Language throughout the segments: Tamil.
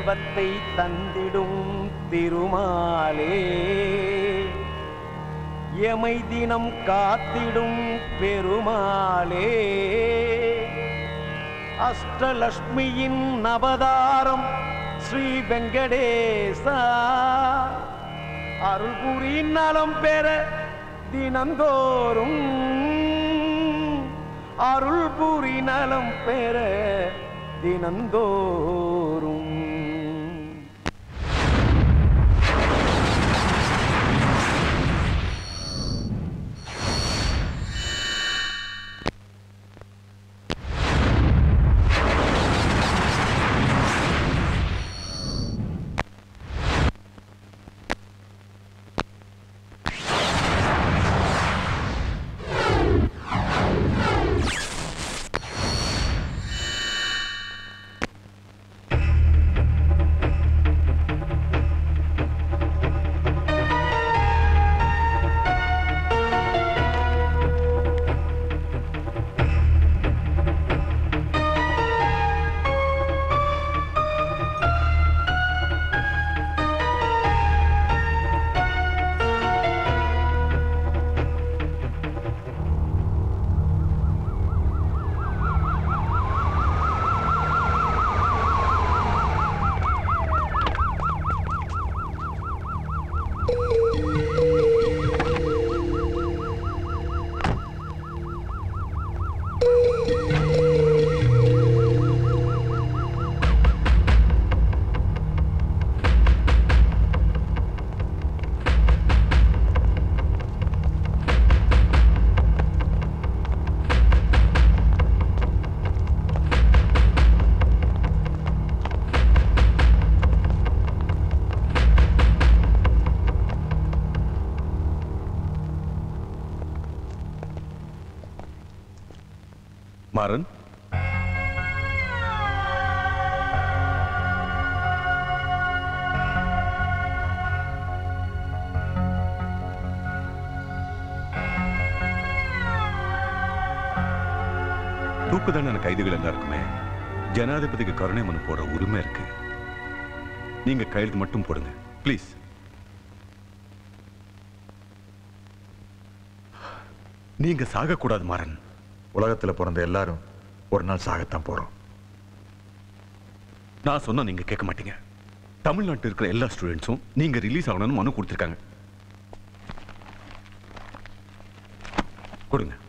தேவத்தை தந்திடும் திருமாலே எமை தினம் காத்திடும் பெருமாளே அஷ்டலட்சுமியின் அவதாரம் ஸ்ரீ வெங்கடேசா அருள்புரி நலம் பெற தினந்தோறும் அருள்புரி நலம் பெற தினந்தோறும் மாறன் தூக்கு தண்டனை கைதிகள் எல்லாருக்குமே ஜனாதிபதிக்கு கருணை மனு போடுற உரிமை இருக்கு நீங்க கையெழுத்து மட்டும் போடுங்க ப்ளீஸ் நீங்க சாகக்கூடாது மாறன் உலகத்துல பிறந்த எல்லாரும் ஒரு நாள் சாகத்தான் போறோம் நான் சொன்னா நீங்க கேட்க மாட்டீங்க தமிழ்நாட்டில் இருக்கிற எல்லா ஸ்டூடெண்ட்ஸும் நீங்க ரிலீஸ் ஆகணும்னு மனு கொடுத்துருக்காங்க கொடுங்க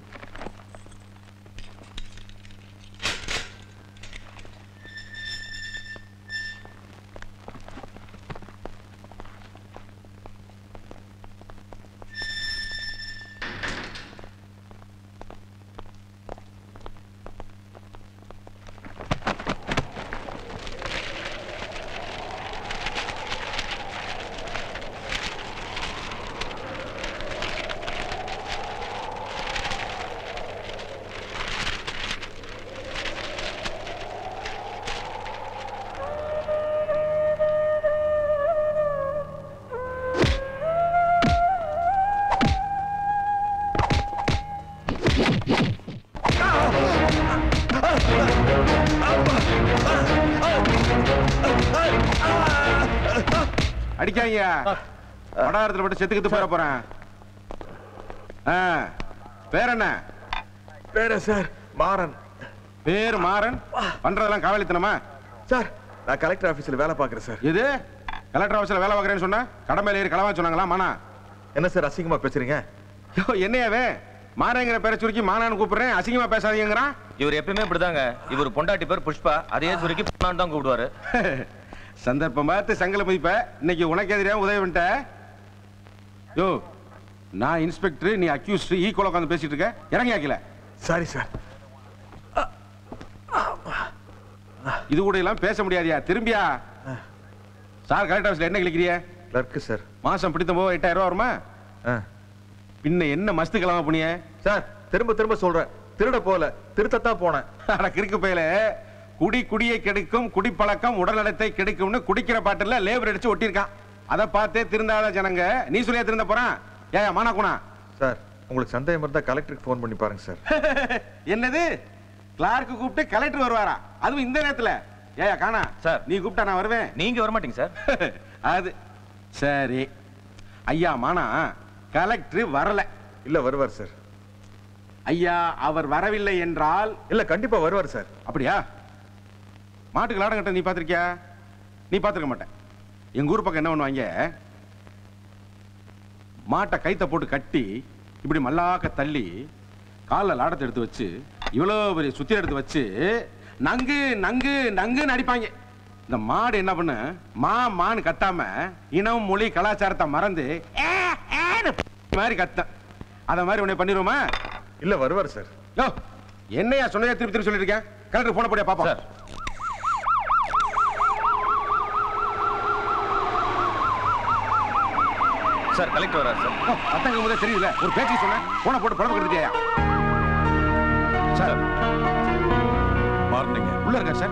அடிக்காங்க வடாரத்தில் மட்டும் செத்துக்கிட்டு போற போறேன் ஆ, பேர் என்ன பேர சார் மாறன் பேர் மாறன் பண்றதெல்லாம் காவலித்தனமா சார் நான் கலெக்டர் ஆபீஸ்ல வேலை பார்க்கறேன் சார் எது கலெக்டர் ஆஃபீஸ்ல வேலை பார்க்கறேன்னு சொன்னா கடமையில ஏறி களவா சொன்னாங்களா மானா என்ன சார் அசிங்கமா பேசுறீங்க யோ என்னையாவே மாறங்கிற பேரை சுருக்கி மானான்னு கூப்பிடுறேன் அசிங்கமா பேசாதீங்கிறான் இவர் எப்பயுமே இப்படிதாங்க இவர் பொண்டாட்டி பேர் புஷ்பா அதையே சுருக்கி பொண்ணான்னு தான் கூப்பிடுவாரு சந்தர்ப்பம் பார்த்து சங்கல மதிப்ப இன்னைக்கு உனக்கு எதிரியா உதவி பண்ணிட்ட யோ நான் இன்ஸ்பெக்டர் நீ அக்யூஸ்ட் ஈக்குவல் உட்காந்து பேசிட்டு இருக்க இறங்கி ஆக்கல சாரி சார் இது கூட எல்லாம் பேச முடியாதியா திரும்பியா சார் கலெக்டர் ஆஃபீஸ்ல என்ன கிளிக்கிறிய கிளர்க்கு சார் மாசம் பிடித்த போது எட்டாயிரம் ரூபா வருமா ஆ. பின்ன என்ன மஸ்து கிளம்ப புனிய சார் திரும்ப திரும்ப சொல்றேன் திருட போல திருத்தத்தான் போனேன் அட கிறுக்கு பயல குடி குடியை கெடுக்கும் குடிப்பழக்கம் உடல்நலத்தை கெடுக்கும்னு குடிக்கிற பாட்டுல லேபர் அடிச்சு ஒட்டியிருக்கான் அதை பார்த்தே திருந்தாத ஜனங்க நீ சொல்லியா திருந்த போறான் ஏன் மானா குணா சார் உங்களுக்கு சந்தேகம் இருந்தா கலெக்டருக்கு ஃபோன் பண்ணி பாருங்க சார் என்னது கிளார்க்கு கூப்பிட்டு கலெக்டர் வருவாரா அதுவும் இந்த நேரத்துல ஏயா காணா சார். நீ கூப்பிட்டா நான் வருவேன் நீங்க வர மாட்டீங்க சார் அது சரி ஐயா மானா கலெக்டர் வரல இல்ல வருவார் சார் ஐயா அவர் வரவில்லை என்றால் இல்ல கண்டிப்பா வருவார் சார் அப்படியா மாட்டுக்கு லாடம் கட்ட நீ பார்த்திருக்கியா நீ பார்த்திருக்க மாட்டேன் எங்க ஊர் பக்கம் என்ன பண்ணுவாங்க மாட்டை கைத்த போட்டு கட்டி இப்படி மல்லாக்க தள்ளி காலில் லாடத்தை எடுத்து வச்சு இவ்வளோ பெரிய சுத்தி எடுத்து வச்சு நங்கு நங்கு நங்குன்னு அடிப்பாங்க இந்த மாடு என்ன பண்ணு மா மான்னு கத்தாம இனம் மொழி கலாச்சாரத்தை மறந்து ஏ, ஏன்னு மாதிரி கத்த அத மாதிரி உன்னை பண்ணிடுவோமா இல்ல வருவார் சார் யோ என்னையா சொன்னையா திருப்பி திருப்பி சொல்லிருக்கேன் கலெக்டர் போன போடியா பாப்பா சார் சார் கலெக்டர் வராரு சார் அத்தங்க முதல்ல தெரியல ஒரு பேச்சு சொன்னேன் போன போட்டு படம் கொடுத்தியா சார் மாறினீங்க உள்ள இருக்கா சார்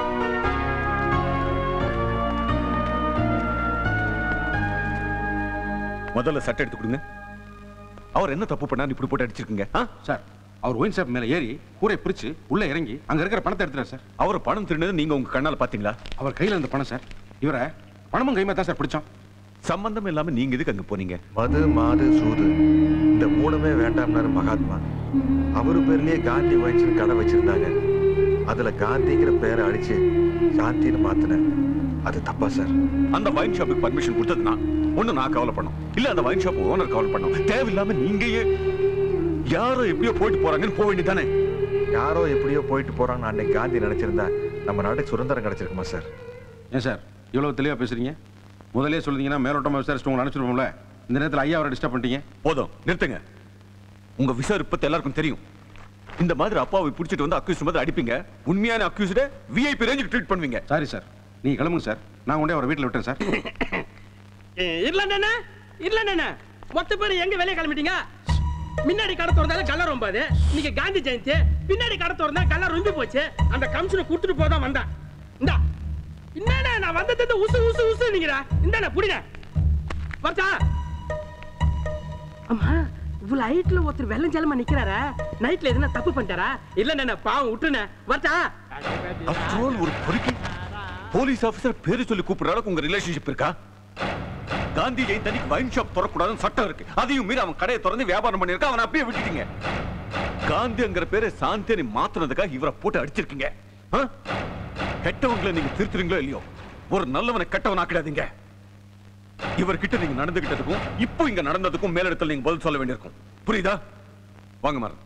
முதல்ல சட்டை எடுத்து கொடுங்க அவர் என்ன தப்பு பண்ணாரு இப்படி போட்டு அடிச்சிருக்கீங்க ஆ? சார் அவர் ஒயின் ஷாப் மேல ஏறி கூரை பிரிச்சு உள்ள இறங்கி அங்க இருக்கிற பணத்தை எடுத்துறாரு சார் அவர் பணம் திருடினது நீங்க உங்க கண்ணால பாத்தீங்களா அவர் கையில இருந்த பணம் சார் இவரை பணமும் கைமா தான் சார் பிடிச்சோம் சம்பந்தம் இல்லாம நீங்க எதுக்கு அங்க போனீங்க மது மாது சூது இந்த மூணுமே வேண்டாம்னாரு மகாத்மா அவரு பேர்லயே காந்தி வயிற்று கடை வச்சிருந்தாங்க அதுல காந்திங்கிற பேரை அடிச்சு சாந்தின்னு மாத்தினேன் அது தப்பா சார் அந்த வைன் ஷாப்புக்கு பர்மிஷன் கொடுத்ததுனா ஒண்ணு நான் கவலை பண்ணோம் இல்ல அந்த வைன் ஷாப் ஓனர் கவலை பண்ணோம் தேவையில்லாம நீங்க ஏன் யாரோ எப்படியோ போயிட்டு போறாங்கன்னு போக வேண்டியதானே யாரோ எப்படியோ போயிட்டு போறாங்கன்னு அன்னைக்கு காந்தி நினைச்சிருந்தா நம்ம நாட்டுக்கு சுதந்திரம் கிடைச்சிருக்குமா சார் ஏன் சார் இவ்வளவு தெளிவா பேசுறீங்க முதலே சொல்லுதீங்கன்னா மேலோட்டமா விசாரிச்சுட்டு உங்களை அனுப்பிச்சிருப்போம்ல இந்த நேரத்தில் ஐயா அவரை டிஸ்டர்ப் பண்ணிட்டீங்க போதும் நிறுத்துங்க உங்க விசாரிப்பத்து எல்லாருக்கும் தெரியும் இந்த மாதிரி அப்பாவை பிடிச்சிட்டு வந்து அக்யூஸ் மாதிரி அடிப்பீங்க உண்மையான அக்யூஸ்ட விஐபி ரேஞ்சுக்கு ட்ரீட் பண்ணுவீங்க சாரி சார் நீங்க கிளம்புங்க சார் நான் கொண்டே அவரை வீட்டில் விட்டேன் சார் இல்ல நானே இல்ல நானே மொத்த பேர் எங்க வெளியே கிளம்பிட்டீங்க முன்னாடி கடை திறந்தால கலர் ரொம்பாது இன்னைக்கு காந்தி ஜெயந்தி பின்னாடி கடை திறந்தா கலர் ரொம்பி போச்சு அந்த கமிஷனை கொடுத்துட்டு போதான் வந்தேன் இந்தா என்னடா நான் வந்தது உசு உசு உசு நீங்கடா இந்தாண்ணா புடிங்க வரச்சா அம்மா இவ்வளவு ஹைட்ல ஒருத்தர் வெள்ளம் ஜலமா நிக்கிறாரா நைட்ல எதுனா தப்பு பண்ணிட்டாரா இல்ல நானே பாவம் விட்டுனே வரச்சா After all, ஒரு பொறுக்கி போலீஸ் ஆபீசர் பேரு சொல்லி கூப்பிடுற அளவுக்கு உங்க ரிலேஷன்ஷிப் இருக்கா காந்தி ஜெயந்தி அன்னைக்கு வைன் ஷாப் திறக்கூடாதுன்னு சட்டம் இருக்கு அதையும் மீறி அவன் கடையை திறந்து வியாபாரம் பண்ணிருக்கா அவனை அப்படியே விட்டுட்டீங்க காந்திங்கிற பேரை சாந்தியனை மாத்துனதுக்காக இவரை போட்டு அடிச்சிருக்கீங்க ஆ? கெட்டவங்களை நீங்க திருத்துறீங்களோ இல்லையோ ஒரு நல்லவனை கெட்டவன் ஆக்கிடாதீங்க இவர்கிட்ட நீங்க நடந்துகிட்டதுக்கும் இப்போ இங்க நடந்ததுக்கும் மேலிடத்தில் நீங்க பதில் சொல்ல வேண்டியிருக்கும் புரியுதா வாங்க மாறன்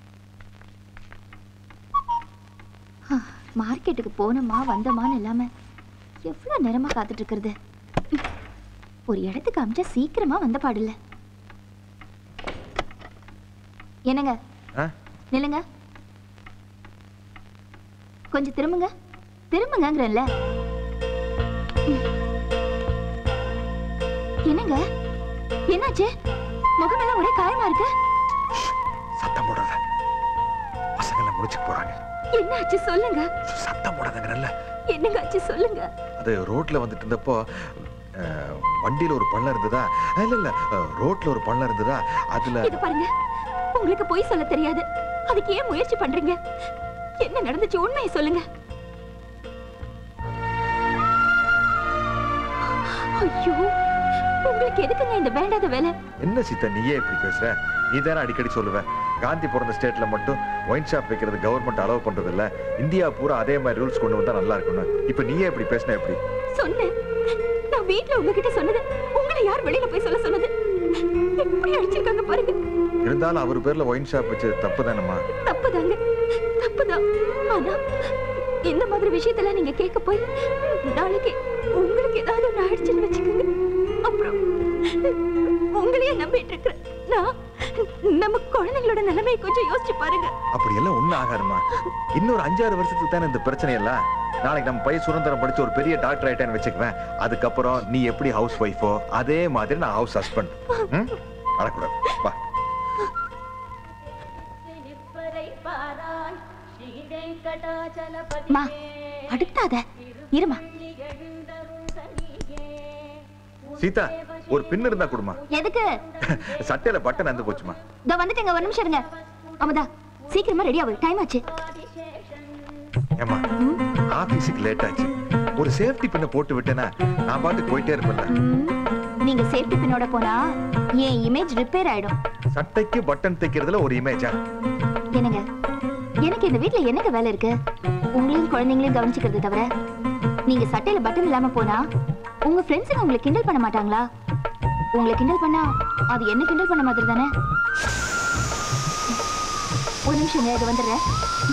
மார்க்கெட்டுக்கு போனோமா வந்தோமான்னு இல்லாம எவ்வளவு நேரமா காத்துட்டு இருக்கிறது ஒரு இடத்துக்கு அமிச்சா சீக்கிரமா வந்த பாடில்ல என்னங்க ஆ? நில்லுங்க கொஞ்சம் திரும்புங்க திரும்புங்கங்கிறேன்ல என்னங்க என்னாச்சு முகமெல்லாம் ஒரே காயமா இருக்கு சத்தம் போடாத பசங்களை முடிச்சுட்டு போறாங்க என்னாச்சு சொல்லுங்க சத்தம் போடாதங்க நல்ல என்னங்க ஆச்சு சொல்லுங்க அது ரோட்ல வந்துட்டு இருந்தப்போ அஹ், வண்டியில ஒரு பள்ளம் இருந்ததா இல்ல இல்ல அஹ், ரோட்ல ஒரு பள்ளம் இருந்ததா அதுல இது பாருங்க உங்களுக்கு பொய் சொல்ல தெரியாது அதுக்கு ஏன் முயற்சி பண்றீங்க என்ன நடந்துச்சு உண்மையை சொல்லுங்க ஐயோ உங்களுக்கு எதுக்குங்க இந்த வேண்டாத வேலை என்ன சீதா நீயே இப்படி பேசுற நீ தானே அடிக்கடி சொல்லுவ காந்தி பிறந்த ஸ்டேட்ல மட்டும் ஒயின் ஷாப் வைக்கிறது கவர்மெண்ட் அலோவ் பண்றது இல்ல இந்தியா பூரா அதே மாதிரி ரூல்ஸ் கொண்டு வந்தா நல்லா இருக்கும்னு இப்ப நீயே இப்படி பேசினா எப்படி சொன்னேன் நான் வீட்ல உங்ககிட்ட சொன்னது உங்களை யார் வெளியில போய் சொல்ல சொன்னது எப்படி அடிச்சிருக்காங்க பாருங்க இருந்தாலும் அவர் பேர்ல ஒயின் ஷாப் வச்சது தப்பு தானம்மா தப்புதாங்க தப்புதான் ஆனா இந்த மாதிரி விஷயத்தெல்லாம் நீங்க கேட்க போய் நாளைக்கு உங்களுக்கு ஏதாவது ஒண்ணு ஆயிடுச்சுன்னு வச்சுக்கோங்க அப்புறம் உங்களையே நம்பிட்டு இருக்கிறேன் நான் நம்ம குழந்தைங்களோட நிலைமையை கொஞ்சம் யோசிச்சு பாருங்க அப்படி எல்லாம் ஒண்ணும் ஆகாதுமா இன்னொரு அஞ்சாறு வருஷத்துக்கு தானே இந்த பிரச்சனை எல்லாம் நாளைக்கு நம்ம பையன் சுதந்திரம் படிச்சு ஒரு பெரிய டாக்டர் ஆயிட்டேன்னு வச்சுக்குவேன் அதுக்கப்புறம் நீ எப்படி ஹவுஸ் ஒய்ஃபோ அதே மாதிரி நான் ஹவுஸ் ஹஸ்பண்ட் அழக்கூடாது வா மா அடுத்தாத இருமா சீதா ஒரு பின் இருந்தா கொடுமா எதுக்கு சட்டையில பட்டன் வந்து போச்சுமா இதோ வந்துட்டேங்க ஒரு நிமிஷம் இருங்க அமதா சீக்கிரமா ரெடி ஆகு டைம் ஆச்சு ஏமா ஆபீஸுக்கு லேட் ஆச்சு ஒரு சேஃப்டி பின்ன போட்டு விட்டேன்னா நான் பாட்டுக்கு போயிட்டே இருப்பேன்ல ம், நீங்க சேஃப்டி பின்னோட போனா என் இமேஜ் ரிப்பேர் ஆயிடும் சட்டைக்கு பட்டன் தைக்கிறதுல ஒரு இமேஜா என்னங்க எனக்கு இந்த வீட்ல என்னங்க வேலை இருக்கு உங்களையும் குழந்தைங்களையும் கவனிச்சுக்கிறது தவிர நீங்க சட்டையில பட்டன் இல்லாம போனா உங்க ஃப்ரெண்ட்ஸுங்க உங்களை கிண்டல் பண்ண மாட்டாங்களா உங்களை கிண்டல் பண்ணா அது என்ன கிண்டல் பண்ண மாதிரி தானே ஒரு நிமிஷம் இதை வந்துடுறேன்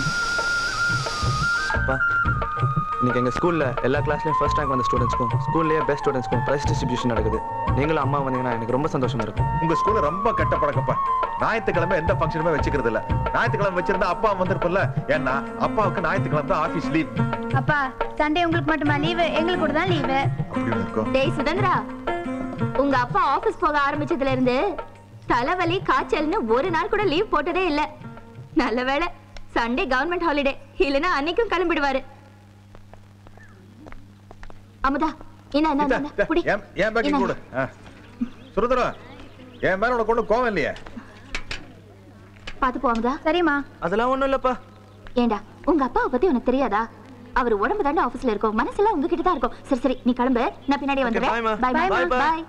அப்பா இன்னைக்கு எங்கள் ஸ்கூலில் எல்லா கிளாஸ்லையும் ஃபர்ஸ்ட் ரேங்க் வந்த ஸ்டூடெண்ட்ஸ்க்கும் ஸ்கூல்லேயே பெஸ்ட் ஸ்டூடெண்ட்ஸ்க்கும் ப்ரைஸ் டிஸ்ட்ரிபியூஷன் நடக்குது நீங்களும் அம்மா வந்தீங்கன்னா எனக்கு ரொம்ப சந்தோஷமா இருக்கும் உங்க ஸ்கூல்ல ரொம்ப கெட்ட பழக்கப்பா ஞாயிற்றுக்கிழமை எந்த ஃபங்க்ஷனுமே வச்சுக்கிறது இல்ல ஞாயிற்றுக்கிழமை வச்சிருந்தா அப்பா வந்திருப்பல ஏன்னா அப்பாவுக்கு ஞாயிற்றுக்கிழமை தான் ஆபீஸ் லீவ் அப்பா சண்டே உங்களுக்கு மட்டுமா லீவு எங்களுக்கு கூட தான் லீவு அப்படின்னு இருக்கும் டேய் சுதந்திரா உங்க அப்பா ஆபீஸ் போக ஆரம்பிச்சதுல இருந்து தலைவலி காய்ச்சல்னு ஒரு நாள் கூட லீவ் போட்டதே இல்ல நல்ல வேளை சண்டே கவர்மெண்ட் ஹாலிடே இல்லனா அன்னைக்கும் கிளம்பிடுவாரு அமுதா என்ன என்ன என்ன புடி ஏன் ஏன் பேக்கிங் இந்தாங்க. கூட சுரந்தரம் என் மேல உனக்கு ஒண்ணும் கோவம் இல்லையே பாத்து போ அமுதா சரிம்மா அதெல்லாம் ஒன்றும் இல்லைப்பா ஏண்டா உங்க அப்பாவை பத்தி உனக்கு தெரியாதா அவர் உடம்பு தாண்டா ஆபீஸ்ல இருக்கும் மனசெல்லாம் உங்ககிட்ட தான் இருக்கும் சரி சரி நீ கிளம்பு நான் பின்னாடியே Okay, வந்துடுறேன் bye, ma. Bye Bye, bye bye. Bye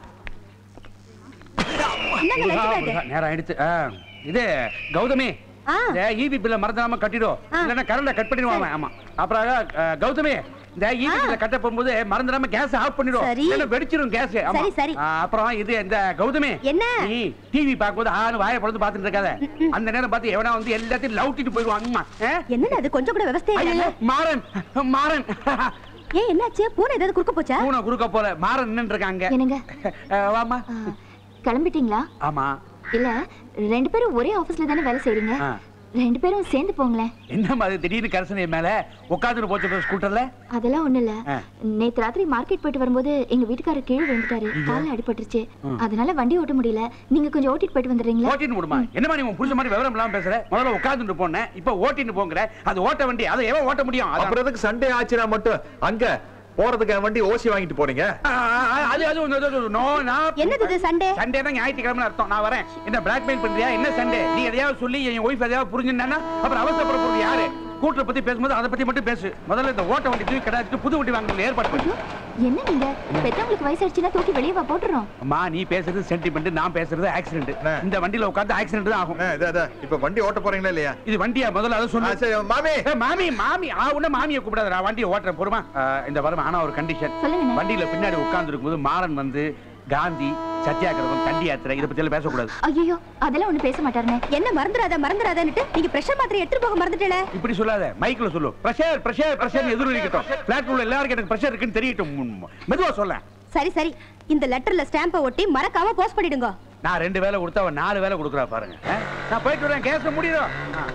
என்னங்க லஞ்ச் பேக் நேரம் ஆயிடுச்சு ஆ, இது கௌதமி ஆ. இந்த ஈபி பில்ல மறந்துடாம கட்டிடும் ஆ. இல்லைன்னா கரண்ட கட் பண்ணிடுவாங்க ஆமா அப்புறம் அஹ், கௌதமி இந்த ஈபி பில்ல கட்ட போகும்போது மறந்துடாம கேஸ் ஆஃப் பண்ணிடும் சரி. இல்லைன்னா வெடிச்சிரும் கேஸ் சரி, சரி. அப்புறம் இது இந்த கௌதமி என்ன? நீ டிவி பார்க்கும்போது ஆறு வாயை பொழுது பார்த்துட்டு இருக்காத அந்த நேரம் பார்த்து எவனா வந்து எல்லாத்தையும் லவுட்டிட்டு போயிடுவான் அம்மா ஆ? என்னன்னு அது கொஞ்சம் கூட விவசாயம் ஐயோ, மாறன் மாறன் ஏன் என்னாச்சு பூனை ஏதாவது குறுக்க போச்சா பூனை குறுக்க போல மாறன் நின்று இருக்காங்க என்னங்க அஹ், வாம்மா ஆ, கிளம்பிட்டீங்களா ஆமா இல்ல ரெண்டு பேரும் ஒரே ஆபீஸ்ல தானே வேலை செய்றீங்க ஆ. ரெண்டு பேரும் சேர்ந்து போங்களேன் என்ன மாதிரி திடீர்னு கரசனை மேல உட்காந்துட்டு போச்சு ஸ்கூட்டர்ல அதெல்லாம் ஒண்ணு இல்ல ஆ. நேத்து ராத்திரி மார்க்கெட் போயிட்டு வரும்போது எங்க வீட்டுக்காரர் கீழே விழுந்துட்டாரு கால்ல அடிபட்டுருச்சு அதனால வண்டி ஓட்ட முடியல நீங்க கொஞ்சம் ஓட்டிட்டு போயிட்டு வந்துடுறீங்களா ஓட்டின்னு விடுமா என்னமா நீ உன் புரிஞ்ச மாதிரி விவரம் இல்லாம பேசுற முதல்ல உட்காந்துட்டு போனேன் இப்ப ஓட்டின்னு போங்கிற அது ஓட்ட வண்டி அதை எவன் ஓட்ட முடியும் அதான். அப்புறம் எதுக்கு சண்டே ஆச்சுனா மட்டும் அங்க போறதுக்கு என் வண்டி ஓசி வாங்கிட்டு போறீங்க ஆ, ஆ, அது அது ஒண்ணு, அது ஒண்ணு. நோ நான் என்னது இது சண்டே சண்டே தான் ஞாயிற்றுக்கிழமை அர்த்தம் நான் வரேன் என்ன பிளாக்மெயில் பண்றியா என்ன சண்டே நீ எதையாவது சொல்லி என் ஒய்ஃப் எதையாவது புரிஞ்சுன்னா அப்புறம் அவசரப்பட போறது யாரு கூட்டரை பத்தி பேசும்போது அதை பத்தி மட்டும் பேசு முதல்ல இந்த ஓட்ட வண்டி தூக்கி கிடையாது புது வண்டி வாங்க ஏற்பாடு பண்ணு என்ன நீங்க பெத்தவங்களுக்கு வயசாயிடுச்சுன்னா தூக்கி வெளியே வா போட்டுறோம் அம்மா நீ பேசுறது சென்டிமெண்ட் நான் பேசுறது ஆக்சிடென்ட் என்ன? இந்த வண்டியில உட்கார்ந்து ஆக்சிடென்ட் தான் ஆகும் அஹ், இதோ, இதோ, இப்ப வண்டி ஓட்ட போறீங்களா இல்லையா இது வண்டியா முதல்ல அதை ஆ, சொல்லு சரி மாமி ஏய், மாமி மாமி ஆ உன்ன மாமியை கூப்பிடாத நான் வண்டியை ஓட்டுறேன் பொறுமா இந்த வரும் ஆனா ஒரு கண்டிஷன் சொல்லுங்கண்ணே. வண்டியில பின்னாடி உட்கார்ந்து இருக்கும்போது மாறன் வந்து காந்தி சத்தியாகிரகம் தண்டி யாத்திரை இதை பத்தி எல்லாம் பேசக்கூடாது ஐயோ அதெல்லாம் ஒண்ணு பேச மாட்டாருனே என்ன மறந்துடாத மறந்துடாதன்னுட்டு நீங்க பிரஷர் மாத்திரை எடுத்துட்டு போக மறந்துட்டல இப்படி சொல்லாத மைக்ல சொல்லு பிரஷர் பிரஷர் பிரஷர் எதிரும் இருக்கட்டும் பிளாட் உள்ள எல்லாருக்கும் எனக்கு பிரஷர் இருக்குன்னு தெரியட்டும் ம், மெதுவா சொல்ல சரி சரி இந்த லெட்டர்ல ஸ்டாம்பை ஒட்டி மறக்காம போஸ்ட் பண்ணிடுங்க நான் ரெண்டு வேலை கொடுத்தா அவன் நாலு வேலை கொடுக்குறா பாருங்க ஆ? நான் போயிட்டு வரேன் கேஸ் முடியும்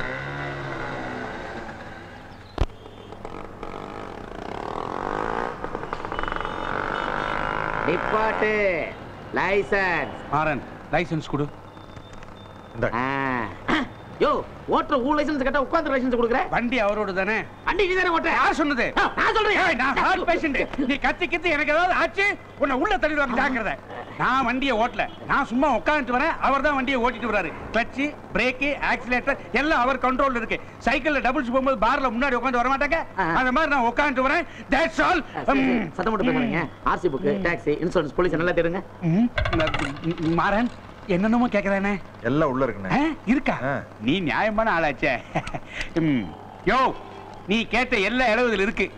நிப்பாட்டு லைசன்ஸ் மாறன் லைசென்ஸ் கொடு யோ ஓட்டுற ஊர் லைசன்ஸ் கேட்டா உட்கார்ந்து லைசன்ஸ் கொடுக்குற வண்டி அவரோட தானே வண்டி நீ தானே ஓட்டுற யார் சொன்னது ஆ, நான் சொல்றேன். ஏய், நான் ஹார்ட் பேஷண்ட் நீ கத்தி கத்தி எனக்கு ஏதாவது ஆச்சு உன்னை உள்ள தள்ளிடுவாங்க ஜாக்கிரதை நான் வண்டியை ஓட்டல நான் சும்மா உட்காந்துட்டு வரேன் அவர் தான் வண்டியை ஓட்டிட்டு வராரு கிளட்ச் பிரேக்கு ஆக்சிலேட்டர் எல்லாம் அவர் கண்ட்ரோல்ல இருக்கு சைக்கிள்ல டபுள்ஸ் போகும்போது பார்ல முன்னாடி உட்காந்து வர மாட்டாங்க ஆ. அந்த மாதிரி நான் உட்காந்துட்டு வரேன் தட்ஸ் ஆல் சத்தம் போட்டு போயிருங்க RC book taxi insurance police நல்லா தெரியுங்க மாறன் என்னென்னமோ கேக்குறானே எல்லாம் உள்ள இருக்குண்ணே ஆ, இருக்கா ஆ. நீ நியாயமான ஆளாச்சே ம். யோ நீ கேட்ட எல்லா இளவுதுல இருக்கு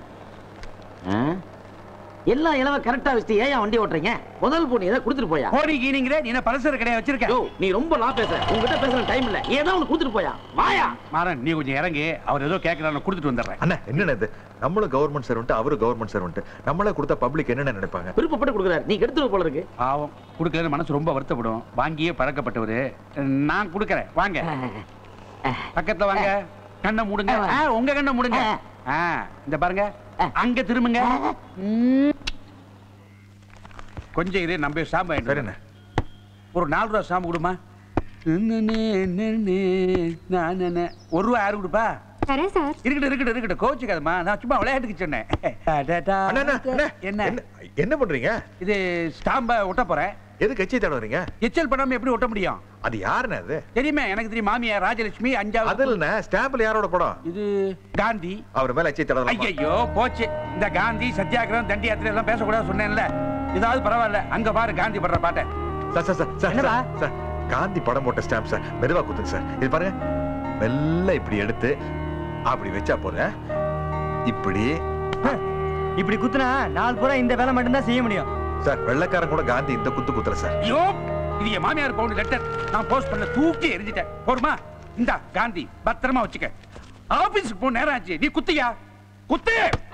எல்லா இளவ கரெக்டா வச்சுட்டு ஏன் வண்டி ஓட்டுறீங்க முதல் பொண்ணு ஏதாவது கொடுத்துட்டு போயா கோடி கீனிங்கிற நீ என்ன பலசர கிடையாது வச்சிருக்க யோ நீ ரொம்ப லா பேசுற உங்ககிட்ட பேசுற டைம் இல்ல ஏதோ ஒன்று கொடுத்துட்டு போயா வாயா மாறன் நீ கொஞ்சம் இறங்கி அவர் ஏதோ கேட்கறான்னு கொடுத்துட்டு வந்துடுறேன் அண்ணா என்னண்ணே இது நம்மளும் கவர்மெண்ட் சர்வெண்ட் அவரு கவர்மெண்ட் சர்வெண்ட் நம்மளே கொடுத்தா பப்ளிக் என்னென்ன நினைப்பாங்க விருப்பப்பட்டு கொடுக்குறாரு நீ எடுத்துட்டு போல இருக்கு பாவம் கொடுக்கலன்னு மனசு ரொம்ப வருத்தப்படும் வாங்கியே பழக்கப்பட்டவரு நான் கொடுக்கறேன் வாங்க பக்கத்துல வாங்க கண்ணை மூடுங்க ஆ, உங்க கண்ணை மூடுங்க ஆ, இந்த பாருங்க அங்க திரும்புங்க ம். கொஞ்சம் இரு நம்ம ஷாம்பு வாங்கிட்டு சரிண்ணே வரேன். ஒரு நாலு ரூபா ஷாம்பு கொடுமா ஒரு ரூபா யாரு கொடுப்பா தரேன் சார் இருக்கட்டும் இருக்கட்டும் இருக்கட்டும் கோச்சுக்காதம்மா நான் சும்மா விளையாட்டுக்கு சொன்னேன் அண்ணா, அண்ணா, அண்ணா, என்ன என்ன என்ன பண்றீங்க இது ஸ்டாம்ப ஒட்ட போறேன் எதுக்கு எச்சை தடவுறீங்க எச்சல் பண்ணாம எப்படி ஒட்ட முடியும் அது யாருண்ணே அது தெரியுமே எனக்கு தெரியும் மாமியார் ராஜலட்சுமி அஞ்சாவது அது இல்லைண்ணே ஸ்டாம்ப்ல யாரோட படம் இது காந்தி அவர் மேல எச்சை தடவலாம் ஐயோ போச்சு இந்த காந்தி சத்தியாகிரகம் தண்டி யாத்திரை எல்லாம் பேசக்கூடாது சொன்னேன்ல இதாவது பரவாயில்ல அங்க பாரு காந்தி படுற பாட்டை சார் சார் சார் சார் என்னடா? சார், சார் காந்தி படம் போட்ட ஸ்டாம்ப் சார் மெதுவா குத்துங்க சார் இது பாருங்க மெல்ல இப்படி எடுத்து அப்படி வச்சா போதும் இப்படி இப்படி குத்துனா நாலு பூரா இந்த வேலை மட்டும்தான் செய்ய முடியும் சார் வெள்ளைக்காரன் கூட காந்தி இந்த குத்து குத்துற சார் ஐயோ இது என் மாமியார் பவுண்ட் லெட்டர் நான் போஸ்ட் பண்ண தூக்கி எரிஞ்சிட்டேன் போருமா இந்தா காந்தி பத்திரமா வச்சுக்க ஆபீஸுக்கு போ நேரம் ஆச்சு நீ குத்தியா குத்து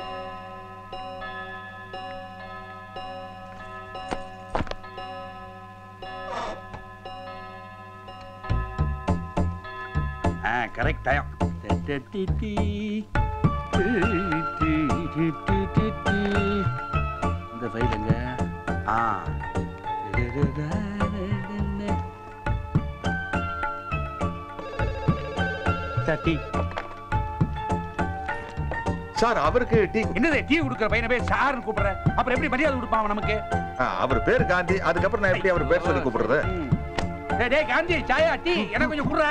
ஆ கரெக்ட் டயம் இந்த ஃபைல் எங்க ஆ சார் டீ சார் அவருக்கு டீ என்னது டீ கொடுக்குற பையனை போய் சார்னு கூப்பிடுற அப்புறம் எப்படி மரியாதை கொடுப்பான் அவன் நமக்கு அவர் பேர் காந்தி அதுக்கப்புறம் நான் எப்படி அவர் பேர் சொல்லி கூப்பிடுறது டேய், டேய் காந்தி சாயா டீ எனக்கு கொஞ்சம் குடுறா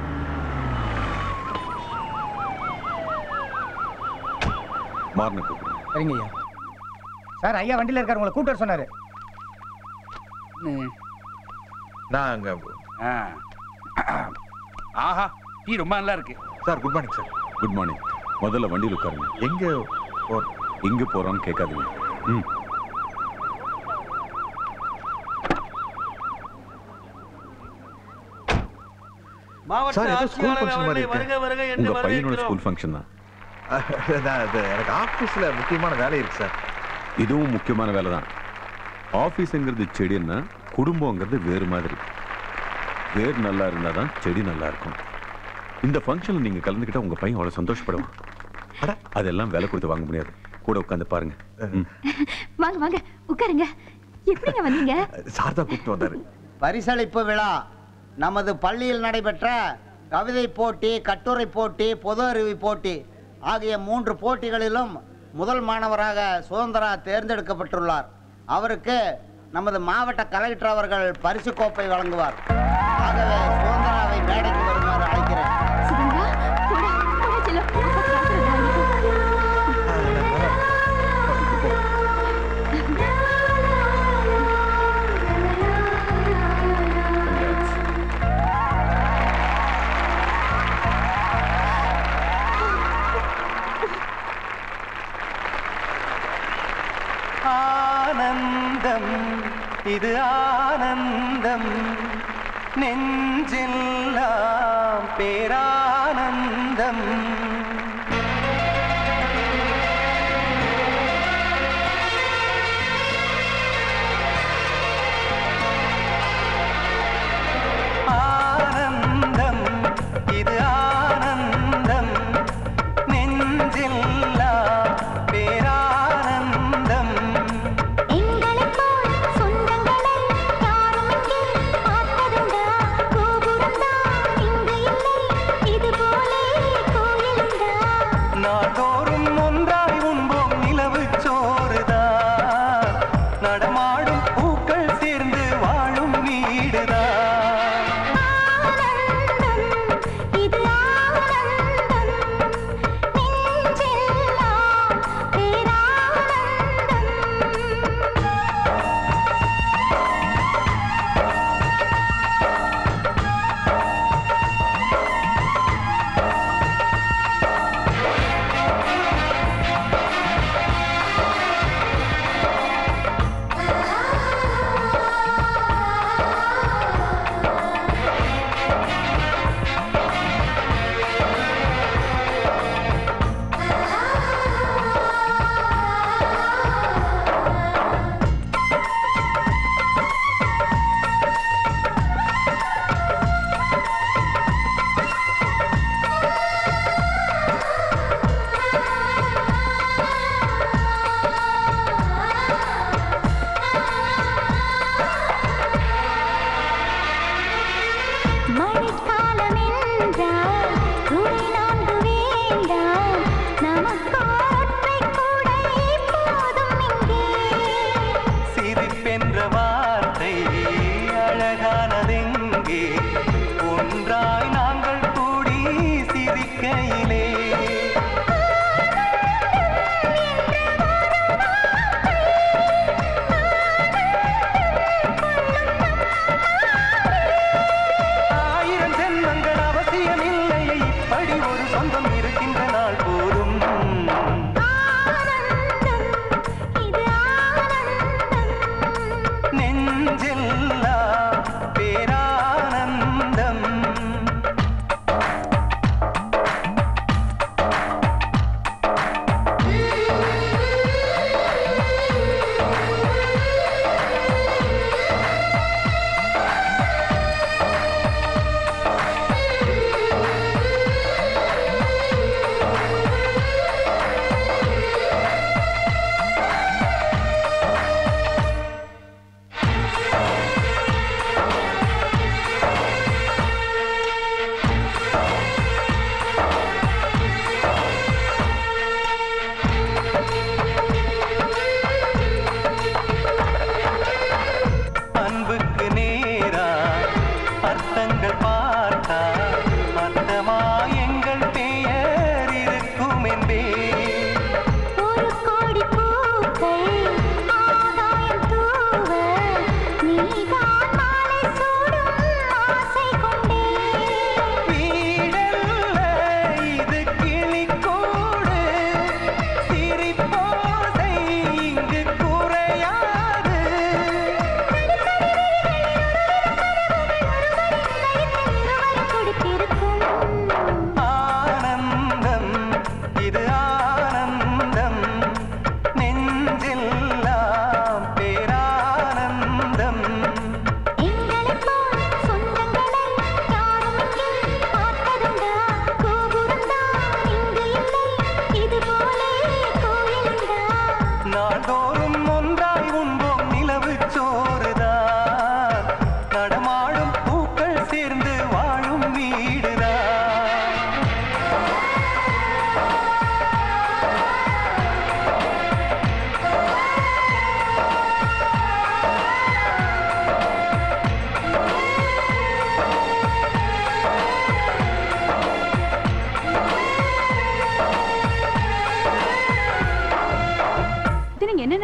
மாறின கூப்பிடுங்க சரிங்க ஐயா சார் ஐயா வண்டியில இருக்காரு உங்களை கூப்பிட்டு வர சொன்னாரு நான் அங்க ஆ. ஆஹா டீ ரொம்ப நல்லா இருக்கு sir good morning sir good morning முதல்ல வண்டியில் உட்காருங்க எங்க போ- எங்க போறோம்னு கேட்காதீங்க ம் மாவட்ட சார், ஏதோ ஸ்கூல் ஆட்சியாளர் ஃபங்க்ஷன் மாதிரி அவர்களை இருக்கு. வருக வருக என்று உங்க பையனோட வரவேற்கிறோம். ஸ்கூல் ஃபங்க்ஷன் தான் நான் இது எனக்கு ஆபீஸ்ல முக்கியமான வேலை இருக்கு சார் இதுவும் முக்கியமான வேலை தான் ஆஃபீஸுங்கிறது செடின்னா குடும்பங்கிறது வேறு மாதிரி வேர் நல்லா இருந்தால் தான் செடி நல்லா இருக்கும் இந்த ஃபங்க்ஷனில் நீங்கள் கலந்துக்கிட்டா உங்கள் பையன் அவ்வளோ சந்தோஷப்படுவான் அட அதெல்லாம் விலை கொடுத்து வாங்க முடியாது கூட உட்காந்து பாருங்க ம். வாங்க வாங்க உட்காருங்க எப்படிங்க வந்தீங்க சார் தான் கூப்பிட்டு வந்தாரு பரிசளிப்பு விழா நமது பள்ளியில் நடைபெற்ற கவிதை போட்டி கட்டுரை போட்டி பொது அறிவு போட்டி ஆகிய மூன்று போட்டிகளிலும் முதல் மாணவராக சுதந்திரா தேர்ந்தெடுக்கப்பட்டுள்ளார் அவருக்கு நமது மாவட்ட கலெக்டர் அவர்கள் பரிசு கோப்பை வழங்குவார் ஆகவே சுதந்திராவை மேடைக்கு வருமாறு அழைக்கிறேன் சுகந்தா போடா போடா செல்லம் அப்பாக்கு ஆசீர்வாதம் வாங்கிக்கோ. ஆனந்தம் இது ஆனந்தம் நெஞ்செல்லாம் பேரானந்தம் ஆனந்தம் இது ஆனந்தம் நெஞ்செல்லாம் பேரானந்தம் எங்களைப் போல் சொந்தங்களை யாரும் இங்கே பார்த்ததுண்டா? கோபுரம்தான் இங்கு இல்லை, இதுபோலே கோயிலுண்டா? நாள்தோறும் ஒன்றாய் உண்போம் நிலவு சோறுதான் நடமாடும் பூக்கள் சேர்ந்து வாழும் வீடுதான் இது ஆனந்தம், நெஞ்செல்லாம் பேரானந்தம். மழைக்காலம் என்றால் துணை நான்கு வேண்டாம் நமக்கொற்றை கூடை போதும் இங்கே சிரிப்பென்ற வார்த்தை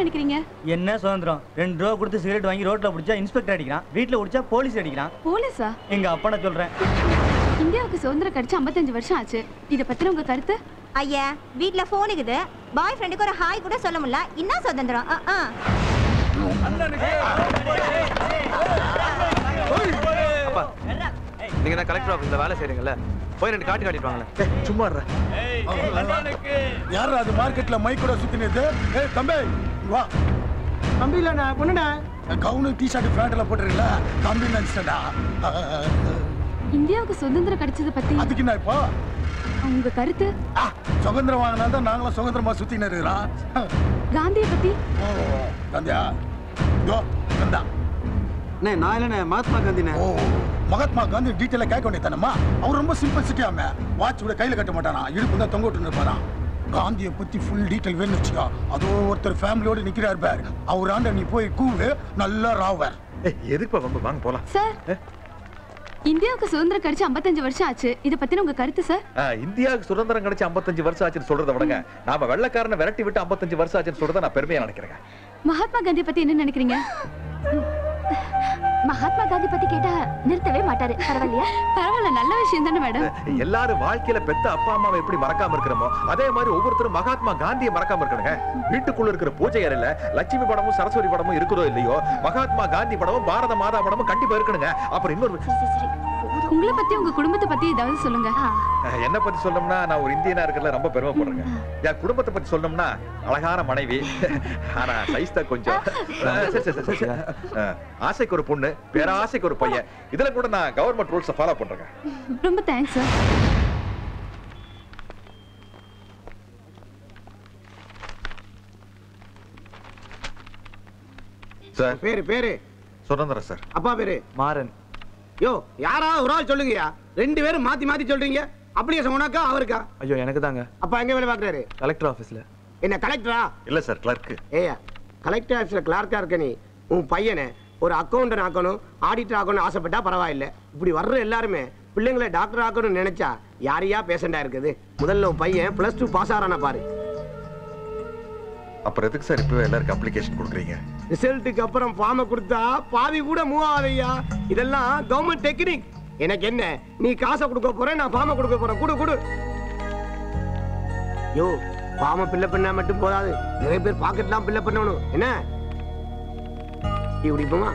நினைக்கிறீங்க என்ன சுதந்திரம் ரெண்டு ரூபா கொடுத்து சிகரெட் வாங்கி ரோட்ல பிடிச்சா இன்ஸ்பெக்டர் அடிக்கிறான் வீட்ல பிடிச்சா போலீஸ் அடிக்கிறான் போலீஸா எங்க அப்பனை சொல்றேன் இந்தியாவுக்கு சுதந்திரம் கிடைச்சு 55 வருஷம் ஆச்சு இத பத்தின உங்க கருத்து ஐயா வீட்ல போன் இருக்குது பாய் ஃப்ரெண்டுக்கு ஒரு ஹாய் கூட சொல்ல முடியல என்ன சுதந்திரம் ஆ, ஆ. அப்பா நீங்க தான் கலெக்டர் ஆஃபீஸ்ல வேலை செய்றீங்கல்ல போய் ரெண்டு காட்டு காட்டிட்டு வாங்களேன் சும்மா யாரா அது மார்க்கெட்ல மைக் கூட சுத்தினது ஏய் தம்பி இங்க வா தம்பி இல்லண்ணா பொண்ணுண்ணா கவுனு டி ஷர்ட் பேண்ட்ல போட்டுறீங்களா தம்பி நினைச்சிட்டா இந்தியாவுக்கு சுதந்திரம் கிடைச்சத பத்தி அதுக்கு என்ன இப்போ உங்க கருத்து சுதந்திரம் வாங்கினா தான் நாங்களும் சுதந்திரமா சுத்தின்னு இருக்கிறோம் காந்திய பத்தி ஓ கந்தியா யோ கந்தா அண்ணே நான் இல்லைண்ணே மகாத்மா காந்திண்ணே ஓ மகாத்மா காந்தி டீட்டெயிலாக கேட்க வேண்டியதானம்மா அவர் ரொம்ப சிம்பிள் சிட்டியாம வாட்ச் கூட கையில் கட்ட மாட்டானா இடுப்பு தான் தொங்க விட்டு இருப்பாராம் காந்தியை பத்தி ஃபுல் டீட்டெயில் வேணும்னு வச்சுக்கோ அதோ ஒருத்தர் ஃபேமிலியோட நிக்கிறார் பார் அவர் ஆண்ட நீ போய் கூவு நல்லா ராவர் எதுக்கு வந்து வாங்க போலாம் சார் இந்தியாவுக்கு சுதந்திரம் கிடைச்சு 55 வருஷம் ஆச்சு இத பத்தின உங்க கருத்து சார் ஆ, இந்தியாவுக்கு சுதந்திரம் கிடைச்சு 55 வருஷம் ஆச்சுன்னு சொல்றத விடுங்க நாம வெள்ளக்காரனை விரட்டி விட்டு 55 வருஷம் ஆச்சுன்னு சொல்றத நான் பெருமையா நினைக்கிறேன் மகாத்மா காந்தி பத்தி என்ன நினைக்கிறீங்க மகாத்மா காந்தி பத்தி கேட்டா நிறுத்தவே மாட்டாரு பரவாயில்லையா பரவாயில்ல நல்ல விஷயம் தானே மேடம் எல்லாரும் வாழ்க்கையில பெத்த அப்பா அம்மாவை எப்படி மறக்காம இருக்கிறோமோ அதே மாதிரி ஒவ்வொருத்தரும் மகாத்மா காந்தியை மறக்காம இருக்கணுங்க வீட்டுக்குள்ள இருக்கிற பூஜை அறையில லட்சுமி படமும் சரஸ்வதி படமும் இருக்குதோ இல்லையோ மகாத்மா காந்தி படமும் பாரத மாதா படமும் கண்டிப்பா இருக்கணுங்க அப்புறம் இன்னொரு உங்களை பத்தி உங்க குடும்பத்தை பத்தி ஏதாவது சொல்லுங்க அஹ், என்னை பத்தி சொல்லணும்னா நான் ஒரு இந்தியனா இருக்கிறதுல ரொம்ப பெருமைப்படுறேங்க என் குடும்பத்தை பத்தி சொல்லணும்னா அழகான மனைவி ஆனா சைஸ் தான் கொஞ்சம் அஹ், சரி, சரி, சரி, சரி. அஹ், ஆசைக்கு ஒரு பொண்ணு பேராசைக்கு ஒரு பையன் இதுல கூட நான் கவர்மெண்ட் ரூல்ஸை ஃபாலோ பண்றேங்க ரொம்ப தேங்க்ஸ் சார் சார் பேரு பேரு சுதந்திரம் சார் அப்பா பேரு மாறன் யோ யாரா ஒரு ஆள் சொல்லுங்கயா ரெண்டு பேரும் மாத்தி மாத்தி சொல்றீங்க அப்படியே சொன்னாக்கா அவருக்கா ஐயோ எனக்கு தாங்க அப்பா எங்க வேலை பாக்குறாரு கலெக்டர் ஆஃபீஸ்ல என்ன கலெக்டரா இல்ல சார் கிளர்க்கு ஏயா கலெக்டர் ஆஃபீஸ்ல கிளார்க்கா இருக்க நீ உன் பையனை ஒரு அக்கௌண்டன்ட் ஆக்கணும் ஆடிட்டர் ஆக்கணும்னு ஆசைப்பட்டா பரவாயில்ல இப்படி வர்ற எல்லாருமே பிள்ளைங்களை டாக்டர் ஆக்கணும்னு நினைச்சா யாரையா பேஷண்டா இருக்குது முதல்ல உன் பையன் பிளஸ் டூ பாஸ் ஆறானா பாரு அப்புறம் எதுக்கு சார் இப்பவே எல்லாருக்கும் அப்ளிகேஷன் கொடுக்குறீங்க ரிசல்ட்டுக்கு அப்புறம் ஃபார்மை கொடுத்தா பாதி கூட மூவ் ஆகுதையா இதெல்லாம் கவர்மெண்ட் டெக்னிக் எனக்கு என்ன நீ காசை கொடுக்க போற நான் ஃபார்மை கொடுக்க போறேன் கொடு கொடு யோ ஃபார்மை பில்ல பண்ணா மட்டும் போதாது நிறைய பேர் பாக்கெட்லாம் பில்ல பண்ணணும் என்ன இப்படி போமா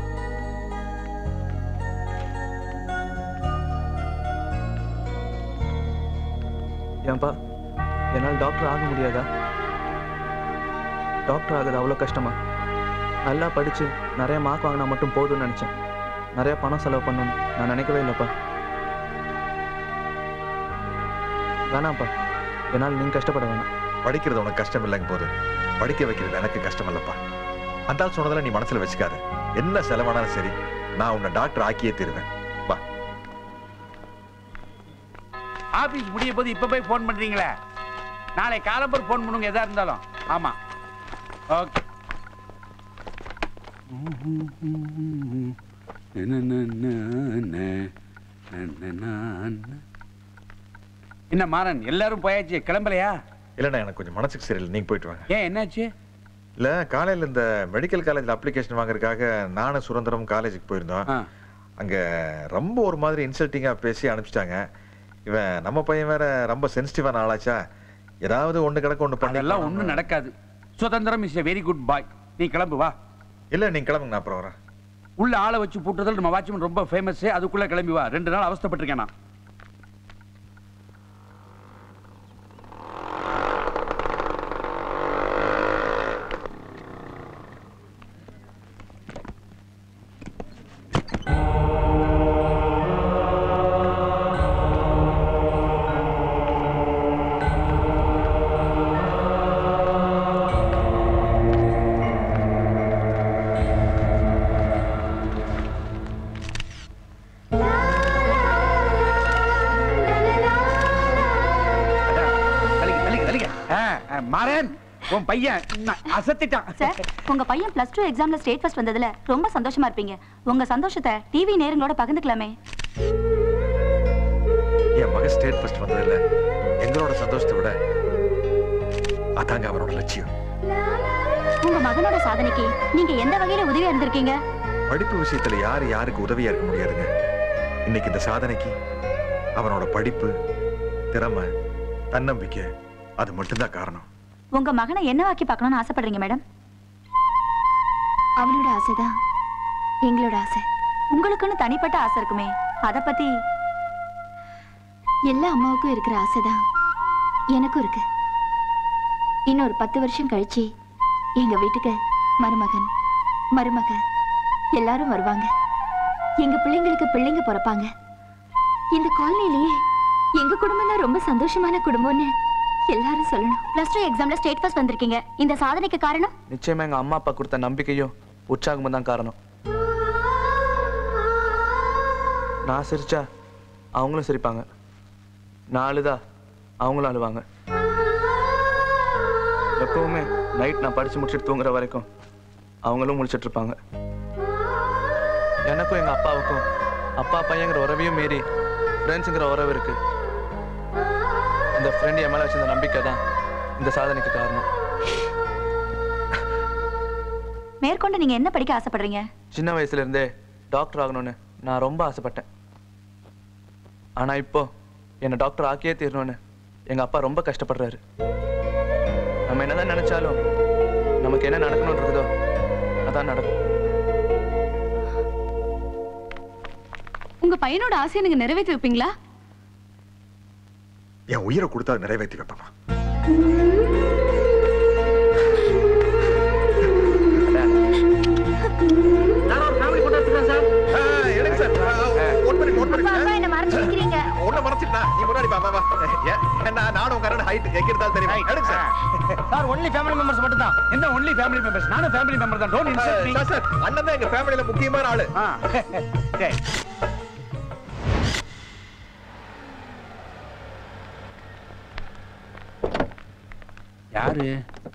ஏன்பா என்னால் டாக்டர் ஆக முடியாதா டாக்டர் ஆகுது அவ்வளோ கஷ்டமா நல்லா படித்து நிறைய மார்க் வாங்கினா மட்டும் போதும்னு நினச்சேன் நிறைய பணம் செலவு பண்ணணும்னு நான் நினைக்கவே இல்லைப்பா வேணாம்ப்பா என்னால் நீங்கள் கஷ்டப்பட வேணாம் படிக்கிறது உனக்கு கஷ்டம் இல்லைங்க போது படிக்க வைக்கிறது எனக்கு கஷ்டம் இல்லப்பா அந்த ஆள் சொன்னதெல்லாம் நீ மனசுல வச்சுக்காத என்ன செலவானாலும் சரி நான் உன்னை டாக்டர் ஆக்கியே தருவேன் வா ஆபீஸ் முடிய போது இப்ப போய் ஃபோன் பண்றீங்களே நாளை காலம்பர் ஃபோன் பண்ணுங்க எதா இருந்தாலும் ஆமா ஓகே என்ன மாறன் எல்லாரும் போயாச்சு கிளம்பலையா இல்லைண்ணா எனக்கு கொஞ்சம் மனசுக்கு சரியில்லை நீங்க போயிட்டு வாங்க ஏன் என்னாச்சு இல்ல காலையில இந்த மெடிக்கல் காலேஜ்ல அப்ளிகேஷன் வாங்குறதுக்காக நானும் சுரந்தரம் காலேஜுக்கு போயிருந்தோம் அங்க ரொம்ப ஒரு மாதிரி இன்சல்ட்டிங்கா பேசி அனுப்பிச்சிட்டாங்க இவன் நம்ம பையன் வேற ரொம்ப சென்சிட்டிவான ஆளாச்சா ஏதாவது ஒண்ணு கிடக்க ஒண்ணு பண்ணி அதெல்லாம் ஒண்ணும் நடக்காது Sudhanthiram is a very good boy நீ கிளம்பு வா இல்ல நீங்க கிளம்புங்க நான் அப்புறம் வரேன் உள்ள ஆளை வச்சு பூட்டுறதுல நம்ம வாட்ச்மேன் ரொம்ப ஃபேமஸ் அதுக்குள்ள கிளம்பி வா ரெண்டு நாள் அவஸ்தைப்பட்டிருக்கேன் நான் தள்ளிக்க, தள்ளிக்க, தள்ளிக்க. ஆ, ஆ, மாறன் உன் பையன் நான் அசத்திட்டான் சார் உங்க பையன் பிளஸ் டூ எக்ஸாம்ல ஸ்டேட் ஃபர்ஸ்ட் வந்ததுல ரொம்ப சந்தோஷமா இருப்பீங்க உங்க சந்தோஷத்தை டிவி நேரங்களோட பகிர்ந்துக்கலாமே என் மகன் ஸ்டேட் ஃபர்ஸ்ட் வந்ததில்ல எங்களோட சந்தோஷத்தை விட அதாங்க அவனோட லட்சியம் உங்க மகனோட சாதனைக்கு நீங்க எந்த வகையில உதவியா இருந்திருக்கீங்க படிப்பு விஷயத்துல யாரு யாருக்கு உதவியா இருக்க முடியாதுங்க இன்னைக்கு இந்த சாதனைக்கு அவனோட படிப்பு திறமை தன்னம்பிக்கை அது மட்டும்தான் காரணம் உங்க மகனை என்னவாக்கி பார்க்கணும்னு ஆசைப்படுறீங்க மேடம் அவனோட ஆசைதான் எங்களோட ஆசை உங்களுக்குன்னு தனிப்பட்ட ஆசை இருக்குமே அத பத்தி எல்லா அம்மாவுக்கும் இருக்கிற ஆசைதான் எனக்கும் இருக்கு இன்னொரு பத்து வருஷம் கழிச்சு எங்க வீட்டுக்கு மருமகன் மருமக எல்லாரும் வருவாங்க எங்க பிள்ளைங்களுக்கு பிள்ளைங்க பிறப்பாங்க இந்த காலனிலேயே எங்க குடும்பம் தான் ரொம்ப சந்தோஷமான குடும்பம்னு எல்லாரும் சொல்லணும் பிளஸ் டூ எக்ஸாம்ல ஸ்டேட் ஃபர்ஸ்ட் வந்திருக்கீங்க இந்த சாதனைக்கு காரணம் நிச்சயமா எங்க அம்மா அப்பா கொடுத்த நம்பிக்கையும் உற்சாகமும் தான் காரணம் நான் சிரிச்சா அவங்களும் சிரிப்பாங்க நான் அழுதா அவங்களும் அழுவாங்க எப்பவுமே நைட் நான் படிச்சு முடிச்சுட்டு தூங்குற வரைக்கும் அவங்களும் முழிச்சிட்டு இருப்பாங்க எனக்கும் எங்க அப்பாவுக்கும் அப்பா பையங்கிற உறவையும் மீறி ஃப்ரெண்ட்ஸுங்கிற உறவு இருக்கு இந்த ஃப்ரெண்ட் என் மேல வச்சிருந்த நம்பிக்கை தான் இந்த சாதனைக்கு காரணம் மேற்கொண்டு நீங்க என்ன படிக்க ஆசைப்படுறீங்க சின்ன வயசுல இருந்தே டாக்டர் ஆகணும்னு நான் ரொம்ப ஆசைப்பட்டேன் ஆனா இப்போ என்னை டாக்டர் ஆக்கியே தீரணும்னு எங்க அப்பா ரொம்ப கஷ்டப்படுறாரு நம்ம என்னதான் நினைச்சாலும் நமக்கு என்ன நடக்கணும்ன்றதோ அதான் நடக்கும் உங்க பையனோட ஆசையை நீங்க நிறைவேற்றி வைப்பீங்களா என் உயிரை கொடுத்தா அதை நிறைவேற்றி வைப்பேமா நான் ஒரு ஃபேமிலி போட்டோ எடுத்துக்கிறேன் சார் எடுங்க sir one minute one minute அப்பா என்ன மறைச்சு நிக்கிறீங்க உன்னை மறைச்சிட்டா நீ முன்னாடி வா வா வா ஏன், ஏன்னா நானும் உங்க அண்ணன் ஹைட் எங்க இருந்தாலும் தெரியும் எடுங்க sir sir only family members மட்டும் தான் என்ன ஒன்லி ஃபேமிலி மெம்பர்ஸ் நானும் ஃபேமிலி மெம்பர் தான் don't insult me sir sir அண்ணன் தான் எங்க ஃபேமிலியில முக்கியமான ஆளு சரி யாரு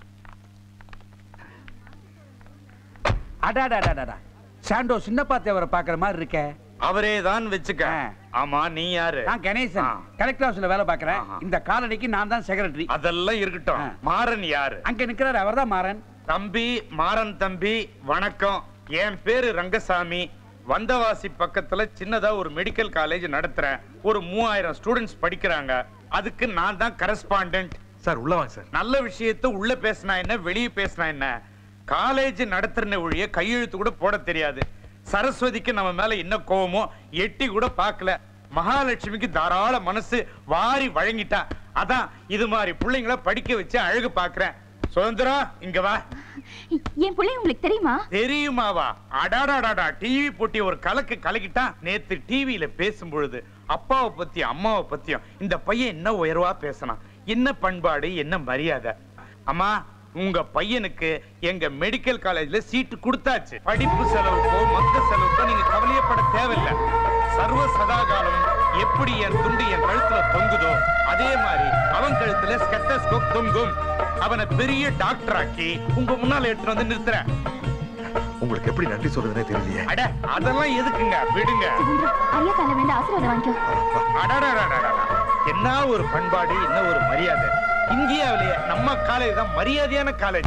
அடாடாடாடா சாண்டோ சின்னப்பா தேவரை பாக்குற மாதிரி இருக்க அவரே தான் வச்சுக்க ஆமா நீ யாரு நான் கணேசன் கலெக்டர் ஹவுஸ்ல வேலை பாக்குறேன் இந்த காலனிக்கு நான் தான் செக்ரட்டரி அதெல்லாம் இருக்கட்டும் மாறன் யாரு அங்க நிக்கிறாரு அவர்தான் மாறன் தம்பி மாறன் தம்பி வணக்கம் என் பேரு ரங்கசாமி வந்தவாசி பக்கத்துல சின்னதா ஒரு மெடிக்கல் காலேஜ் நடத்துறேன் ஒரு மூவாயிரம் ஸ்டூடெண்ட்ஸ் படிக்கிறாங்க அதுக்கு நான் தான் கரஸ்பாண்டன்ட் சார் உள்ள வாங்க சார் நல்ல விஷயத்த உள்ள பேசினா என்ன வெளியே பேசினா என்ன காலேஜ் நடத்துறன ஒழிய கையெழுத்து கூட போட தெரியாது சரஸ்வதிக்கு நம்ம மேல என்ன கோவமோ எட்டி கூட பார்க்கல மகாலட்சுமிக்கு தாராள மனசு வாரி வழங்கிட்டா அதான் இது மாதிரி பிள்ளைங்கள படிக்க வச்சு அழகு பாக்குறேன் சுதந்திரம் இங்க வா என் பிள்ளை உங்களுக்கு தெரியுமா தெரியுமாவா அடாடாடாடா டிவி போட்டி ஒரு கலக்கு கலக்கிட்டா நேத்து டிவியில பேசும் பொழுது அப்பாவை பத்தி அம்மாவை பத்தியும் இந்த பையன் என்ன உயர்வா பேசினான் என்ன பண்பாடு என்ன மரியாதை அம்மா உங்க பையனுக்கு எங்க மெடிக்கல் காலேஜ்ல சீட்டு கொடுத்தாச்சு படிப்பு செலவுக்கோ மத்த செலவுக்கோ நீங்க கவலையப்பட தேவையில்லை சர்வ சதாகாலம் எப்படி என் துண்டு என் கழுத்துல தொங்குதோ அதே மாதிரி அவன் கழுத்துல ஸ்கெட்டஸ்கோப் தொங்கும் அவனை பெரிய டாக்டர் ஆக்கி உங்க முன்னால எடுத்துட்டு வந்து நிறுத்துறேன் உங்களுக்கு எப்படி நன்றி சொல்றதுனே தெரியலையே அட அதெல்லாம் எதுக்குங்க விடுங்க ஐயா கால வேண்ட ஆசீர்வாதம் வாங்கிக்கோ அடடடடடடா. என்ன ஒரு பண்பாடு என்ன ஒரு மரியாதை இந்தியாவிலேயே நம்ம காலேஜ் தான் மரியாதையான college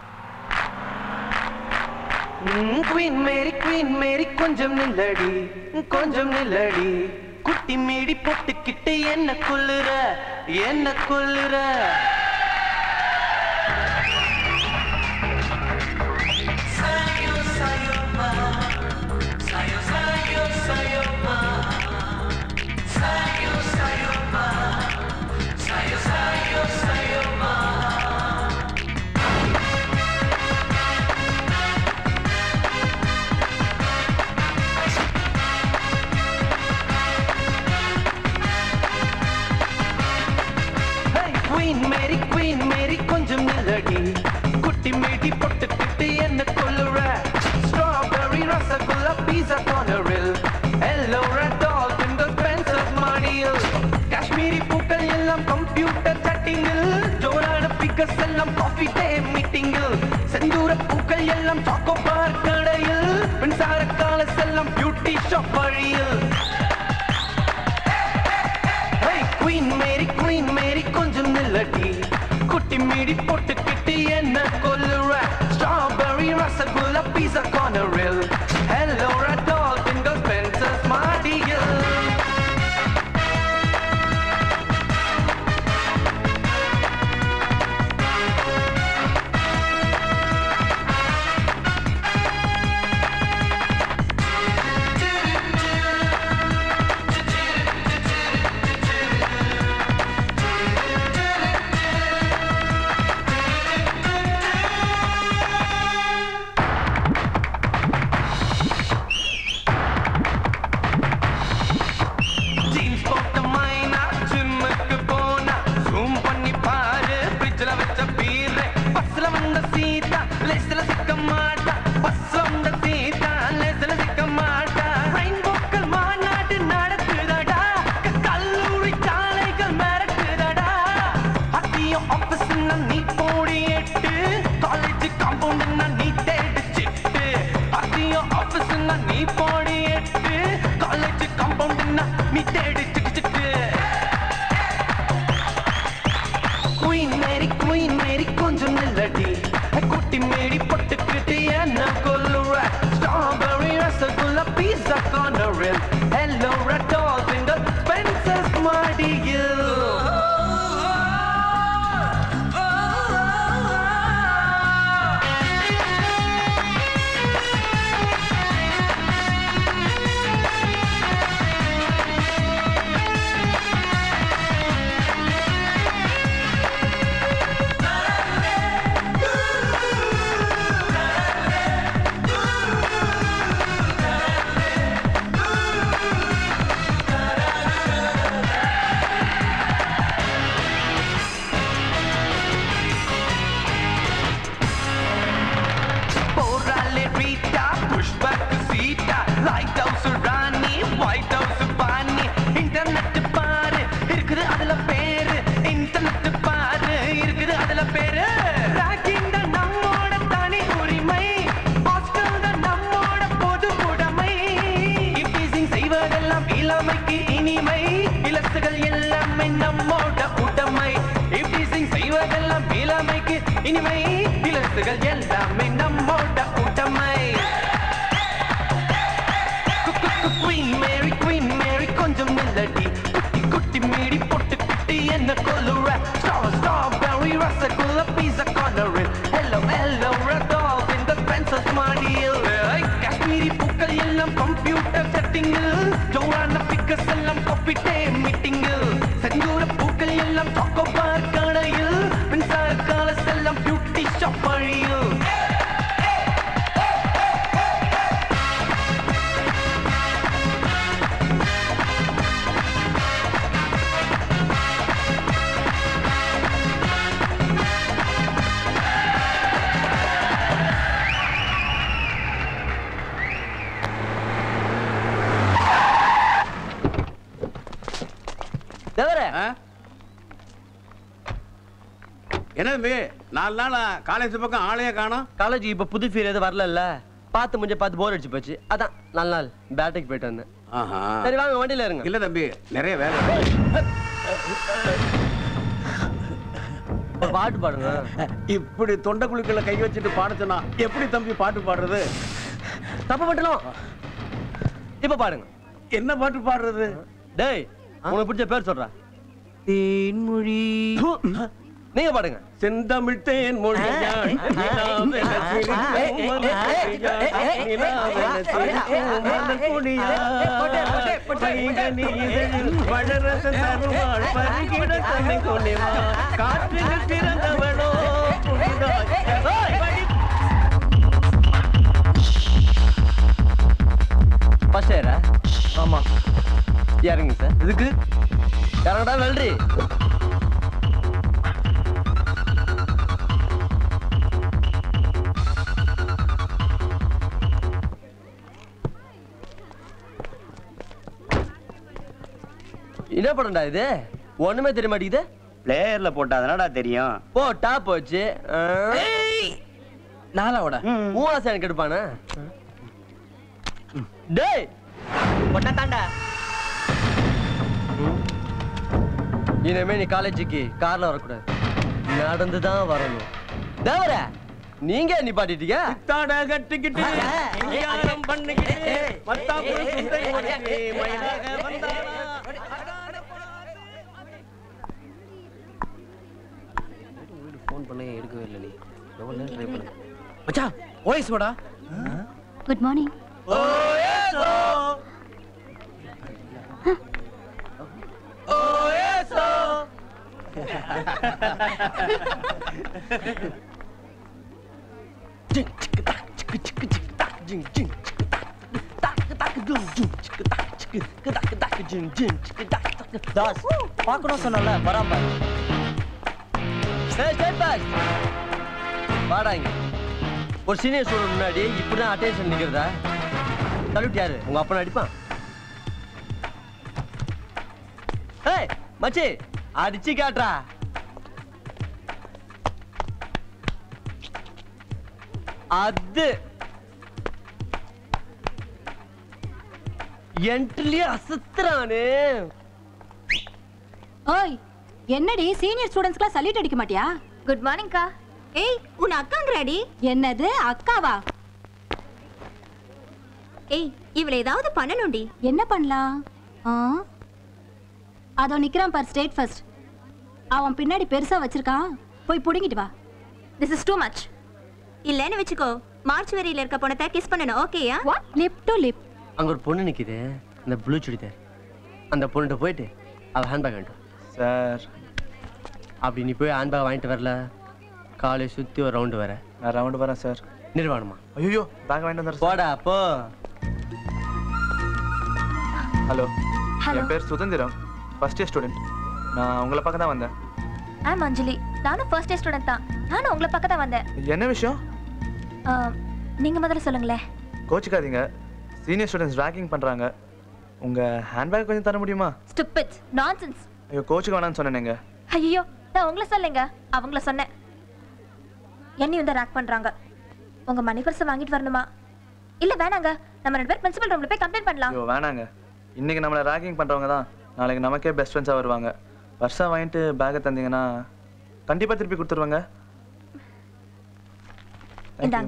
queen Mary queen Mary கொஞ்சம் நில்லடி கொஞ்சம் நில்லடி குட்டி மேடி போட்டுக்கிட்டு என்ன கொல்லுற என்ன கொல்லுற குயின் மேரி குயின் மேரி கொஞ்சம் நில்லடி குட்டி மேடி போட்டுக்கிட்டு என்ன கொல்லுற ஸ்ட்ராபெரி ரசகுல்லா பீஸா கார்னரில் எல்லோ ரெட் டால் பிங்கல் பென்சில் மணியில் காஷ்மீரி பூக்கள் எல்லாம் கம்ப்யூட்டர் சட்டிங்கில் ஜோரான பிக்கர்ஸ் எல்லாம் காஃபி டே மீட்டிங்கில் செந்தூர பூக்கள் எல்லாம் சாக்கோ பார் கடையில் மின்சார கால செல்லம் பியூட்டி ஷாப் வழியில் குயின் மேரி குயின் மேரி கொஞ்சம் நில்லடி குட்டி மீடி போட்டுக்கிட்டு என்ன கொல்லுற star Rasagulla, pizza corner grill. Hello, red dolphin, go Spencer's Marty Hill. Jeans போட்ட மைனா ஜிம்முக்கு போனா ஜூம் பண்ணி பாரு ஃப்ரிட்ஜ்ல வச்ச பீர் பஸ்ல வந்த சீதா லேஸ்ல சிக்க மாட்டா பஸ்ல வந்த சீதா லேஸ்ல சிக்க மாட்டா ரெயின்போக்கள் மாநாடு நடக்குதடா க- கல்லூரி சாலைகள் மிரட்டுதடா அத்தியம் ஆபீஸ் நீ போடி எட்டு காலேஜ் காம்பவுண்ட் நீ தேடு சிட்டு அத்தியம் ஆபீஸ் நீ போடி எட்டு காலேஜ் காம்பவுண்ட் நீ தேடு சிட்டு சிட்டு குயின் மேரி குயின் மேரி கொஞ்சம் நில்லடி குட்டி மேடி பொட்டுக்கிட்டு என்ன கொல்லுற ஸ்ட்ராபெரி ரசகுல்லா பீஸா கார்னரில் ஹலோ ரெட்டால் ஃபிங்கர் ஸ்பென்சர்ஸ் மாடியில் போராளே ரீட்டா புஷ்பக்கு சீட்டா லைட் ஹவுஸ் ராணி ஒயிட் ஹவுஸ் பாணி இன்டர்நெட் பாரு இருக்குது அதுல பேரு இன்டர்நெட் பாரு இருக்குது அதுல பேரு ராக்கிங் தான் நம்மோட தனி உரிமை ஹாஸ்டல் தான் நம்மோட பொது உடைமை இப்பீசிங் செய்வதெல்லாம் இளமைக்கு இனிமை இலசுகள் எல்லாமே நம்மோட உடைமை இப்பீசிங் செய்வதெல்லாம் இளமைக்கு இனிமை இலசுகள் எல்லாமே நம்மோட உடைமை குயின் மேரி குயின் மேரி கொஞ்சம் நில்லடி குட்டி குட்டி மீடி பொட்டுக்கிட்டு என்ன கொல்லுற ஸ்டார் ஸ்ட்ராபெரி ரசகுல்லா பீஸா கார்னரில் ஹலோ ஹலோ ரெடால் இந்த ஸ்பென்சர்ஸ் மாடியில் காஷ்மீரி பூக்கள் எல்லாம் கம்ப்யூட்டர் செட்டிங்கில் ஜோரான பிக்கர்ஸ் எல்லாம் காப்பிட்டே மீட்டிங்கில் செந்தூர பூக்கள் எல்லாம் சாக்கோபார் கடையில் மின்சார காலஸ் எல்லாம் பியூட்டி ஷாப் வழியில் தவிர என்ன தம்பி நாலு நாள் காலேஜ் பக்கம் ஆளையே காணோம் காலேஜ் இப்ப புது ஃபீல் எதுவும் வரல பார்த்து முடிஞ்ச பார்த்து போர் அடிச்சு போச்சு அதான் நல்ல நாள் பேட்டைக்கு போயிட்டு வந்தேன் ஆஹா சரி வாங்க வண்டியில இருங்க இல்ல தம்பி நிறைய வேலை ஒரு பாட்டு பாடுங்க இப்படி தொண்டை குழுக்களை கை வச்சுட்டு பாட சொன்னா எப்படி தம்பி பாட்டு பாடுறது தப்பு மட்டும் இப்ப பாடுங்க என்ன பாட்டு பாடுறது டேய் உனக்கு பிடிச்ச பேர் சொல்றா தேன்மொழி நீங்க பாடுங்க செந்தமிழ் தேன் மொழியாள் நிலாவென சிரிக்கும் மலர்கொடியாள், நிலாவென சிரிக்கும் மலர்கொடியாள், பைங்கனி இதழில் வளரச தருவாள், பருகிட தன்னை கொள்ளிவாள், காற்றில் பிறந்தவளோ புதிதாய் படி- ஃபர்ஸ்ட் இயரா ஆமா இறங்குங்க சார் இதுக்கு இறங்கடா வெல்றி என்ன படம்டா இது ஒண்ணுமே தெரிய மாட்டேங்குது பிளேயர்ல போட்டாதானடா தெரியும் போட்டா போச்சு நாலாவோட உன் ஆசை எனக்கு எடுப்பானே டேய் பொண்ணா தாண்டா இனிமே நீ காலேஜுக்கு கார்ல வரக்கூடாது நடந்து தான் வரணும் தவிர நீங்க நிப்பாட்டிட்டீங்க தாட கட்டிக்கிட்டு கல்யாணம் பண்ணிக்கிட்டு மத்தாப்புல சுண்டை உடைச்சு மயிலாக வந்தாரா ஃபோன் பண்ண எடுக்கவே இல்லை நீ எவ்வளவு நேரம் ட்ரை பண்ண மச்சான் ஓஎஸ் வாடா குட் மார்னிங் தாஸ் பார்க்கணும் சொன்னல வராம ஏய் ஸ்டேட் பேக் வாடா இங்க ஒரு சீனியர் ஸ்டூடெண்ட் முன்னாடி இப்படிதான் அட்டென்ஷன் நிக்கிறதா சல்யூட் யாரு உங்க அப்பா அடிப்பான் ஏய் மச்சி அடிச்சு காட்டுறா அது என்ட்லயே அசத்துறானே ஓய் என்னடி சீனியர் ஸ்டூடண்ட்ஸ்க்குலாம் சல்யூட் அடிக்க மாட்டியா குட் மார்னிங்க்கா ஏய் உன் அக்காங்கிறாடி என்னது அக்காவா ஏய் இவளை ஏதாவது பண்ணணும்டி என்ன பண்ணலாம் ஆ அதோ நிக்கிறான் பார் ஸ்டேட் ஃபர்ஸ்ட் அவன் பின்னாடி பெருசா வச்சிருக்கான் போய் புடுங்கிட்டு வா திஸ் இஸ் டூ மச் இல்லைன்னு வச்சுக்கோ மார்ச் வரியில இருக்க பொண்ணத்தை கிஸ் பண்ணணும் ஓகேயா லிப் டு லிப் அங்க ஒரு பொண்ணு நிக்குது அந்த ப்ளூ சுடிதார் அந்த பொண்ணுகிட்ட போயிட்டு அவ ஹேண்ட்பேக் வேண்டாம் சார் அப்படி நீ போய் ஹேண்ட்பேக் வாங்கிட்டு வரல காலை சுத்தி ஒரு ரவுண்டு வர நான் ரவுண்டு வரேன் சார் நிர்வாணமா ஐயோ பேக் வாங்கிட்டு வந்துடுறேன் போடா போ ஹலோ Hello. என் பேர் சுதந்திரம் ஃபர்ஸ்ட் இயர் ஸ்டூடெண்ட் நான் உங்களை பார்க்க தான் வந்தேன் ஆம் அஞ்சலி நானும் ஃபர்ஸ்ட் இயர் ஸ்டூடெண்ட் தான் நானும் உங்களை பக்கம் தான் வந்தேன் என்ன விஷயம் ஆ, நீங்க முதல்ல சொல்லுங்களேன் கோச்சிக்காதீங்க சீனியர் ஸ்டூடெண்ட்ஸ் ரேக்கிங் பண்ணுறாங்க உங்கள் ஹேண்ட்பேக் கொஞ்சம் தர முடியுமா ஸ்டூபிட் நான்சென்ஸ் ஐயோ கோச்சுக்கு வேணாம்னு சொன்னேங்க ஐயோ நான் உங்களை சொல்லுங்க அவங்கள சொன்னேன் என்னையும் வந்து ரேக் பண்றாங்க உங்க மணி பர்ஸ் வாங்கிட்டு வரணுமா இல்ல வேணாங்க நம்ம ரெண்டு பேர் பிரின்சிபல் ரூம்ல போய் கம்ப்ளைண்ட் பண்ணலாம் ஐயோ வேணாங்க இன்னைக்கு நம்மளை ரேக்கிங் பண்ணுறவங்க தான் நாளைக்கு நமக்கே பெஸ்ட் ஃப்ரெண்ட்ஸாக வருவாங்க பர்ஸாக வாங்கிட்டு பேக்கை தந்தீங்கன்னா கண்டிப்பாக திருப்பி கொடுத்துருவாங்க இந்தாங்க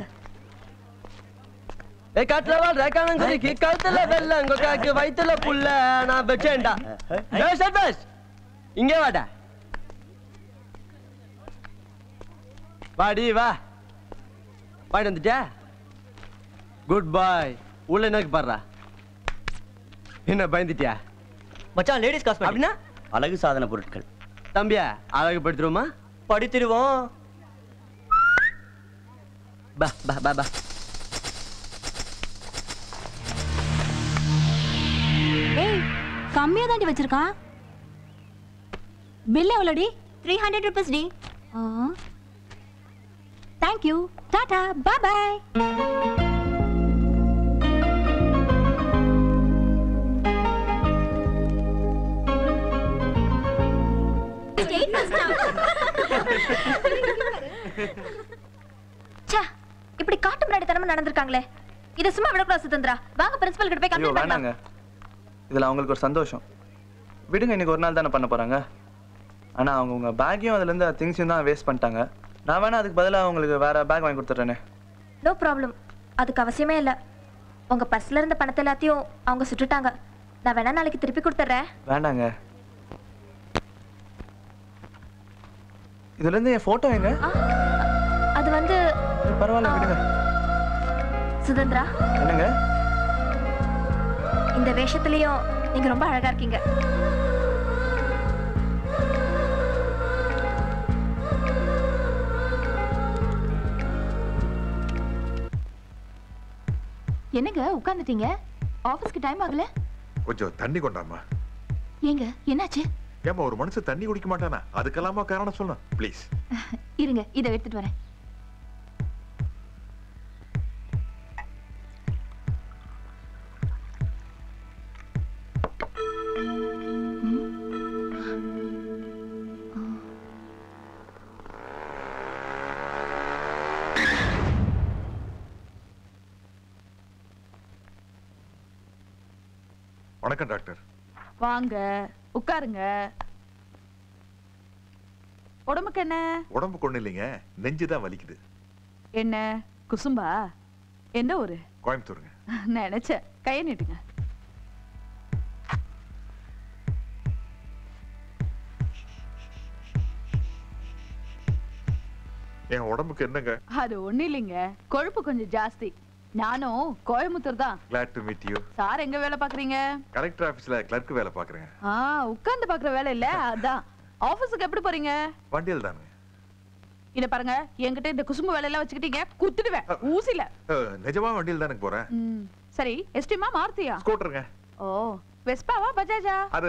ஏ காட்டுல வாழ்ற காணங்குடிக்கு கழுத்துல வெள்ளங்க காக்கு வயித்துல புல்ல நான் வச்சேன்டா ஏய் சர்பஸ் இங்க வாடா வாடி வா வாடி வந்துட்டியா குட் பாய் உள்ள எனக்கு பாடுறா என்ன பயந்துட்டியா மச்சான் லேடிஸ் காஸ்மெட்டிக் அப்படின்னா அழகு சாதன பொருட்கள் தம்பியா அழகு படுத்துருவோமா படித்திருவோம் பா பா பா பா ஏய் கம்மியா தாண்டி வச்சிருக்கான் பில் எவ்வளோடி த்ரீ ஹண்ட்ரட் ருபீஸ் டி தேங்க்யூ டாடா பாய் பாய் ச்சே இப்படி காட்டு முன்னாடி தனமா நடந்திருக்காங்களே இதை சும்மா விடக்கூடாது சுதந்திரா வாங்க பிரின்சிபல் கிட்ட போய் ஐயோ கம்ப்ளைண்ட் பண்ணலாம் வேணாங்க இதில் அவங்களுக்கு ஒரு சந்தோஷம் விடுங்க இன்னைக்கு ஒரு நாள் தானே பண்ண போகிறாங்க ஆனால் அவங்க உங்கள் பேக்கையும் அதுலேருந்து திங்ஸையும் தான் வேஸ்ட் பண்ணிட்டாங்க நான் வேணா அதுக்கு பதிலாக அவங்களுக்கு வேற பேக் வாங்கி கொடுத்துட்றேனே நோ ப்ராப்ளம் அதுக்கு அவசியமே இல்லை உங்க பர்ஸ்ல இருந்த பணத்தை எல்லாத்தையும் அவங்க சுட்டுட்டாங்க நான் வேணா நாளைக்கு திருப்பி கொடுத்துட்றேன் வேண்டாங்க இதுலேருந்து என் ஃபோட்டோ எங்க அது வந்து பரவாயில்ல விடுங்க சுதந்திரா என்னங்க இந்த வேஷத்துலயும் நீங்க ரொம்ப அழகா இருக்கீங்க என்னங்க உட்காந்துட்டீங்க ஆபீஸ்க்கு டைம் ஆகல கொஞ்சம் தண்ணி கொண்டாமா ஏங்க என்னாச்சு ஏமா ஒரு மனுஷன் தண்ணி குடிக்க மாட்டானா அதுக்கெல்லாமா காரணம் சொல்லணும் ப்ளீஸ் இருங்க இதை எடுத்துட்டு வரேன் வணக்கம் டாக்டர் வாங்க உட்காருங்க உடம்புக்கு என்ன உடம்புக்கு ஒண்ணு இல்லைங்க நெஞ்சு தான் வலிக்குது என்ன குசும்பா எந்த ஊரு கோயம்புத்தூருங்க நினைச்சேன் கையை நீட்டுங்க என் உடம்புக்கு என்னங்க அது ஒண்ணு இல்லைங்க கொழுப்பு கொஞ்சம் ஜாஸ்தி நானும் கோயம்புத்தூர் தான் glad to meet you sir எங்க வேலை பாக்குறீங்க கலெக்டர் ஆபீஸ்ல கிளர்க் வேலை பாக்குறேங்க ஆ உட்கார்ந்து பாக்குற வேலை இல்ல அதான் ஆபீஸுக்கு எப்படி போறீங்க வண்டியில் தானுங்க இத பாருங்க என்கிட்ட இந்த குசும்பு வேலை எல்லாம் வச்சுக்கிட்டீங்க குத்துடுவேன் ஊசில அஹ், நிஜமா வண்டியில் தானே போறேன் ம், சரி எஸ்டிமா மாருதியா ஸ்கூட்டருங்க ஓ வெஸ்பாவா பஜாஜா அது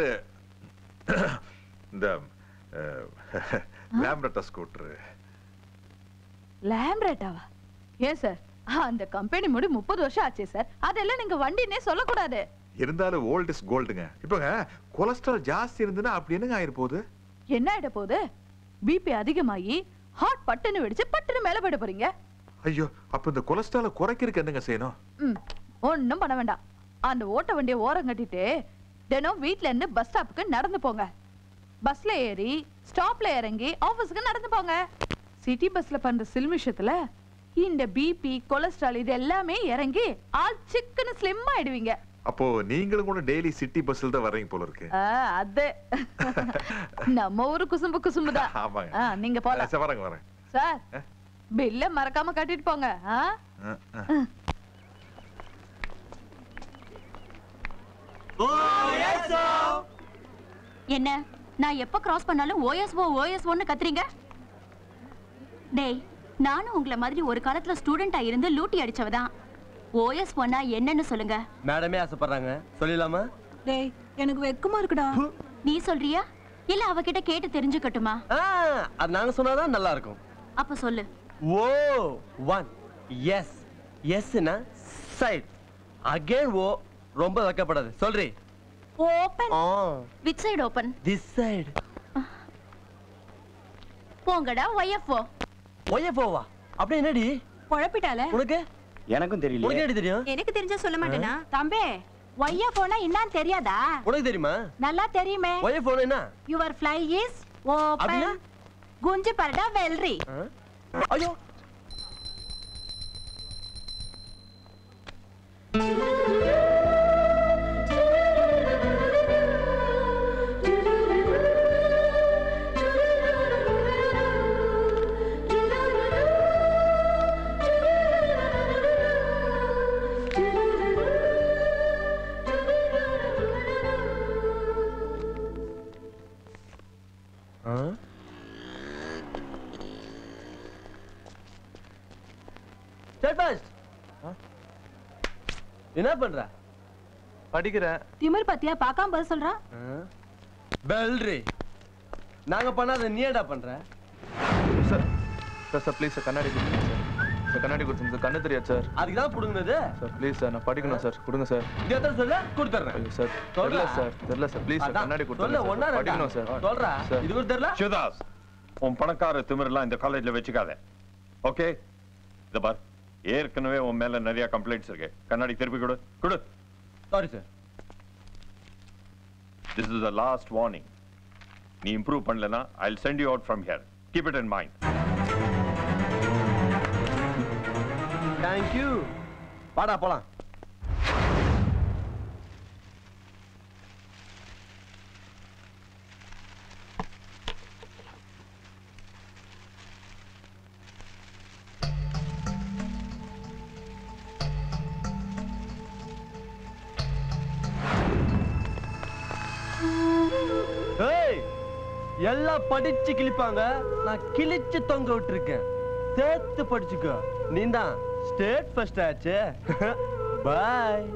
இந்த லேம்ரட்டா ஸ்கூட்டர் லேம்ரேட்டாவா ஏன் சார் அந்த கம்பெனி முடி முப்பது வருஷம் ஆச்சே சார் அதெல்லாம் நீங்க வண்டினே சொல்லக்கூடாது இருந்தாலும் ஓல்ட் இஸ் கோல்டுங்க இப்போங்க கொலஸ்ட்ரால் ஜாஸ்தி இருந்துன்னா அப்படி என்னங்க ஆயிரு போகுது என்ன ஆயிட போகுது பிபி அதிகமாகி ஹார்ட் பட்டுன்னு வெடிச்சு பட்டுன்னு மேல போயிட போறீங்க ஐயோ அப்ப இந்த கொலஸ்ட்ரால குறைக்கிறதுக்கு என்னங்க செய்யணும் ம் ஒண்ணும் பண்ண வேண்டாம் அந்த ஓட்ட வண்டியை ஓரம் கட்டிட்டு தினம் வீட்ல இருந்து பஸ் ஸ்டாப்புக்கு நடந்து போங்க பஸ்ல ஏறி ஸ்டாப்ல இறங்கி ஆபீஸ்க்கு நடந்து போங்க சிட்டி பஸ்ல பண்ற சில்மிஷத்துல இந்த பிபி கொலஸ்ட்ரால் இது எல்லாமே இறங்கி ஆள் சிக்கன ஸ்லிம் ஆயிடுவீங்க அப்போ நீங்களும் கூட டெய்லி சிட்டி பஸ்ல தான் வர்றீங்க போல இருக்கு ஆ, அது நம்ம ஊரு குசும்பு குசும்பு தான் ஆமாங்க ஆ, நீங்க போலாம் சரி, வரேங்க வரேன் சார் பில்ல மறக்காம கட்டிட்டு போங்க ஆ? அஹ், அஹ். என்ன நான் எப்ப கிராஸ் பண்ணாலும் ஓஎஸ்ஓ ஓஎஸ்ஓன்னு கத்துறீங்க டேய் நானும் உங்களை மாதிரி ஒரு காலத்துல ஸ்டூடெண்டா இருந்து லூட்டி அடிச்சவ தான் ஓஎஸ்ஓனா என்னன்னு சொல்லுங்க மேடமே ஆசைப்படுறாங்க சொல்லிடலாமா டேய் எனக்கு வெக்கமா இருக்குடா நீ சொல்றியா இல்ல அவகிட்ட கேட்டு தெரிஞ்சுக்கட்டுமா ஆ, அது நாங்க சொன்னாதான் நல்லா இருக்கும் அப்ப சொல்லு ஓ ஒன் எஸ் எஸ்னா சைட் அகைன் ஓ ரொம்ப வைக்கப்படாது சொல்றி ஓபன் ஆ which side open this side போங்கடா ஒய்எஃப்ஓ ஒய்எஃப்ஓவா அப்படியே என்னடி குழப்பிட்டால உனக்கு எனக்கும் உனக்கு எப்படி தெரியும் எனக்கு தெரிஞ்சா சொல்ல மாட்டேனா தம்பி ஒய்எஃப்ஓனா என்னன்னு தெரியாதா உனக்கு தெரியுமா நல்லா தெரியுமே ஒய்எஃப்ஓ என்ன யுவர் ஃப்ளை இஸ் அப்படின்னா? ஓபன் குஞ்சு பரடா வெல்ரி ஆ? ஐயோ ஆ? Start fast. என்ன பண்ற படிக்கிறேன் திமிர் பத்தியா பார்க்காம பதில் சொல்றான் பெல்ரி நாங்க பண்ணாத நீ ஏடா பண்ற sir sir sir please sir கண்ணாடி கொடுத்துருங்க சார் சார் கண்ணாடி கொடுத்துருங்க சார் கண்ணு தெரியாது சார் அதுக்கு தான் புடுங்கினது சார் ப்ளீஸ் சார் நான் படிக்கணும் சார் கொடுங்க சார் இது எத்தனை சொல்ல கொடுத்துறேன் ஐயோ சார் தெரியல சார் தெரியல சார் ப்ளீஸ் சார் அதான். கண்ணாடி சொல்ல, கொடுத்துருங்க ஒண்ணா சார் ரெண்டா? படிக்கணும் சார் சொல்றா. சார் இது கூட தெரியல சிவதாஸ் உன் பணக்கார திமிரெல்லாம் இந்த காலேஜ்ல வச்சுக்காத ஓகே இந்த பார் ஏற்கனவே உன் மேல நிறைய கம்ப்ளைண்ட்ஸ் இருக்கு கண்ணாடி திருப்பி கொடு கொடு sorry sir this is the last warning நீ இம்ப்ரூவ் பண்ணலனா I will send you out from here keep it in mind thank you வாடா போலாம் ஏய் எல்லாம் படிச்சு கிழிப்பாங்க நான் கிழிச்சு தொங்க விட்டுருக்கேன் சேர்த்து படிச்சுக்கோ நீ தான் ஸ்டேட் ஃபர்ஸ்ட் ஆச்சு பாய்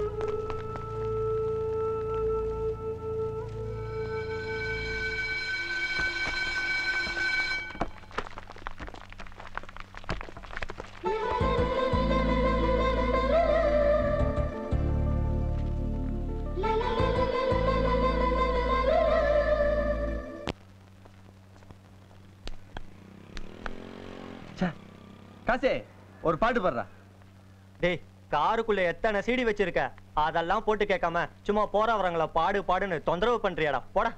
காசே ஒரு பாட்டு பாடுறா டேய் காருக்குள்ள எத்தனை சீடி வச்சிருக்க அதெல்லாம் போட்டு கேட்காம சும்மா போறவரங்கள பாடு பாடுன்னு தொந்தரவு பண்றியாடா போடா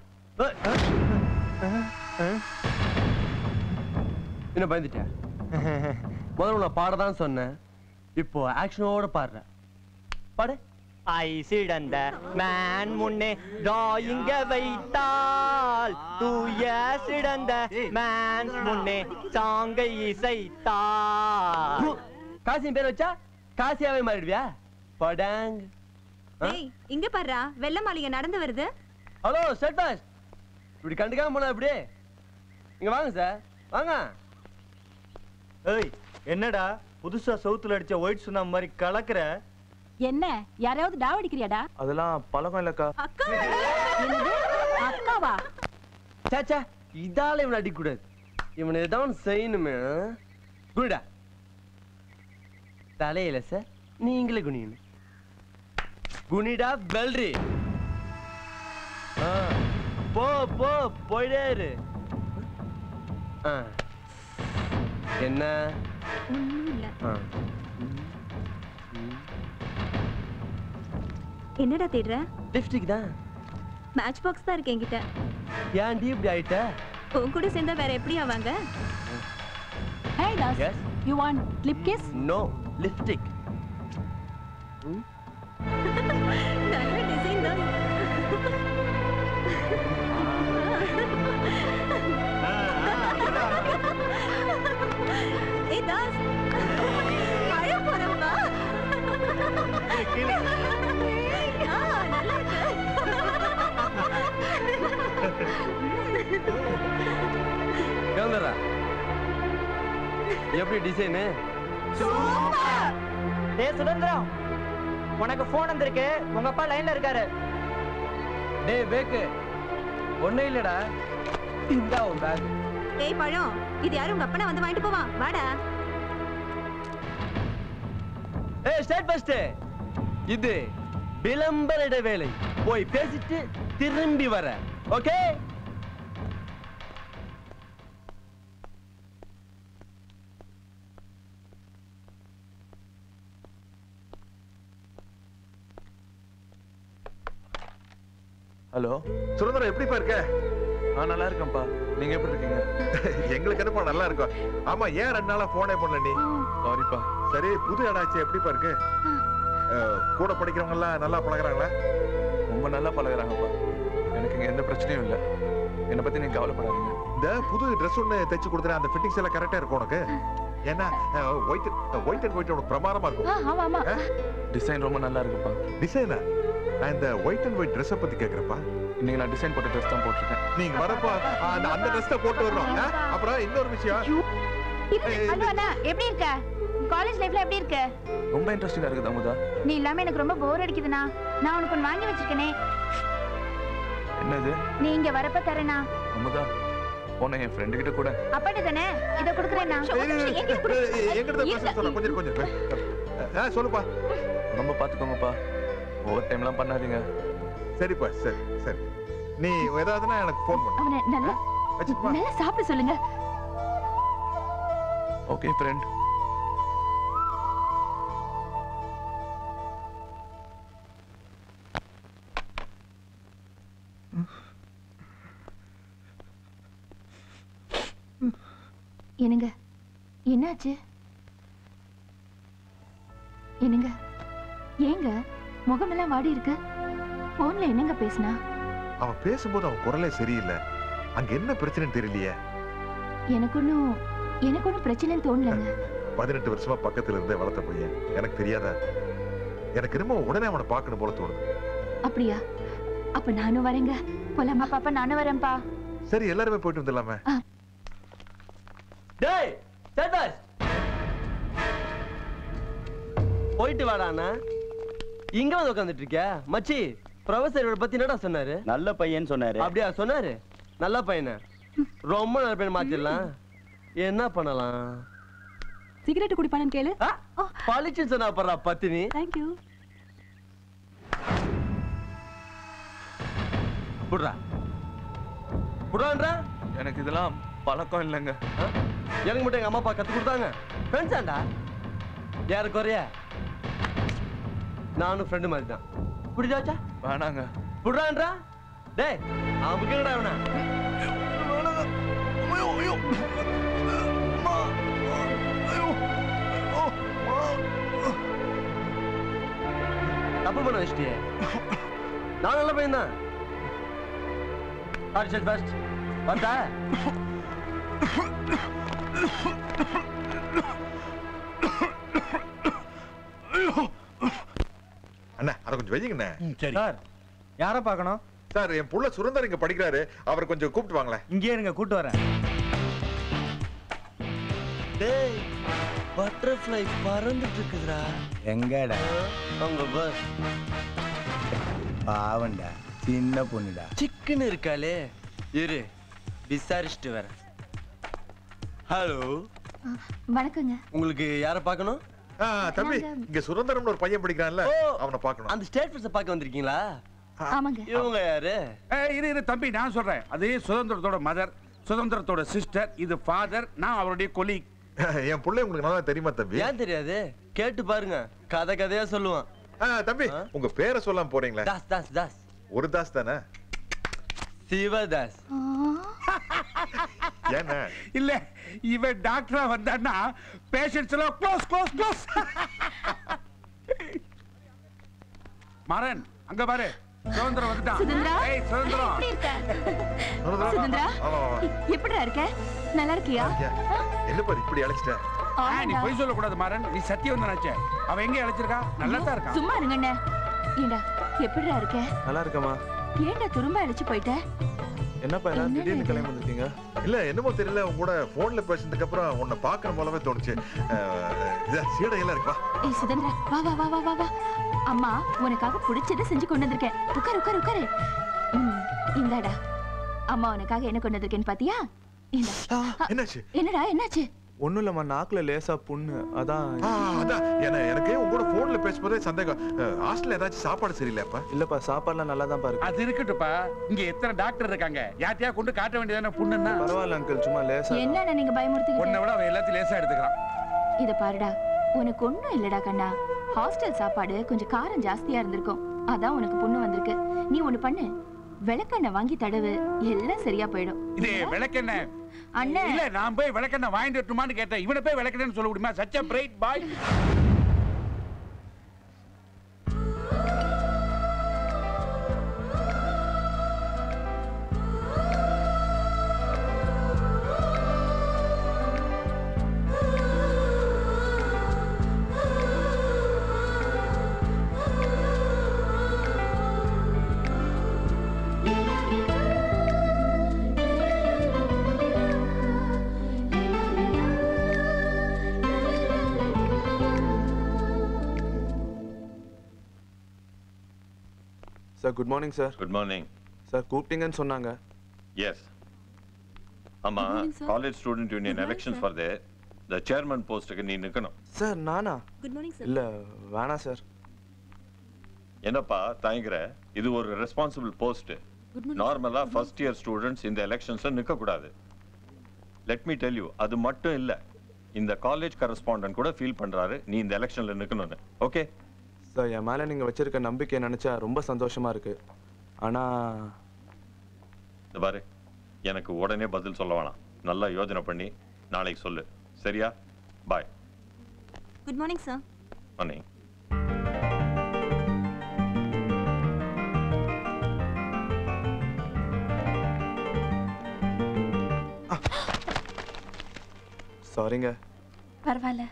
என்ன பயந்துட்ட முதல்ல நான் பாடதான் சொன்னேன் இப்போ ஆக்ஷனோட பாடுறேன் பாடு ஐ சிடந்த மேன் முன்னே டிராயிங்க வைத்தால் தூய சிடந்த மேன் முன்னே சாங்கை இசைத்தால் காசியின் பேர் வச்சா காசியாவே மாறிடுவியா படாங் ஏய் இங்க பாருடா வெள்ள மாளிகை நடந்து வருது ஹலோ செட்டாஸ் இப்படி கண்டுக்காம போனா இப்படி இங்க வாங்க சார் வாங்க ஏய் என்னடா புதுசா சவுத்துல அடிச்ச ஒயிட் சுண்ணாம்பு மாதிரி கலக்குற என்ன யாரையாவது டாவடிக்கிறியாடா அதெல்லாம் பழக்கம் இல்லக்கா என்னது அக்காவா சாச்சா இதால இவனை அடிக்கக்கூடாது இவனை ஏதாவது செய்யணுமே குடா தலையில சார் நீங்களே குனியணும் குனிடா பெல்ரி ஆ, போ போ போயிட்டே இரு ஆ. என்ன ஒண்ணும் இல்ல ஆ. என்னடா தேடுற லிப்ஸ்டிக் தான் மேட்ச் பாக்ஸ் தான் இருக்கு என்கிட்ட ஏன்டி இப்படி ஆயிட்ட உன் கூட சேர்ந்தா வேற எப்படி ஆவாங்க Hey, Das. Yes? You want lip kiss? No lipstick நல்ல டிசைன் தான் ஏய் தாஸ் அழ போறப்பா ஆ நல்லா கவுந்தரா எப்படி டிசைனு டேய் சுதந்திரம் உனக்கு போன் வந்திருக்கு உங்க அப்பா லைன்ல இருக்காரு டேய் பேக்கு ஒண்ணும் இல்லடா இந்தா உன் பேக் ஏய் பழம் இது யாரும் உங்க அப்பனா வந்து வாங்கிட்டு போவான் வாடா ஏய் ஸ்டேட் ஃபர்ஸ்ட் இது விளம்பர இடைவேளை போய் பேசிட்டு திரும்பி வர ஓகே ஹலோ சுரந்தரம் எப்படிப்பா இருக்க நான் நல்லா இருக்கேன்ப்பா நீங்க எப்படி இருக்கீங்க எங்களுக்கு என்னப்பா நல்லா இருக்கும் ஆமா ஏன் ரெண்டு நாளா போனே பண்ணல நீ சாரிப்பா சரி புது இடாச்சு எப்படிப்பா இருக்கு அஹ், கூட படிக்கிறவங்க எல்லாம் நல்லா பழகுறாங்களா ரொம்ப நல்லா பழகுறாங்கப்பா எனக்கு இங்க எந்த பிரச்சனையும் இல்லை என்னை பத்தி நீங்க கவலைப்படாதீங்க இந்த புது ட்ரெஸ் ஒண்ணு தைச்சு கொடுத்தேன் அந்த ஃபிட்டிங்ஸ் எல்லாம் கரெக்டா இருக்கும் உனக்கு ஏன்னா ஒயிட் ஒயிட் அண்ட் ஒயிட் உனக்கு பிரமாதமா இருக்கும் ஆமா ஆமா டிசைன் ரொம்ப நல்லா இருக்குப்பா டிசைனா நான் இந்த ஒயிட் அண்ட் ஒயிட் ட்ரெஸ்ஸை பத்தி கேக்குறப்பா இன்னைக்கு நான் டிசைன் போட்ட ட்ரெஸ் தான் போட்டிருக்கேன் நீங்க வரப்போ அந்த அந்த ட்ரெஸ் தான் போட்டு வரணும் ஆ? அப்புறம் இன்னொரு விஷயம் ஹலோ அண்ணா எப்படி இருக்க காலேஜ் லைஃப்ல எப்படி இருக்க ரொம்ப இன்ட்ரெஸ்டிங்கா இருக்குது அமுதா நீ இல்லாம எனக்கு ரொம்ப போர் அடிக்குதுண்ணா நான் உனக்கு ஒன்று வாங்கி வச்சிருக்கேனே என்னது நீ இங்க வரப்ப தரேனா அமுதா போன என் ஃப்ரெண்டு கிட்ட கூட அப்பாட்ட தானே இதை கொடுக்குறேன்னா எங்கிட்ட பேச சொல்ல கொஞ்சம் கொஞ்சம் ஆ, சொல்லுப்பா ரொம்ப பாத்துக்கோங்கப்பா ஓவர் டைம்லாம் பண்ணாதீங்க சரிப்பா சரி சரி நீ ஏதாவதுன்னா எனக்கு ஃபோன் பண்ணு அவனை நல்லா வச்சுட்டுமா நல்லா சாப்பிட சொல்லுங்க ஓகே ஃப்ரெண்ட் என்னங்க என்னாச்சு என்னங்க ஏங்க முகமெல்லாம் வாடி இருக்கு போன்ல என்னங்க பேசினா அவன் பேசும்போது அவன் குரலே சரியில்லை அங்க என்ன பிரச்சனைன்னு தெரியலையே எனக்கு ஒன்றும் எனக்கு ஒன்றும் பிரச்சனைன்னு தோணலங்க பதினெட்டு வருஷமா பக்கத்துல இருந்தே வளர்த்த பையன் எனக்கு தெரியாதா எனக்கு என்னமோ உடனே அவனை பார்க்கணும் போல தோணுது அப்படியா அப்ப நானும் வரேங்க போலாமா பாப்பா நானும் வரேன்ப்பா சரி எல்லாருமே போயிட்டு வந்துடலாமே டேய் சேதாஸ் போயிட்டு வாடாண்ணா இங்க வந்து உட்காந்துட்டு இருக்கியா மச்சி ப்ரொஃபசர் இவரை பத்தி என்னடா சொன்னாரு நல்ல பையன் சொன்னாரு அப்படியா சொன்னாரு நல்ல பையனை ரொம்ப நல்ல பையன் மாத்திடலாம் என்ன பண்ணலாம் சிகரெட் குடிப்பானு கேளு பளிச்சுன்னு சொன்னா படுறா பத்தினி தேங்க்யூ புடுறா புடுறான்றா எனக்கு இதெல்லாம் பழக்கம் இல்லைங்க எனக்கு மட்டும் எங்க அம்மா அப்பா கத்து கொடுத்தாங்க ஃப்ரெண்ட்ஸாண்டா யாரு குறைய நானும் ஃப்ரெண்டு மாதிரி தான் புடிச்சாச்சா வேணாங்க புடுறான்றா டேய் அவன் முக்கியடா அவனா தப்பு பண்ண வச்சிட்டியே நான் நல்ல பையன் தான் சாரி சரி ஃபர்ஸ்ட் வந்தா அண்ணா அதை கொஞ்சம் வையுங்கண்ணே சரி சார் யாரை பார்க்கணும் சார் என் புள்ள சுரந்தர் இங்க படிக்கிறாரு அவர் கொஞ்சம் கூப்பிட்டு வாங்களேன் இங்கே இருங்க கூட்டு வரேன் டேய் பட்டர்ஃப்ளை பறந்துட்டு இருக்குதுடா எங்கடா அவங்க பஸ் பாவண்டா சின்ன பொண்ணுடா சிக்கன் இருக்காளே இரு விசாரிச்சுட்டு வரேன் ஹலோ வணக்கங்க உங்களுக்கு யாரை பார்க்கணும் ஆ, தம்பி இங்க சுரந்தரம்னு ஒரு பையன் படிக்கிறான்ல அவனை பார்க்கணும் அந்த ஸ்டேட் ஃபர்ஸ்ட் பார்க்க வந்திருக்கீங்களா ஆமாங்க இவங்க யாரு ஏய், இரு இரு தம்பி நான் சொல்றேன் அது சுதந்திரத்தோட மதர் சுதந்திரத்தோட சிஸ்டர் இது ஃபாதர் நான் அவருடைய கொலீக் என் பிள்ளை உங்களுக்கு நல்லா தெரியுமா தம்பி ஏன் தெரியாது கேட்டு பாருங்க கதை கதையா சொல்லுவான் ஆ, தம்பி உங்க பேரை சொல்லாம போறீங்களா தாஸ் தாஸ் தாஸ் ஒரு தாஸ் தானே சிவதாஸ் ஏன்னா இல்ல இவன் டாக்டரா வந்தான்னா பேஷண்ட்ஸ் எல்லாம் க்ளோஸ் க்ளோஸ் க்ளோஸ் மாறன் அங்க பாரு சுதந்திரம் வந்துட்டான் சுதந்திரா ஏய் சுதந்திரம் எப்படி இருக்க சுதந்திரா எப்படிடா இருக்க நல்லா இருக்கியா என்ன பாரு இப்படி அழைச்சிட்ட ஆ, நீ ஆமாடா. பொய் சொல்லக்கூடாது மாறன் நீ சத்தியவந்தனாச்சே அவன் எங்க அழைச்சிருக்கா நல்லா தான் இருக்கான் சும்மா இருங்கண்ணே ஏண்டா எப்படிடா இருக்க நல்லா இருக்கமா ஏண்டா துரும்ப அழைச்சு போயிட்ட என்னப்பா எல்லாரும் திடீர்னு கிளம்பி வந்திருக்கீங்க இல்ல என்னமோ தெரியல உங்க கூட போன்ல பேசினதுக்கு அப்புறம் உன்னை பாக்குற போலவே தோணுச்சு சீடையெல்லாம் இருக்கு வா ஏய் சுதந்திரா வா வா வா வா வா வா அம்மா உனக்காக பிடிச்சதை செஞ்சு கொண்டு வந்திருக்கேன் உட்காரு உட்காரு உட்காரு ம், இந்தாடா அம்மா உனக்காக என்ன கொண்டு வந்திருக்கேன்னு பாத்தியா இந்தா. என்னாச்சு என்னடா என்னாச்சு ஒண்ணும் இல்லம்மா நாக்குல லேசா புண்ணு அதான் ஆ, அதான் என்ன எனக்கு உங்க கூட போன்ல பேசும்போதே சந்தேகம் ஹாஸ்டல்ல ஏதாச்சும் சாப்பாடு சரியில்லையாப்பா இல்லப்பா சாப்பாடுலாம் நல்லா தான் பாருக்கு அது இருக்கட்டும்ப்பா இங்க எத்தனை டாக்டர் இருக்காங்க யார்ட்டையா கொண்டு காட்ட வேண்டியதானே புண்ணுன்னா பரவாயில்ல அங்கிள் சும்மா லேசா என்னடா நீங்க உன்னை பயமுறுத்திக்கிட்டு விட அவன் எல்லாத்தையும் லேசா எடுத்துக்கிறான் இத பாருடா உனக்கு ஒண்ணும் இல்லடா கண்ணா ஹாஸ்டல் சாப்பாடு கொஞ்சம் காரம் ஜாஸ்தியா இருந்திருக்கும் அதான் உனக்கு புண்ணு வந்திருக்கு நீ ஒண்ணு பண்ணு விளக்கெண்ணெய் வாங்கி தடவு எல்லாம் சரியா போயிடும் இது விளக்கெண்ணெய் அண்ணே இல்ல நான் போய் விளக்கெண்ணெய் வாங்கிட்டு வரட்டுமான்னு கேட்டேன் இவனை போய் விளக்கெண்ணெய்னு சொல்ல முடியுமா சச்ச bright boy sir good morning sir good morning sir கூப்பிட்டீங்கன்னு சொன்னாங்க எஸ் ஆமா Good morning, sir. College student union morning, elections sir. For the the chairman போஸ்ட்டுக்கு நீ நிக்கணும் சார் நானா குட் மார்னிங் இல்ல வேணாம் சார் என்னப்பா தயங்குற இது ஒரு ரெஸ்பான்சிபிள் போஸ்ட் Good morning, நார்மலா ஃபர்ஸ்ட் இயர் ஸ்டூடெண்ட்ஸ் இந்த எலெக்ஷன்ஸ்ல நிக்க கூடாது லெட் மீ டெல் யூ அது மட்டும் இல்ல இந்த காலேஜ் கரஸ்பாண்டன்ட் கூட ஃபீல் பண்றாரு நீ இந்த எலெக்ஷன்ல நிக்கணும்னு ஓகே சார் என் மேல நீங்க வச்சிருக்க நம்பிக்கையை நினைச்சா ரொம்ப சந்தோஷமா இருக்கு ஆனா இந்த பாரு எனக்கு உடனே பதில் சொல்ல வேணாம் நல்லா யோசனை பண்ணி நாளைக்கு சொல்லு சரியா bye good morning sir morning சாரிங்க பரவாயில்ல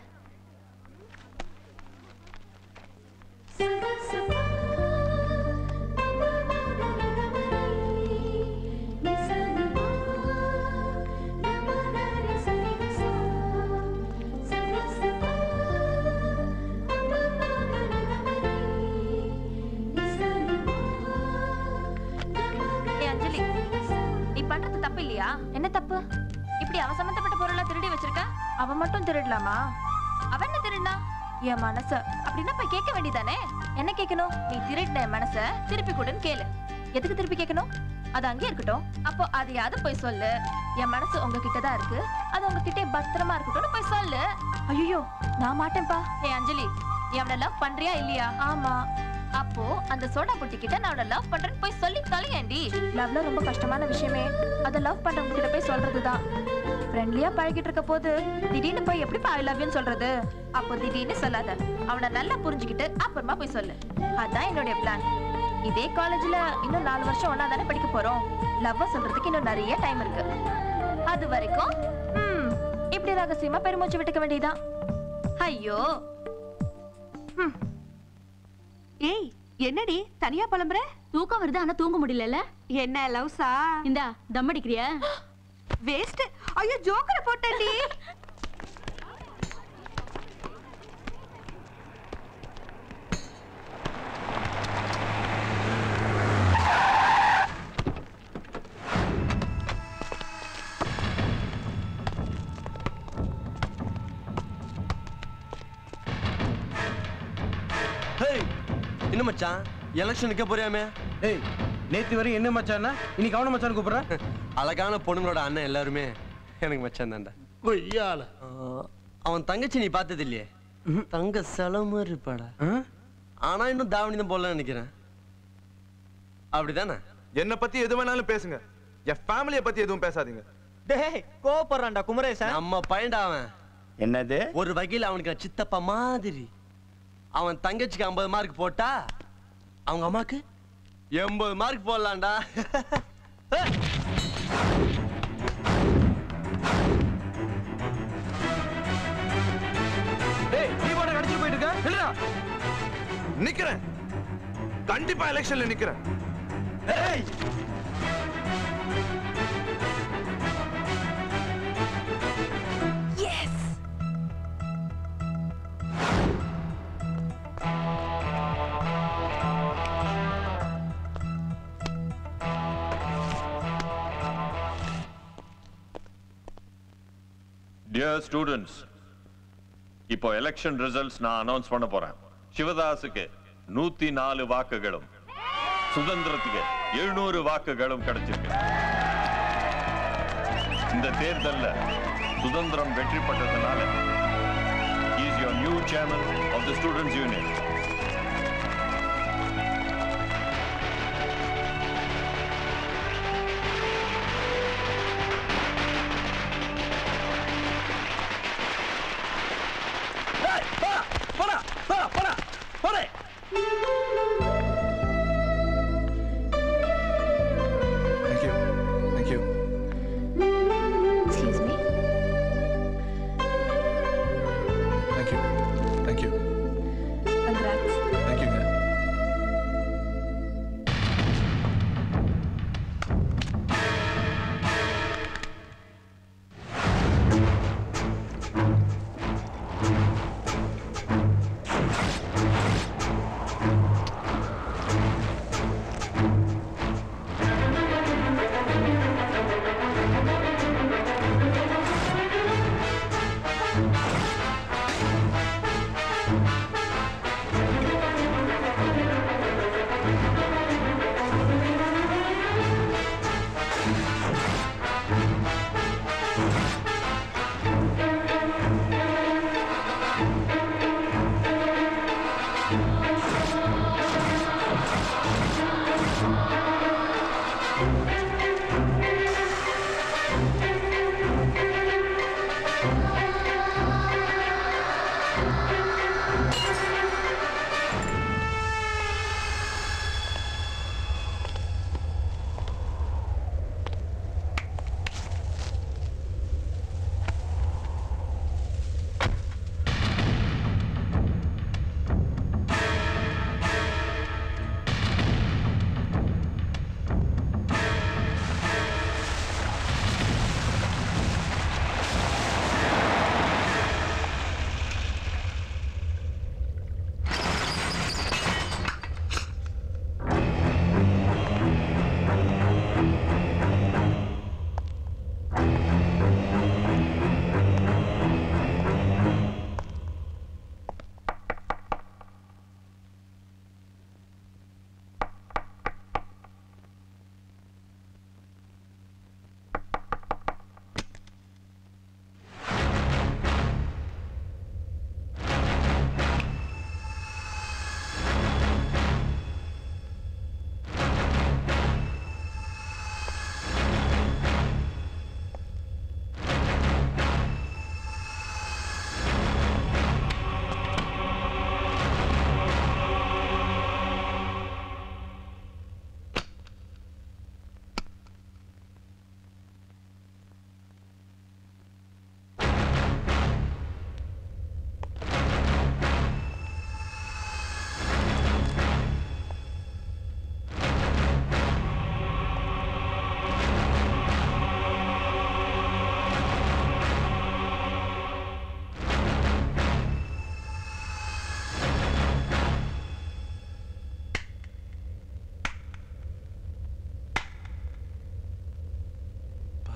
ஏய் அஞ்சலி நீ பண்றது தப்பு இல்லையா என்ன தப்பு இப்படி அவ சம்பந்தப்பட்ட பொருளெல்லாம் திருடி வச்சிருக்க அவ மட்டும் திருடலாமா அவ என்ன திருடினா என் மனச அப்படின்னா போய் கேட்க வேண்டியதானே என்ன கேட்கணும் நீ திருடின என் மனச திருப்பி கொடுன்னு கேளு எதுக்கு திருப்பி கேட்கணும் அது அங்கே இருக்கட்டும் அப்போ அதையாவது போய் சொல்லு என் மனசு உங்ககிட்ட தான் இருக்கு அது உங்ககிட்ட பத்திரமா இருக்கட்டும்னு போய் சொல்லு ஐயோ நான் மாட்டேன்ப்பா ஏய் அஞ்சலி நீ அவனை லவ் பண்றியா இல்லையா ஆமா அப்போ அந்த சோடா புட்டி கிட்ட நான் அவனை லவ் பண்றேன்னு போய் சொல்லி தொலையேண்டி லவ்ல ரொம்ப கஷ்டமான விஷயமே அத லவ் பண்றவங்க கிட்ட போய் சொல்றதுதான் ஃப்ரெண்ட்லியா பழகிட்டு இருக்க போது திடீர்னு போய் எப்படி ஐ லவ் யூன்னு சொல்றது அப்போ திடீர்னு சொல்லாத அவனை நல்லா புரிஞ்சுக்கிட்டு அப்புறமா போய் சொல்லு அதான் என்னுடைய பிளான் இதே காலேஜ்ல இன்னும் நாலு வருஷம் ஒன்னா தானே படிக்க போறோம் லவ்வ சொல்றதுக்கு இன்னும் நிறைய டைம் இருக்கு அது வரைக்கும் ம், இப்படி ரகசியமா பெருமூச்சு விட்டுக்க வேண்டியதான் ஐயோ ஏய் என்னடி தனியா புலம்புற தூக்கம் வருது ஆனா தூங்க முடியல என்ன லவ்ஸா இந்தா தம் அடிக்கிறியா வேஸ்ட் ஐயோ ஜோக்கரை போட்டேன்டி ஹேய் என்ன மச்சான் எலெக்ஷன் நிக்க போறியாமே ஏய் நேத்து வரை என்ன மச்சான்னா இன்னைக்கு அவன மச்சான் கூப்பிடுற அழகான பொண்ணுங்களோட அண்ணன் எல்லாருமே எனக்கு மச்சான் தான்டா கொய்யால அவன் தங்கச்சி நீ பார்த்தது இல்லையே தங்க செல மாதிரி இருப்பாடா ஆனா இன்னும் தாவணி தான் போடலன்னு நினைக்கிறேன் அப்படிதானே என்ன பத்தி எது வேணாலும் பேசுங்க என் ஃபேமிலிய பத்தி எதுவும் பேசாதீங்க டேய் கோபப்படுறான்டா குமரேசன் நம்ம பையன்டா அவன் என்னது ஒரு வகையில் அவனுக்கு நான் சித்தப்பா மாதிரி அவன் தங்கச்சிக்கு ஐம்பது மார்க் போட்டா அவங்க அம்மாக்கு எண்பது மார்க் போடலாம்டா டேய் நீ பாட்டு அடிச்சு போயிட்டு இருக்க இல்லடா நிக்கிறேன் கண்டிப்பா எலெக்ஷன்ல நிக்கிறேன் ஏய் எஸ் டியர் ஸ்டூடெண்ட்ஸ் இப்போ எலெக்ஷன் ரிசல்ட்ஸ் நான் அனௌன்ஸ் பண்ண போறேன் சிவதாஸுக்கு நூத்தி நாலு வாக்குகளும் சுதந்திரத்துக்கு எழுநூறு வாக்குகளும் கிடைச்சிருக்கு இந்த தேர்தல்ல சுதந்திரம் வெற்றி பெற்றதுனால is your new chairman of the students union போடா போடா போடா போடா Thank you. Thank you. Excuse me Thank you. Thank you.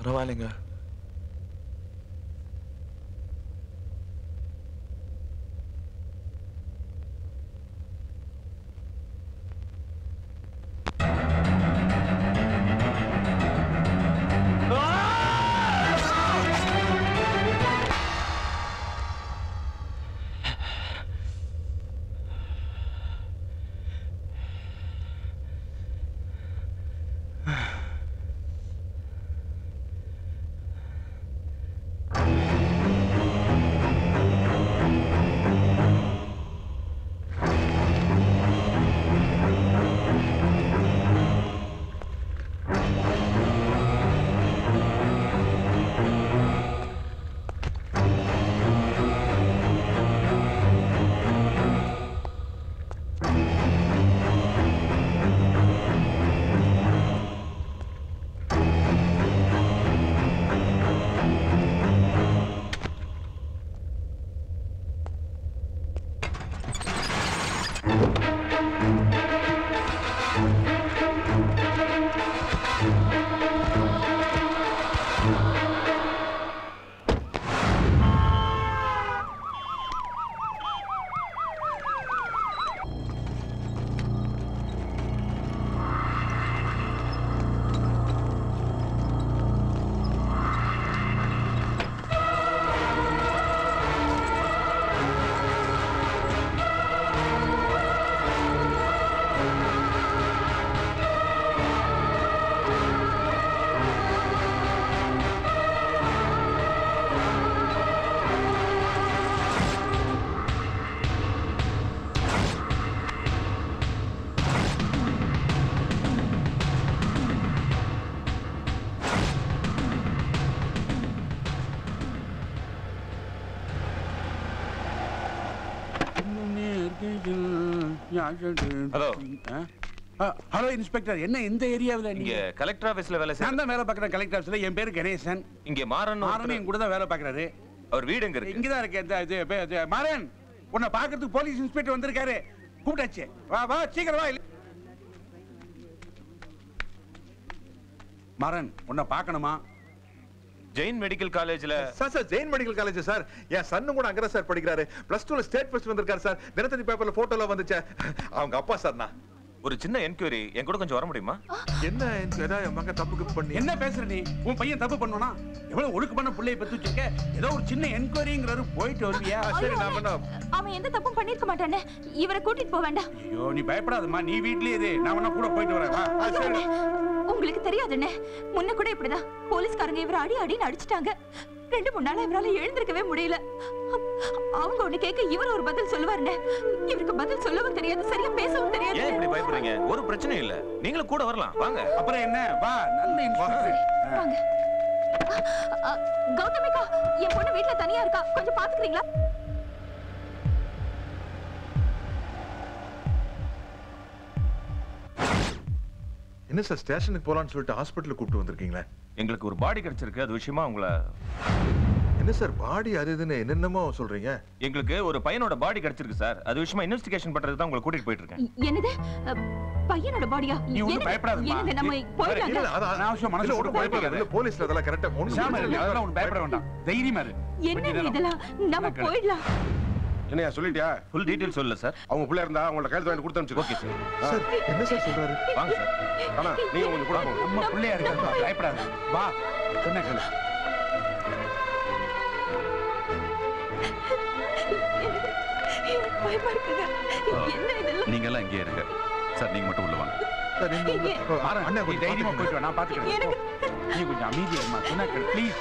பரவாயில்லைங்க ஹலோ ஹலோ இன்ஸ்பெக்டர் என்ன இந்த ஏரியாவில் இங்க நீங்க கலெக்டர் ஆபீஸ்ல வேலை நான் செய்ய தான் வேலை பார்க்குறேன் கலெக்டர் ஆஃபீஸில் என் பேர் கணேசன் இங்க மாறன் மாறன் என் கூட தான் வேலை பார்க்குறாரு அவர் வீடு எங்க இருக்கு இங்கே தான் இருக்கு இந்த இது பே- இது, மாறன் உன்னை பார்க்கறதுக்கு போலீஸ் இன்ஸ்பெக்டர் வந்திருக்காரு கூப்பிட்டாச்சு வா வா சீக்கிரம் வா இல்ல- மாறன் உன்னை பார்க்கணுமா ஜெயின் மெடிக்கல் காலேஜ்ல sir sir Jain medical college sir என் சன்னு கூட அங்கதான் சார் படிக்கிறாரு பிளஸ் டூல ஸ்டேட் ஃபர்ஸ்ட் வந்திருக்காரு சார் தினத்தந்தி பேப்பர்ல போட்டோல வந்துச்சே அவங்க அப்பா சார் நான் ஒரு சின்ன என்கொயரி என் கூட கொஞ்சம் வர முடியுமா என்ன ஏதாவது என் மகன் தப்புக்கு பண்ணி என்ன பேசுற நீ உன் பையன் தப்பு பண்ணுனா எவ்வளவு ஒழுக்கமான பிள்ளைய பத்தி வச்சிருக்க ஏதோ ஒரு சின்ன என்கொயரிங்கிறாரு போயிட்டு வருவியா சரி நான் பண்ண அவன் எந்த தப்பும் பண்ணிருக்க மாட்டானே இவரை கூட்டிட்டு போக வேண்டாம் ஐயோ நீ பயப்படாதம்மா நீ வீட்லயே இரு நான் வேணா கூட போயிட்டு வரேன் வா ஐயோ, அண்ணே, உங்களுக்கு தெரியாதுண்ணே முன்ன கூட இப்படிதான் போலீஸ்காரங்க இவரை அடி அடின்னு அடிச்சிட்டாங்க ரெண்டு மூணு நாளா இவரால எழுந்திருக்கவே முடியல அவங்க ஒண்ணு கேட்க இவர் ஒரு பதில் சொல்லுவாருண்ணே இவருக்கு பதில் சொல்லவும் தெரியாது சரியா பேசவும் தெரியாது ஏன் இப்படி பயப்படுறீங்க ஒரு பிரச்சனையும் இல்ல நீங்களும் கூட வரலாம் வாங்க அப்புறம் என்ன வா நல்ல இன்ஸ்பெக்டர் வாங்க அ, கௌதமிகா என் பொண்ணு வீட்ல தனியா இருக்கா கொஞ்சம் பாத்துக்கிறீங்களா என்ன சார் ஸ்டேஷனுக்கு போலான்னு சொல்லிட்டு ஹாஸ்பிட்டலுக்கு கூப்பிட்டு வந்திருக்கீங்களே எங்களுக்கு ஒரு பாடி கிடைச்சிருக்கு அது விஷயமா உங்களை என்ன சார் பாடி அது இதுன்னு என்னென்னமோ சொல்றீங்க எங்களுக்கு ஒரு பையனோட பாடி கிடைச்சிருக்கு சார் அது விஷயமா இன்வெஸ்டிகேஷன் பண்றதுக்கு தான் உங்களை கூட்டிட்டு போயிட்டு இருக்கேன் என்னது அ, பையனோட பாடியா நீ ஒண்ணும் என்னங்க- பயப்படாதம்மா. என்னங்க நம்ம போயிடலாங்க இல்ல, அது- அனாவசியம் மனசு இல்ல, போட்டு ஒண்ணும் பயப்படாத. பயப்படாத. இல்ல, போலீஸ்ல அதெல்லாம் கரெக்டா பேசாம இரு, அதெல்லாம் ஒண்ணும் பயப்பட வேண்டாம் தைரியமா இரு என்னங்க இதெல்லாம் நம்ம போயிடலாம் என்னையா சொல்லிட்டியா ஃபுல் டீடைல் சொல்லல சார் அவங்க பிள்ளை இருந்தா அவங்கள கையெழுத்து வாங்கி கொடுத்து அனுப்பிச்சு ஓகே சார் சார் என்ன சார் சொல்றாரு வாங்க சார் ஆனா நீங்க கொஞ்சம் கூட போங்க நம்ம பிள்ளையா இருக்க பயப்படாத வா சொன்ன கேளு பயமா இருக்குங்க என்ன இதெல்லாம் நீங்க எல்லாம் இங்கே இருங்க சார் நீங்க மட்டும் உள்ள வாங்க சார் நீங்க இங்க- உள்ள- மாறன், அண்ணா நீ கொஞ்சம் தைரியமா பாத்துக்கங்க. போயிட்டு வா நான் பாத்துக்கிறேன் எனக்கு- நீ கொஞ்சம் அமைதியா இருமா சொன்ன கேளு ப்ளீஸ்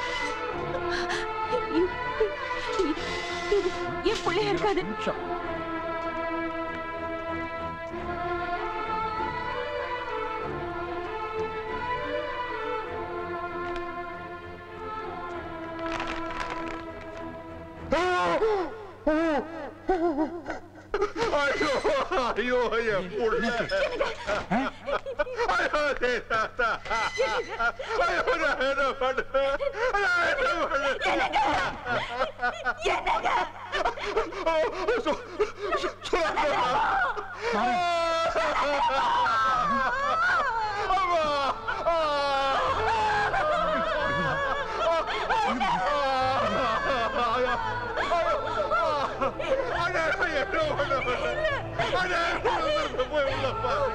என் பிள்ளையா இருக்காது நிமிஷம் ஐயோ ஐயோ என் புள்ள ஐயோ டேய் தாத்தா ஐயோ நான் என்ன பண்ணுவேன் நான் என்ன பண்ணுவேன் ஓ, சு- சு- சுரேந்திரா. அம்மா. ஆ. போய் உள்ள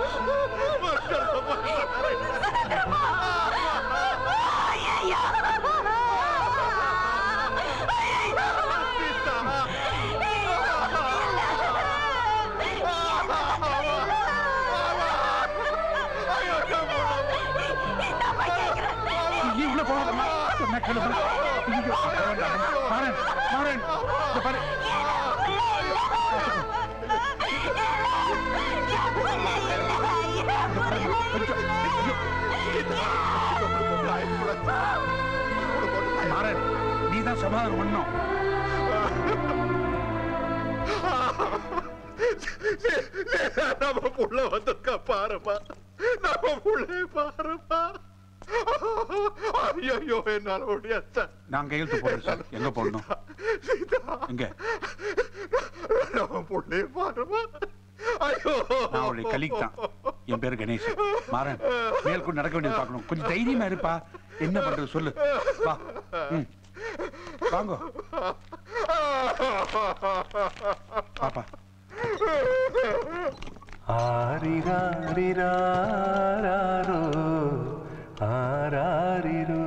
நீ உள்ள போகாதம்மா சொன்ன கேளுமா ஐயோ வேண்டாம் மாறன் மாறன் இந்த பாரு மாறன் நீ தான் சமாதானம் பண்ணும் நம்ம புள்ள வந்திருக்கா பாருமா நம்ம புள்ளை பாருமா ஐயோ என்னால முடியாது நான் கையெழுத்து போடுறேன் சார் எங்க போடணும் எங்க நம்ம புள்ளை பாருமா ஐயோ நான் அவளுடைய கலிக் தான் என் பேரு கணேஷ் மாறன் மேற்கொண்டு நடக்க வேண்டியது பார்க்கணும் கொஞ்சம் தைரியமா இருப்பா என்ன பண்றது சொல்லு வா ம். வாங்க பாப்பா ஆரிராரிராரோ ஆராரிரோ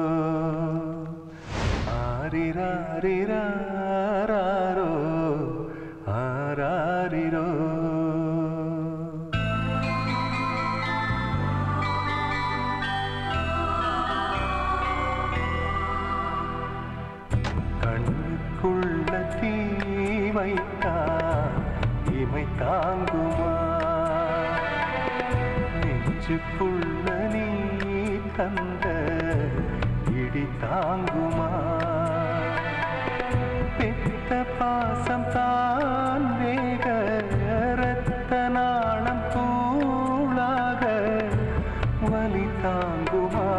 ஆரிராரிராரோ ஆராரிரோ கண்ணுக்குள்ள தீ வைத்தா இமை தாங்குமா நெஞ்சுக்குள்ள நீ தந்த இடி தாங்குமா பெத்த பாசம் தான் வேக ரத்த நாளம் தூளாக வலி தாங்குமா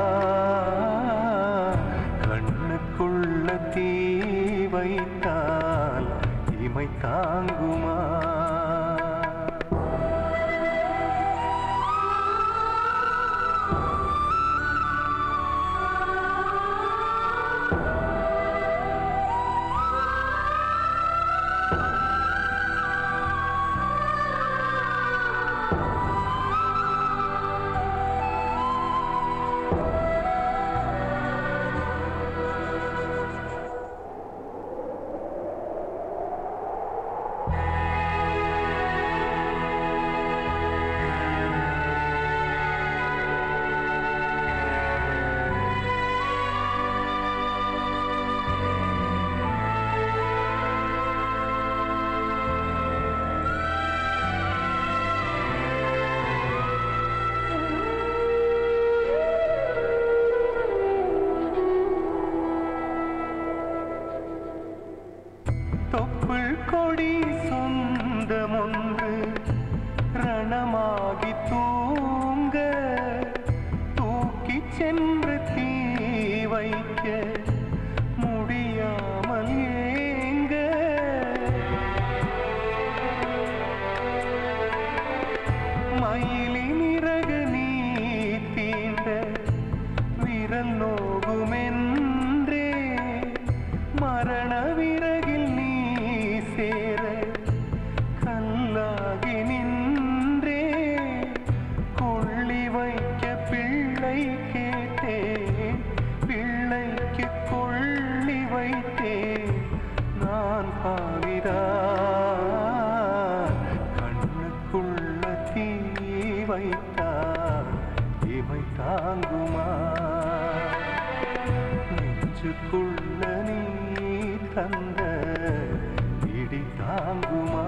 கண்ணுக்குள்ள தீ வைத்தால் இமை தாங்குமா தொப்புள் கொடி சொந்தமொன்று ரணமாகி தூங்க தூக்கி சென்று தீ வைக்க முடியாமல் ஏங்க மயிலின் இறகு நீ தீண்ட விரல் நோகுமென்றே மரண விறகில் நீ சேர கல்லாகி நின்றே கொள்ளி வைக்க பிள்ளை கேட்டேன் பிள்ளைக்கு கொள்ளி வைத்தேன் நான் பாவிதான் கண்ணுக்குள்ள தீ வைத்தான் இமை தாங்குமா நெஞ்சுக்குள்ள நீ தந்த இடி தாங்குமா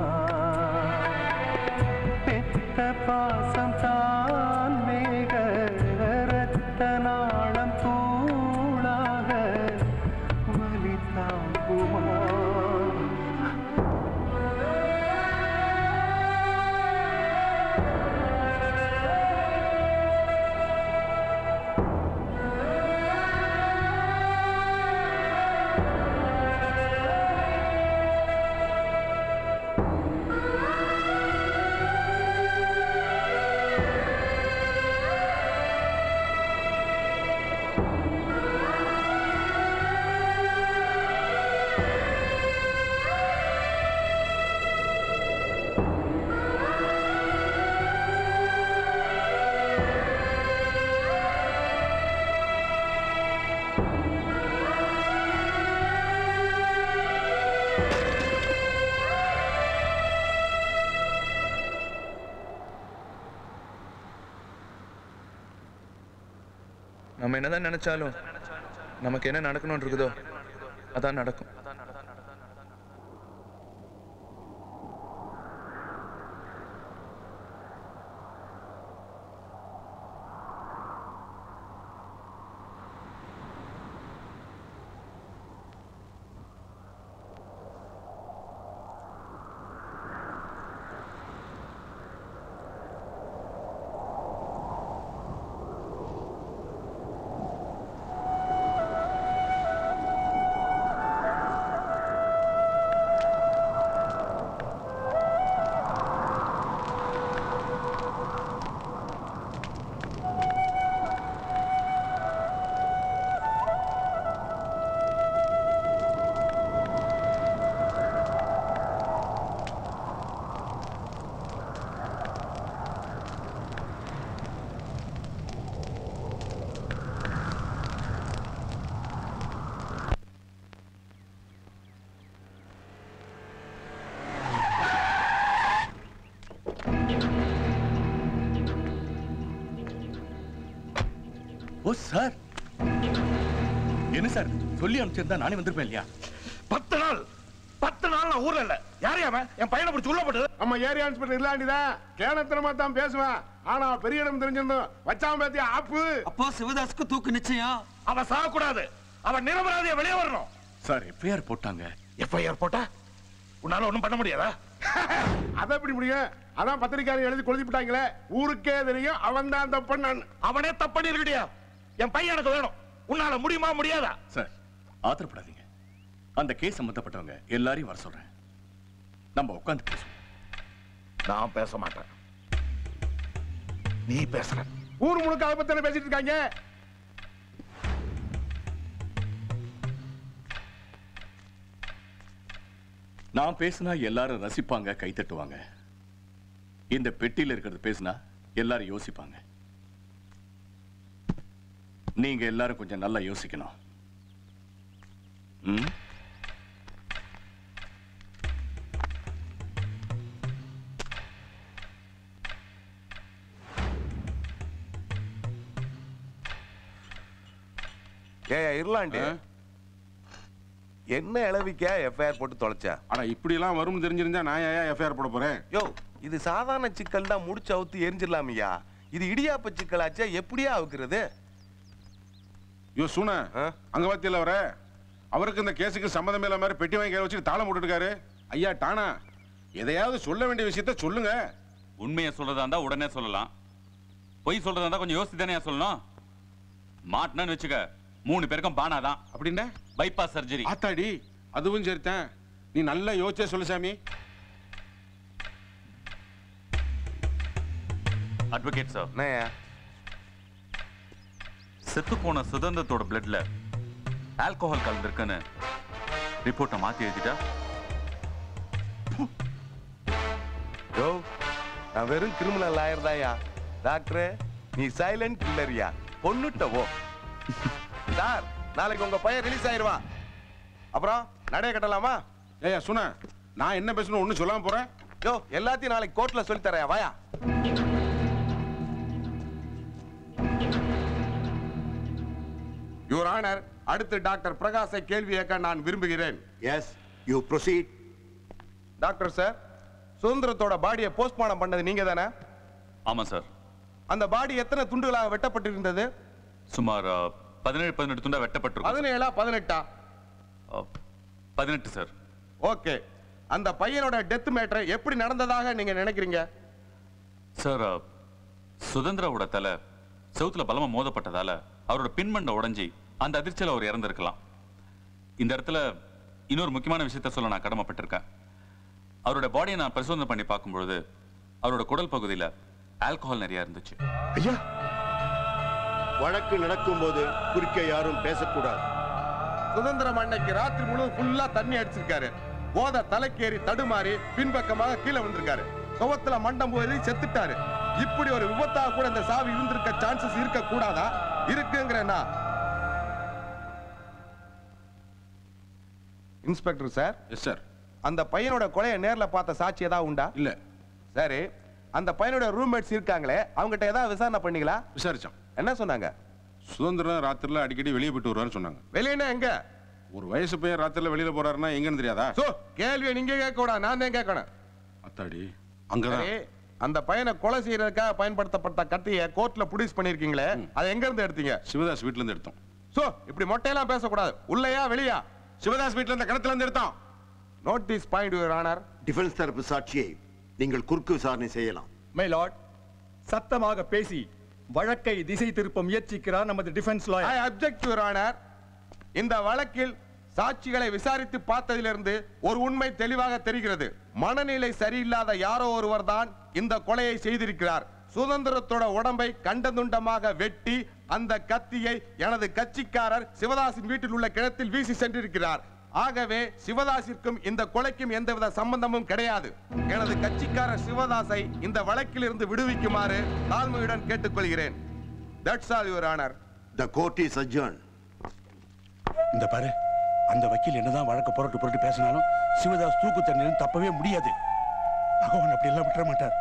பெத்த பாசம் தான் வேக ரத்த நாளம் தூளாக வலி தாங்குமா ஆ என்னதான் நினைச்சாலும் நமக்கு என்ன நடக்கணும்னு இருக்குதோ அதான் நடக்கும் ஓ சார் என்ன சார் சொல்லி அனுப்பிச்சிருந்தா நானே வந்திருப்பேன் இல்லையா பத்து நாள் பத்து நாள் நான் ஊர்ல இல்ல யாரையா அவன் என் பையனை பிடிச்சி உள்ள போட்டது நம்ம ஏரியா இன்ஸ்பெக்டர் இல்லாண்டிதான் கேனத்தனமா தான் பேசுவேன் ஆனா பெரிய இடம் தெரிஞ்சிருந்தோம் வச்சாம பேத்தியா ஆப்பு அப்போ சிவதாஸ்க்கு தூக்கு நிச்சயம் அவன் சாகக்கூடாது அவன் நிரபராதிய வெளியே வரணும் சார் எஃப்ஐஆர் போட்டாங்க எஃப்ஐஆர் போட்டா உன்னால ஒண்ணும் பண்ண முடியாதா அதை எப்படி முடியும் அதான் பத்திரிக்கையாளர் எழுதி கொளுத்தி விட்டாங்களே ஊருக்கே தெரியும் அவன் தான் தப்பு அவனே தப்பு இருக்கடியா என் பையன் எனக்கு வேணும் உன்னால முடியுமா முடியாதா சார் ஆத்திரப்படாதீங்க அந்த கேஸ் சம்பந்தப்பட்டவங்க எல்லாரையும் வர சொல்றேன் நம்ம உட்காந்து பேசுவோம் நான் பேச மாட்டேன் நீ பேசுற ஊர் முழுக்க அதை பத்தி பேசிட்டு இருக்காங்க நான் பேசினா எல்லாரும் ரசிப்பாங்க கை தட்டுவாங்க இந்த பெட்டியில இருக்கிறது பேசினா எல்லாரும் யோசிப்பாங்க நீங்க எல்லாரும் கொஞ்சம் நல்லா யோசிக்கணும் ம்? ஏய் இருளாண்டி என்ன இளவிக்க எஃப்ஐஆர் போட்டு தொலைச்சா ஆனா இப்படி எல்லாம் வரும்னு தெரிஞ்சிருந்தா நான் ஏன் எஃப்ஐஆர் போட போறேன் யோ இது சாதாரண சிக்கல் தான் முடிச்சு அவுத்து எரிஞ்சிடலாமையா இது இடியாப்ப சிக்கலாச்சா எப்படியா அவுக்குறது யோ சூன அங்க பாத்தியில அவர அவருக்கு இந்த கேஸுக்கு சம்மந்தம் இல்லாம மாதிரி பெட்டி வாங்கி கையில வச்சுட்டு தாளம் போட்டுருக்காரு ஐயா டானா எதையாவது சொல்ல வேண்டிய விஷயத்த சொல்லுங்க உண்மையை சொல்றதா இருந்தா உடனே சொல்லலாம் பொய் சொல்றதா இருந்தா கொஞ்சம் யோசிச்சு தானே சொல்லணும் மாட்டினு வச்சுக்க மூணு பேருக்கும் பானாதான் அப்படின்னா பைபாஸ் சர்ஜரி ஆத்தாடி அதுவும் சரிதான் நீ நல்லா யோசிச்சே சொல்லு சாமி அட்வொகேட் சார் என்னையா செத்து போன சுதந்திரத்தோட பிளட்ல ஆல்கோஹால் கலந்துருக்குன்னு ரிப்போர்ட்டை மாத்தி எழுதிட்டா யோ நான் வெறும் கிரிமினல் லாயர் தாயா டாக்டர் நீ சைலண்ட் கில்லரியா பொண்ணுட்டவோ சார் நாளைக்கு உங்க பையன் ரிலீஸ் ஆயிருவா அப்புறம் நடைய கட்டலாமா ஏயா சுன நான் என்ன பேசணும் ஒண்ணு சொல்லாம போறேன் யோ எல்லாத்தையும் நாளைக்கு கோர்ட்ல சொல்லி தரேன் வாயா யுவர் ஆனர் அடுத்து டாக்டர் பிரகாஷை கேள்வி கேட்க நான் விரும்புகிறேன் yes you proceed doctor sir சுதந்திரத்தோட பாடியை போஸ்ட்மார்ட்டம் பண்ணது நீங்க தானே ஆமா சார் அந்த பாடி எத்தனை துண்டுகளாக வெட்டப்பட்டிருந்தது சுமார் அஹ், பதினேழு பதினெட்டு துண்டா வெட்டப்பட்டிருக்கும் பதினேழா பதினெட்டா பதினெட்டு சார் ஓகே அந்த பையனோட டெத் மேட்டர் எப்படி நடந்ததாக நீங்க நினைக்கிறீங்க சார் அஹ், சுதந்திராவோட தலை செவுத்துல பலமா மோதப்பட்டதால அவரோட பின்மண்டை உடைஞ்சி அந்த அதிர்ச்சியில் அவர் இறந்திருக்கலாம் இந்த இடத்துல இன்னொரு முக்கியமான விஷயத்த சொல்ல நான் கடமைப்பட்டிருக்கேன் அவரோட பாடியை நான் பரிசோதனை பண்ணி பார்க்கும்பொழுது அவரோட குடல் பகுதியில் ஆல்கஹால் நிறைய இருந்துச்சு ஐயா வழக்கு நடக்கும்போது குறுக்க யாரும் பேசக்கூடாது சுதந்திரம் அன்னைக்கு ராத்திரி முழுவதும் ஃபுல்லா தண்ணி அடிச்சிருக்காரு போத தலைக்கேறி தடுமாறி பின்பக்கமாக கீழே விழுந்திருக்காரு சுவத்துல மண்டம் போய் செத்துட்டாரு இப்படி ஒரு விபத்தாக கூட இந்த சாவி இருந்திருக்க சான்சஸ் இருக்க கூடாதா இருக்குங்கிறேன்னா இன்ஸ்பெக்டர் சார் எஸ் சார் அந்த பையனோட கொலையை நேர்ல பார்த்த சாட்சி ஏதாவது உண்டா இல்ல சரி அந்த பையனோட ரூம்மேட்ஸ் இருக்காங்களே அவங்ககிட்ட ஏதாவது விசாரணை பண்ணீங்களா விசாரிச்சோம் என்ன சொன்னாங்க சுதந்திரம் ராத்திரில அடிக்கடி வெளியே போயிட்டு வருவாருன்னு சொன்னாங்க வெளியனா எங்க ஒரு வயசு பையன் ராத்திரில வெளியில போறாருன்னா எங்கன்னு தெரியாதா சோ கேள்வியை நீங்க கேட்க கூடாது நான் தான் கேட்கணும் அத்தாடி அங்கதான் சரி, அந்த பையனை கொலை செய்யறதுக்காக பயன்படுத்தப்பட்ட கத்தியை கோர்ட்ல புடிஸ் பண்ணிருக்கீங்களே அது எங்க இருந்து எடுத்தீங்க சிவதாஸ் வீட்ல இருந்து எடுத்தோம் சோ இப்படி மொட்டையெல்லாம் பேசக்கூடாது உள்ளயா வெளியா சிவதாஸ் வீட்ல இருந்த கிணத்துல இருந்து எடுத்தோம் notice point your honour defence தரப்பு சாட்சியை நீங்கள் குறுக்கு விசாரணை செய்யலாம் மை லார்ட் சத்தமாக பேசி வழக்கை திசை திருப்ப முயற்சிக்கிறார் நமது டிஃபென்ஸ் ஐ லாயர் அப்செக்ட் யுவர் ஆனர் இந்த வழக்கில் சாட்சிகளை விசாரித்து பார்த்ததிலிருந்து ஒரு உண்மை தெளிவாக தெரிகிறது மனநிலை சரியில்லாத யாரோ ஒருவர் தான் இந்த கொலையை செய்திருக்கிறார் சுதந்திரத்தோட உடம்பை கண்டதுண்டமாக வெட்டி அந்த கத்தியை எனது கட்சிக்காரர் சிவதாசின் வீட்டில் உள்ள கிணத்தில் வீசி சென்றிருக்கிறார் ஆகவே சிவதாசிற்கும் இந்த கொலைக்கும் எந்தவித சம்பந்தமும் கிடையாது எனது கட்சிக்காரர் சிவதாசை இந்த வழக்கில் இருந்து விடுவிக்குமாறு தாழ்மையுடன் கேட்டுக்கொள்கிறேன் that's all your honour the court is adjourned இந்த பாரு அந்த வக்கீல் என்னதான் வழக்கு புரட்டு புரட்டு பேசினாலும் சிவதாஸ் தூக்கு தண்டனை தப்பவே முடியாது பகவான் அப்படி எல்லாம் விட்டுற மாட்டார்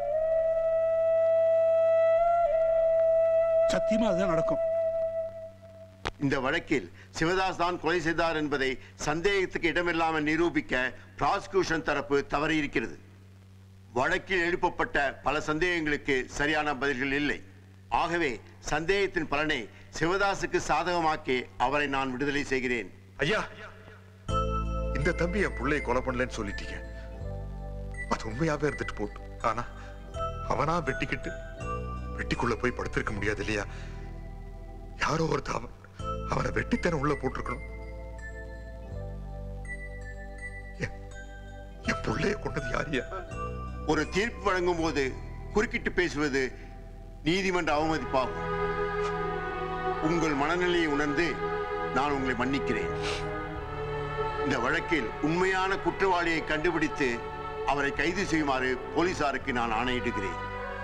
சத்தியமா அதுதான் நடக்கும் இந்த வழக்கில் சிவதாஸ் தான் கொலை செய்தார் என்பதை சந்தேகத்துக்கு இடமில்லாமல் நிரூபிக்க பிராசிகியூஷன் தரப்பு தவறியிருக்கிறது வழக்கில் எழுப்பப்பட்ட பல சந்தேகங்களுக்கு சரியான பதில்கள் இல்லை ஆகவே சந்தேகத்தின் பலனை சிவதாசுக்கு சாதகமாக்கி அவரை நான் விடுதலை செய்கிறேன் ஐயா இந்த தம்பி என் பிள்ளையை கொலை பண்ணலன்னு சொல்லிட்டீங்க அது உண்மையாவே இருந்துட்டு போட்டு ஆனா அவனா வெட்டிக்கிட்டு வெட்டிக்குள்ள போய் படுத்திருக்க முடியாது இல்லையா யாரோ ஒருத்த அவன் அவனை வெட்டித்தன உள்ள போட்டிருக்கணும் என்- என் பிள்ளைய கொண்டது யாரியா ஒரு தீர்ப்பு வழங்கும் போது குறுக்கிட்டு பேசுவது நீதிமன்ற அவமதிப்பாகும் உங்கள் மனநிலையை உணர்ந்து நான் உங்களை மன்னிக்கிறேன் இந்த வழக்கில் உண்மையான குற்றவாளியை கண்டுபிடித்து அவரை கைது செய்யுமாறு போலீசாருக்கு நான் ஆணையிடுகிறேன்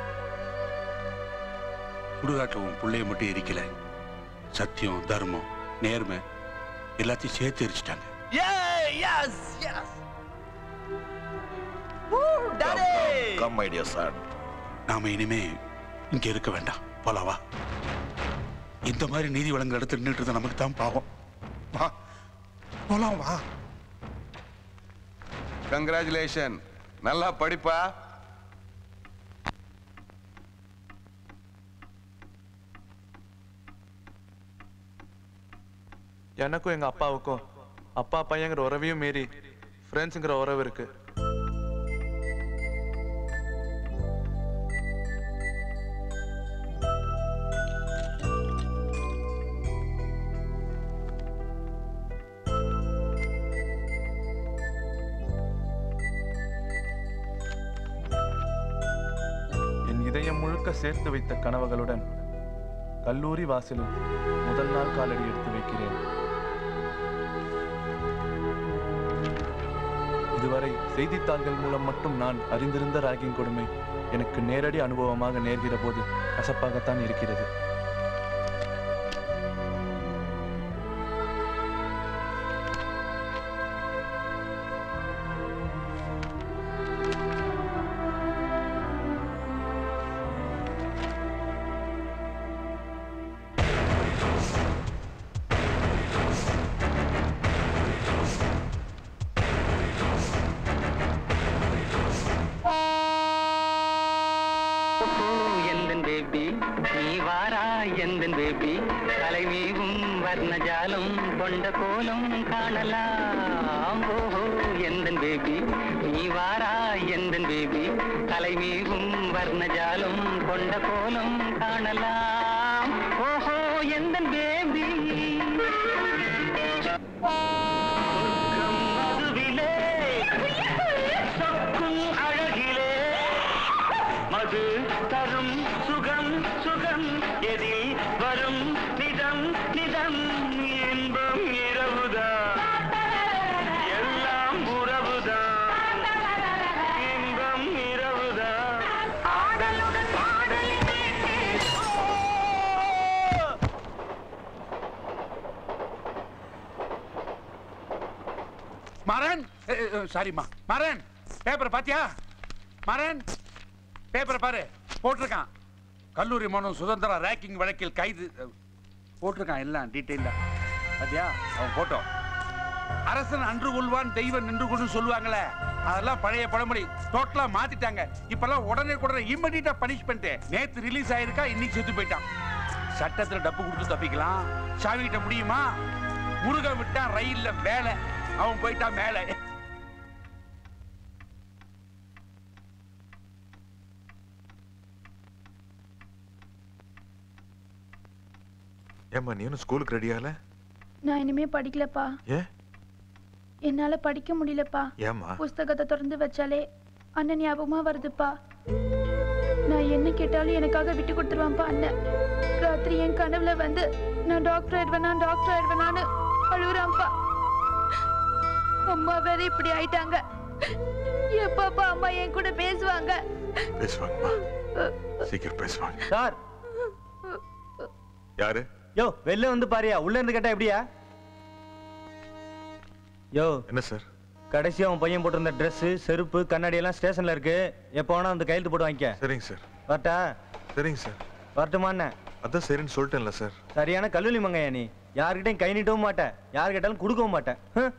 சுடுகாட்டில் உன் பிள்ளைய மட்டும் எரிக்கல சத்தியம் தர்மம் நேர்மை எல்லாத்தையும் சேர்த்து எரிச்சிட்டாங்க yes yes daddy come idea sir நாம இனிமே இங்க இருக்க வேண்டாம் போலாம் வா இந்த மாதிரி நீதி வழங்குற இடத்துல நின்றுட்டு இருந்தா நமக்கு தான் பாவம் வா போலாம் வா கங்க்ராச்சுலேஷன் நல்லா படிப்பா எனக்கும் எங்க அப்பாவுக்கும் அப்பா பையங்கிற உறவையும் மீறி ஃப்ரெண்ட்ஸுங்கிற உறவு இருக்கு என் இதயம் முழுக்க சேர்த்து வைத்த கனவுகளுடன் கல்லூரி வாசலில் முதல் நாள் காலடி எடுத்து வைக்கிறேன் இதுவரை செய்தித்தாள்கள் மூலம் மட்டும் நான் அறிந்திருந்த ராகிங் கொடுமை எனக்கு நேரடி அனுபவமாக நேர்கிற போது கசப்பாகத்தான் இருக்கிறது எந்தன் பேபி நீ வாரா எந்தன் பேபி தலைமீவும் வர்ணஜாலம் கொண்ட கோலம் காணலாம் ஓஹோ எந்தன் பேபி நீ வாரா எந்தன் பேபி தலைமீவும் வர்ணஜாலம் கொண்ட கோலம் காணலாம் ஓஹோ எந்தன் பேபி மதுவிலே சொக்கும் அழகிலே மது தரும் சுகம் சுகம் எதில் வரும் நிதம் நிதம் இன்பம் இரவுதான் எல்லாம் உறவுதான் இன்பம் இரவுதான் ஆடலுடன் மாறன் சாரிம்மா மாறன் பேப்பரை பாத்தியா மாறன் பேப்பரை பாரு போட்டிருக்கான் கல்லூரி மாணவன் சுதந்திரா ரேக்கிங் வழக்கில் கைது போட்டிருக்கான் எல்லாம் டீட்டெயிலா பாத்தியா அவன் போட்டோ அரசன் அன்று கொள்வான் தெய்வம் நின்று கொண்டு சொல்லுவாங்களே அதெல்லாம் பழைய பழமொழி டோட்டலா மாத்திட்டாங்க இப்பெல்லாம் உடனே உடனே இம்மீடியட்டா பனிஷ்மெண்ட் நேத்து ரிலீஸ் ஆயிருக்கா இன்னைக்கு செத்து போயிட்டான் சட்டத்துல டப்பு கொடுத்து தப்பிக்கலாம் சாவிக்கிட்ட முடியுமா முருகன் விட்டா ரயில்ல வேலை அவன் போயிட்டான் மேலே ஏம்மா நீ ஸ்கூலுக்கு ரெடியால நான் இனிமே படிக்கலப்பா ஏன் என்னால படிக்க முடியலப்பா ஏம்மா புஸ்தகத்தை திறந்து வச்சாலே அண்ணன் ஞாபகமா வருதுப்பா நான் என்ன கேட்டாலும் எனக்காக விட்டு கொடுத்துருவான்ப்பா அண்ணன் ராத்திரி என் கனவுல வந்து நான் டாக்டர் ஆயிடுவேனா டாக்டர் ஆயிடுவேனான்னு அழுகுறான்ப்பா அம்மா வேற இப்படி ஆயிட்டாங்க எப்பப்பா அம்மா என் கூட பேசுவாங்க பேசுவாங்கம்மா சீக்கிரம் பேசுவாங்க சார் யாரு யோ வெளில வந்து பாரியா உள்ள இருந்து கேட்டா எப்படியா யோ என்ன சார் கடைசியா அவன் பையன் போட்டிருந்த Dress செருப்பு கண்ணாடி எல்லாம் ஸ்டேஷன்ல இருக்கு எப்போ வேணா வந்து கையெழுத்து போட்டு வாங்கிக்க சரிங்க சார் வரட்டா சரிங்க சார் வரட்டுமா என்ன அதான் சரின்னு சொல்லிட்டேன்ல சார் சரியான கல்லூரி மங்கையா நீ யார்கிட்டயும் கை நீட்டவும் மாட்டேன் யார் கேட்டாலும் கொடுக்கவும் மாட்டேன் ஹம்.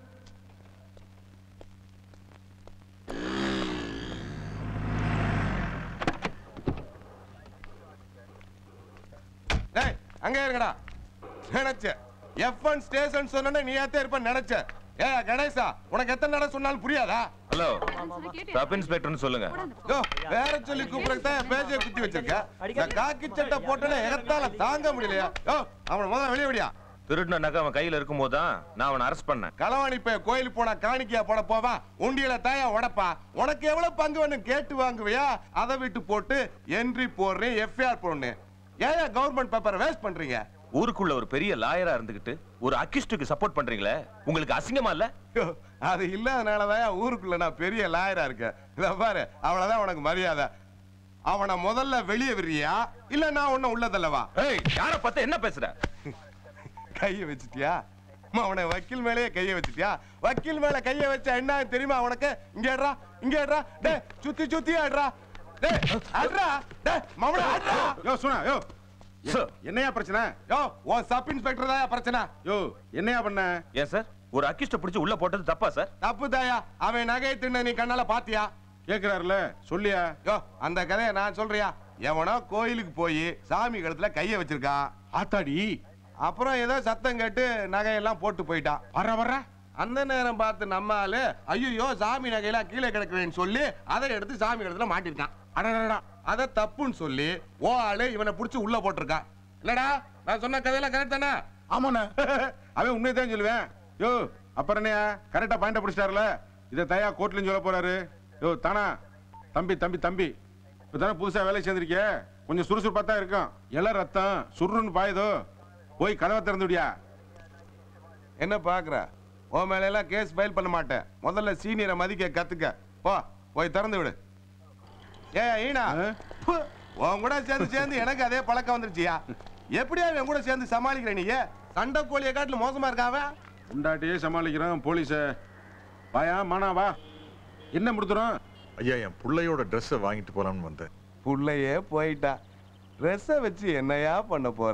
டேய் அங்கே இருக்கடா நினைச்ச எஃப் ஒன் ஸ்டேஷன் சொன்ன நீ ஏத்தே இருப்ப நினைச்ச ஏ கணேசா உனக்கு எத்தனை நட சொன்னாலும் புரியாதா ஹலோ சப் இன்ஸ்பெக்டர்னு சொல்லுங்க யோ வேற சொல்லி கூப்பிடுறதுக்கு தான் பேஜை குத்தி வச்சிருக்க இந்த காக்கி சட்டை போட்டோன்னே எகத்தால தாங்க முடியலையா யோ அவனை முதல்ல வெளியே விடியா திருடின நகை அவன் கையில இருக்கும்போது தான் நான் அவனை அரெஸ்ட் பண்ணேன் களவாணி போய் கோயிலுக்கு போனா காணிக்கையா போட போவா உண்டியல தாயா உடப்பா உனக்கு எவ்வளவு பங்கு வேணும் கேட்டு வாங்குவியா அதை விட்டு போட்டு என்ட்ரி போடுறேன் எஃப்ஐஆர் போடுறேன் ஏன் கவர்மெண்ட் பேப்பரை வேஸ்ட் பண்றீங்க ஊருக்குள்ள ஒரு பெரிய லாயரா இருந்துகிட்டு ஒரு அக்கிஸ்டுக்கு சப்போர்ட் பண்றீங்களே உங்களுக்கு அசிங்கமா இல்ல யோ, அது இல்லாதனாலதான் ஊருக்குள்ள நான் பெரிய லாயரா இருக்கேன் இத பாரு அவ்வளவுதான் உனக்கு மரியாதை அவனை முதல்ல வெளியே விடுறியா இல்ல நான் உன்ன உள்ளதல்லவா ஏய் யார பார்த்து என்ன பேசுற கைய வச்சிட்டியா அம்மா, அவனை வக்கீல் மேலேயே கைய வச்சிட்டியா வக்கீல் மேல கைய வச்சா என்ன தெரியுமா உனக்கு இங்க ஏடுறா இங்க ஏடுறா டேய் சுத்தி சுத்தி ஆடுறா டேய் ஆடுறா டேய் மவன ஆடுறா யோ சுனா யோ என்னையா பிரச்சனை யோ உன் சப் இன்ஸ்பெக்டர் தான் பிரச்சனை யோ என்னையா பண்ண ஏன் சார் ஒரு அக்கிஸ்ட பிடிச்சு உள்ள போட்டது தப்பா சார் தப்பு தாயா அவன் நகையை தின்ன நீ கண்ணால பாத்தியா கேக்குறாருல சொல்லியா யோ அந்த கதையை நான் சொல்றியா எவனோ கோயிலுக்கு போய் சாமி கழுத்துல கைய வச்சிருக்கான் ஆத்தாடி அப்புறம் ஏதோ சத்தம் கேட்டு நகையெல்லாம் போட்டு போயிட்டான் வர்ற வர்ற அந்த நேரம் பார்த்து நம்ம ஆளு ஐயோ சாமி நகையெல்லாம் கீழே கிடக்குறேன்னு சொல்லி அதை எடுத்து சாமி கழுத்துல மாட்டிருக்கான் அடடடா அதை தப்புன்னு சொல்லி ஓ ஆளு இவனை புடிச்சு உள்ள போட்டிருக்கான் இல்லடா நான் சொன்ன கதையெல்லாம் கரெக்ட் தானே ஆமாண்ணா அவன் உண்மையை தான் சொல்லுவேன் யோ அப்புறம் என்னையா கரெக்டா பாயிண்ட பிடிச்சிட்டாருல இதை தயா கோர்ட்லயும் சொல்ல போறாரு யோ தானா தம்பி தம்பி தம்பி இப்போ தானே புதுசா வேலை சேர்ந்திருக்கிய கொஞ்சம் சுறுசுறுப்பா தான் இருக்கும் இள ரத்தம் சுருன்னு பாயுதோ போய் கதவை திறந்து விடியா என்ன பாக்குற உன் மேல எல்லாம் கேஸ் ஃபைல் பண்ண மாட்டேன் முதல்ல சீனியரை மதிக்க கத்துக்க போ போய் திறந்து விடு ஏ ஈனா பு, உன் கூட சேர்ந்து சேர்ந்து எனக்கு அதே பழக்கம் வந்துருச்சியா எப்படியா என் கூட சேர்ந்து சமாளிக்கிற நீ சண்டை கோழியை காட்டுல மோசமா இருக்காவ உண்டாட்டியே சமாளிக்கிறோம் போலீஸ வாயா மானா வா என்ன முடித்துறோம் ஐயா என் பிள்ளையோட ட்ரெஸ்ஸை வாங்கிட்டு போலாம்னு வந்தேன் புள்ளையே போயிட்டா ட்ரெஸ்ஸை வச்சு என்னையா பண்ண போற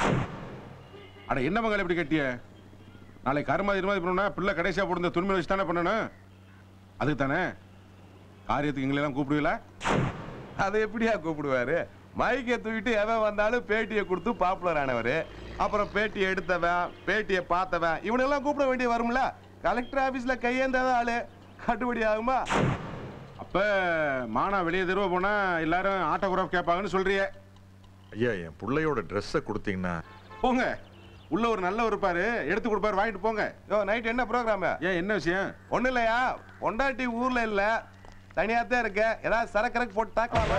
அட என்ன மகள் எப்படி கட்டிய நாளைக்கு கருமாதி இருமாதி பண்ணணும்னா பிள்ளை கடைசியா போட்டு துணிமை வச்சு தானே பண்ணணும் அதுக்கு தானே காரியத்துக்கு எங்களெல்லாம் கூப்பிடுவீங்களா அதை எப்படியா கூப்பிடுவாரு மைக்கை தூக்கிட்டு எவன் வந்தாலும் பேட்டியை கொடுத்து பாப்புலர் ஆனவர் அப்புறம் பேட்டியை எடுத்தவன் பேட்டியை பார்த்தவன் இவனெல்லாம் கூப்பிட வேண்டிய வரும்ல கலெக்டர் ஆபீஸ்ல கையேந்தாத ஆளு கட்டுப்படி ஆகுமா அப்ப மானா வெளியே தெருவ போனா எல்லாரும் ஆட்டோகிராஃப் கேட்பாங்கன்னு சொல்றியே ஐயா என் பிள்ளையோட ட்ரெஸ்ஸை கொடுத்தீங்கன்னா போங்க உள்ள ஒரு நல்ல இருப்பாரு எடுத்து கொடுப்பாரு வாங்கிட்டு போங்க யோ நைட் என்ன ப்ரோக்ராம் ஏன் என்ன விஷயம் ஒண்ணும் இல்லையா பொண்டாட்டி ஊர்ல இல்ல தனியா தான் இருக்க ஏதாவது சரக்கு போட்டு தாக்கலாமா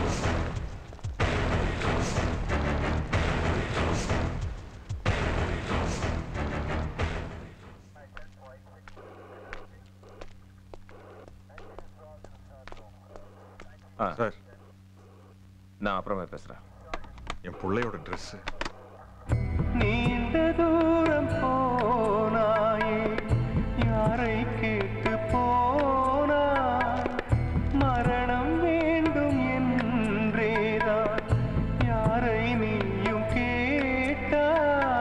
சார் நான் அப்புறமே பேசுறேன் என் பிள்ளையோட ட்ரெஸ்ஸு நீண்ட தூரம் போனாயே யாரை கேட்டு போனாய் மரணம் வேண்டும் என்றேதான் யாரை நீயும் கேட்டாய்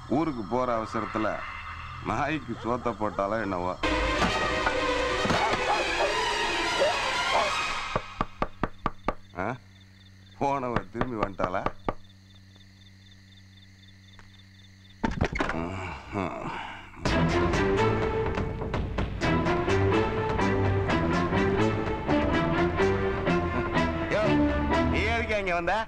ஊருக்கு போற அவசரத்துல நாய்க்கு சோத்த போட்டாலும் என்னவோ ஆ? போனவ திரும்பி வந்துட்டாளா ம்ஹும். யோ, நீ எதுக்கு இங்க வந்த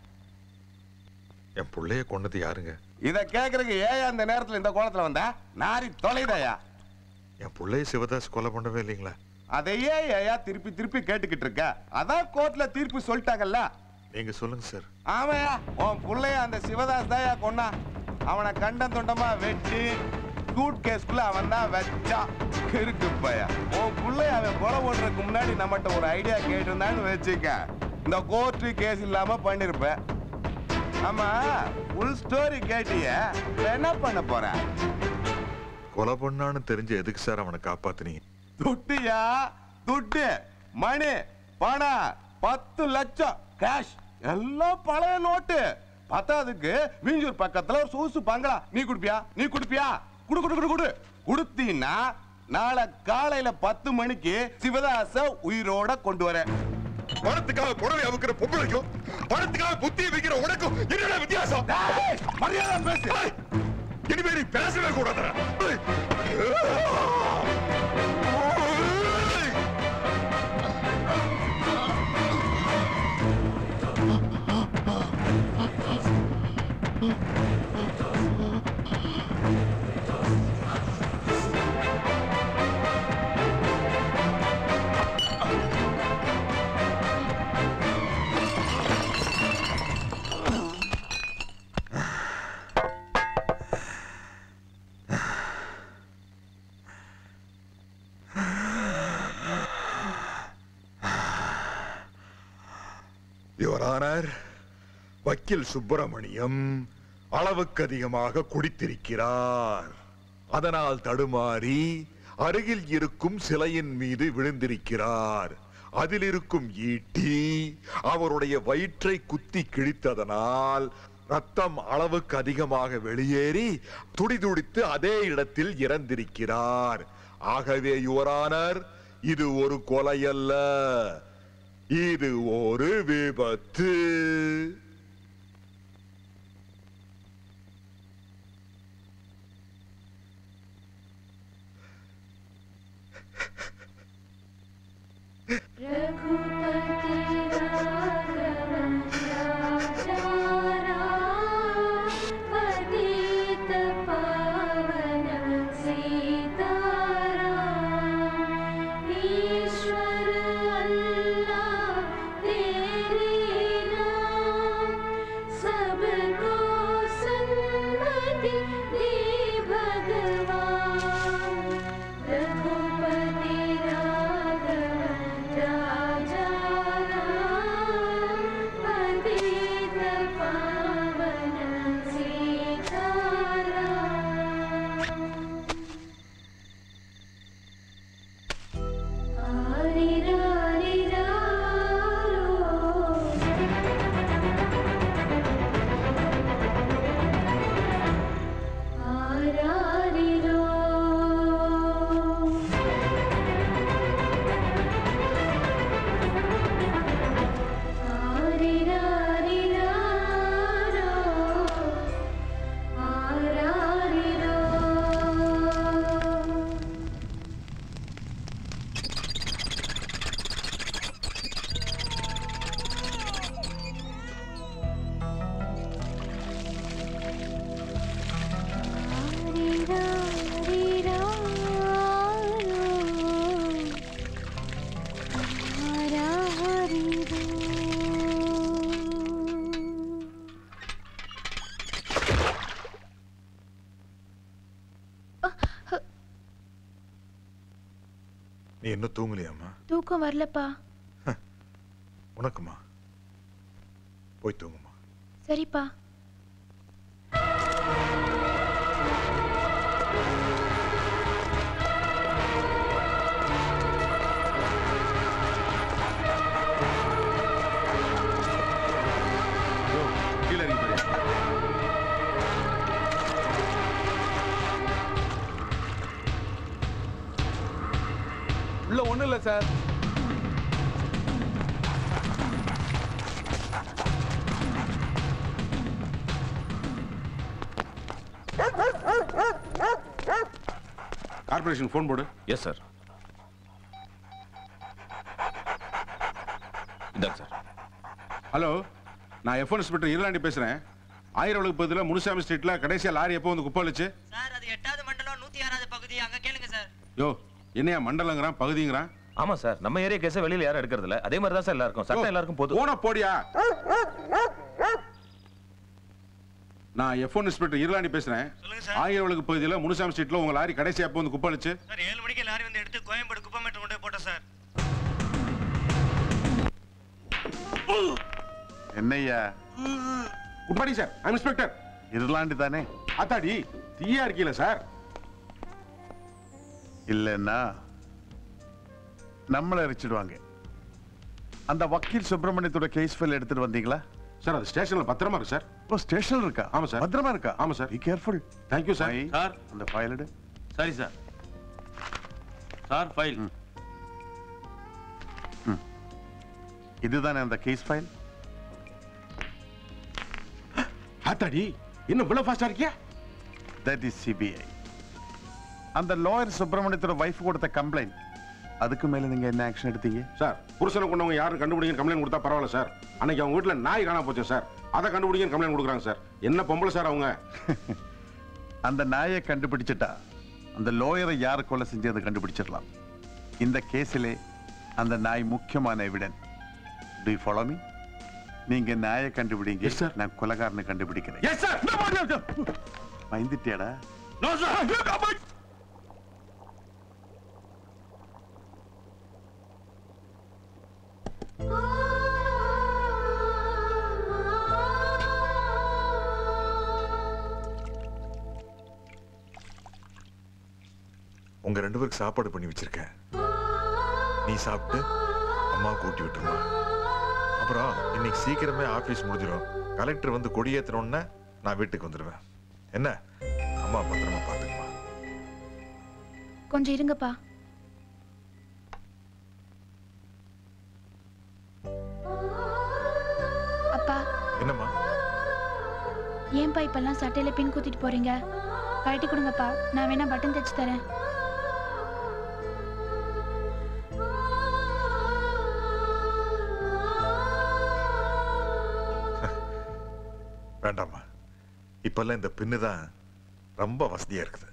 என் புள்ளைய கொண்டது யாருங்க இத கேக்குறதுக்கு ஏன் அந்த நேரத்துல இந்த கோலத்துல வந்த நாரி தொலைதாயா என் புள்ளைய சிவதாஸ் கொலை பண்ணவே இல்லைங்களா அதையே ஏயா திருப்பி திருப்பி கேட்டுக்கிட்டு இருக்க அதான் கோர்ட்ல தீர்ப்பு சொல்லிட்டாங்கல்ல நீங்க சொல்லுங்க சார் ஆமாயா உன் புள்ளைய அந்த சிவதாஸ் தாயா கொன்னா அவனை கண்டம் தொண்டமா வெட்டி சூட் கேஸ்க்குள்ள அவன் தான் வச்சான் இருக்கு பையா உன் புள்ளைய அவன் கொலை போடுறதுக்கு முன்னாடி நம்மகிட்ட ஒரு ஐடியா கேட்டிருந்தான்னு வச்சுக்க இந்த கோர்ட்டு கேஸ் இல்லாம பண்ணிருப்ப ஆமா ஃபுல் ஸ்டோரி கேட்டிய இப்ப என்ன பண்ண போற கொலை பண்ணான்னு தெரிஞ்சு எதுக்கு சார் அவனை காப்பாத்துனீங்க துட்டியா துட்டு மணி பணம் பத்து லட்சம் கேஷ் எல்லாம் பழைய நோட்டு பத்தாவதுக்கு மீஞ்சூர் பக்கத்துல ஒரு சூசு பங்களா நீ குடுப்பியா நீ குடுப்பியா குடு குடு குடு குடு குடுத்தீன்னா நாளை காலையில பத்து மணிக்கு சிவதாச உயிரோட கொண்டு வரேன் பணத்துக்காக புடவை அவுக்கிற பொம்பளைக்கும் பணத்துக்காக புத்தி வைக்கிற உனக்கும் என்னடா வித்தியாசம் மரியாதை பேசு இனிமே நீ பேசவே கூடாது யுவர் ஆனர் வக்கீல் சுப்பிரமணியம் அளவுக்கு அதிகமாக குடித்திருக்கிறார் அதனால் தடுமாறி அருகில் இருக்கும் சிலையின் மீது விழுந்திருக்கிறார் அதில் இருக்கும் ஈட்டி அவருடைய வயிற்றை குத்தி கிழித்ததனால் ரத்தம் அளவுக்கு அதிகமாக வெளியேறி துடிதுடித்து அதே இடத்தில் இறந்திருக்கிறார் ஆகவே யுவரானர் இது ஒரு கொலை அல்ல இது ஒரு விபத்து நீ இன்னும் தூங்கலையாம்மா தூக்கம் வரலப்பா உனக்குமா போய் தூங்குமா சரிப்பா கீழே இறங்கி போறியா? ஒண்ணும் இல்ல சார் கார்பரேஷன் ஃபோன் போடு எஸ் சார் இந்தாங்க சார் ஹலோ நான் எஃப் இன்ஸ்பெக்டர் இருளாண்டி பேசுறேன் ஆயிரம் பகுதியில் முனுசாமி ஸ்ட்ரீட்ல கடைசியா லாரி எப்போ வந்து குப்பை அழிச்சு சார் அது எட்டாவது மண்டலம் நூத்தி ஆறாவது பகுதி அங்க கேளுங்க சார் யோ என்னையா மண்டலங்கிறான் பகுதிங்கிறான் ஆமா சார் நம்ம ஏரியா கேஸ வெளியில யாரும் எடுக்கிறது இல்ல அதே மாதிரி தான் சார் எல்லாருக்கும் சட்டம் எல்லாருக்கும் போதும் போன போடியா நான் எஃப் இன்ஸ்பெக்டர் இருளாண்டி பேசுறேன் ஆயிரம் பகுதியில் முனுசாமி ஸ்ட்ரீட்ல உங்க லாரி கடைசியா எப்போ வந்து குப்பை அழிச்சு சார் ஏழு மணிக்கு லாரி வந்து எடுத்து கோயம்பேடு குப்பை மேட்டர் கொண்டு போய் போட்டோம் சார் என்னய்யா good morning sir I'm inspector Irulandi தானே அத்தாடி தீயா இருக்கீல சார் இல்லைன்னா நம்மளை அரிச்சிடுவாங்க அந்த வக்கீல் சுப்பிரமணியத்தோட கேஸ் ஃபைல் எடுத்துட்டு வந்தீங்களா சார் அது ஸ்டேஷன்ல பத்திரமா இருக்கு சார் ஓ ஸ்டேஷன்ல இருக்கா ஆமா சார் பத்திரமா இருக்கா ஆமா sir be careful thank you sir sir அந்த ஃபைல் எடு சரி சார் சார் ஃபைல் இதுதானே அந்த கேஸ் ஃபைல் ஆத்தாடி இன்னும் இவ்வளவு ஃபாஸ்டா இருக்கியா தட் இஸ் சிபிஐ அந்த லாயர் சுப்பிரமணியத்தோட வைஃப் கொடுத்த கம்ப்ளைண்ட் அதுக்கு மேல நீங்க என்ன ஆக்ஷன் எடுத்தீங்க சார் புருஷனை கொண்டவங்க யாரும் கண்டுபிடிங்க கம்ப்ளைண்ட் கொடுத்தா பரவாயில்ல சார் அன்னைக்கு அவங்க வீட்டுல நாய் காணா போச்சு சார் அதை கண்டுபிடிங்க கம்ப்ளைண்ட் கொடுக்குறாங்க சார் என்ன பொம்பளை சார் அவங்க அந்த நாயை கண்டுபிடிச்சிட்டா அந்த லாயரை யார் கொலை செஞ்சதை கண்டுபிடிச்சிடலாம் இந்த கேஸிலே அந்த நாய் முக்கியமான எவிடன் டு ஃபாலோ மீ நீங்க நாயை கண்டுபிடிங்க நான் கொலைகாரனை கண்டுபிடிக்கிறேன் எஸ் சார் பயந்துட்டியாடா நோ சார் உங்க ரெண்டு பேருக்கு சாப்பாடு பண்ணி வச்சிருக்கேன் நீ சாப்பிட்டு அம்மா கூட்டி விட்டுருமா அப்புறம் இன்னைக்கு சீக்கிரமே ஆபீஸ் முடிஞ்சிடும் கலெக்டர் வந்து கொடியேற்றணும்னா நான் வீட்டுக்கு வந்துடுவேன் என்ன அம்மா பத்திரமா பார்த்துக்குமா கொஞ்சம் இருங்கப்பா அப்பா என்னம்மா ஏன்பா இப்பெல்லாம் சட்டையில பின் குத்திட்டு போறீங்க கழட்டி கொடுங்கப்பா நான் வேணா பட்டன் தைச்சு தரேன் வேண்டாம்மா இப்பெல்லாம் இந்த பின்னு தான் ரொம்ப வசதியா இருக்குது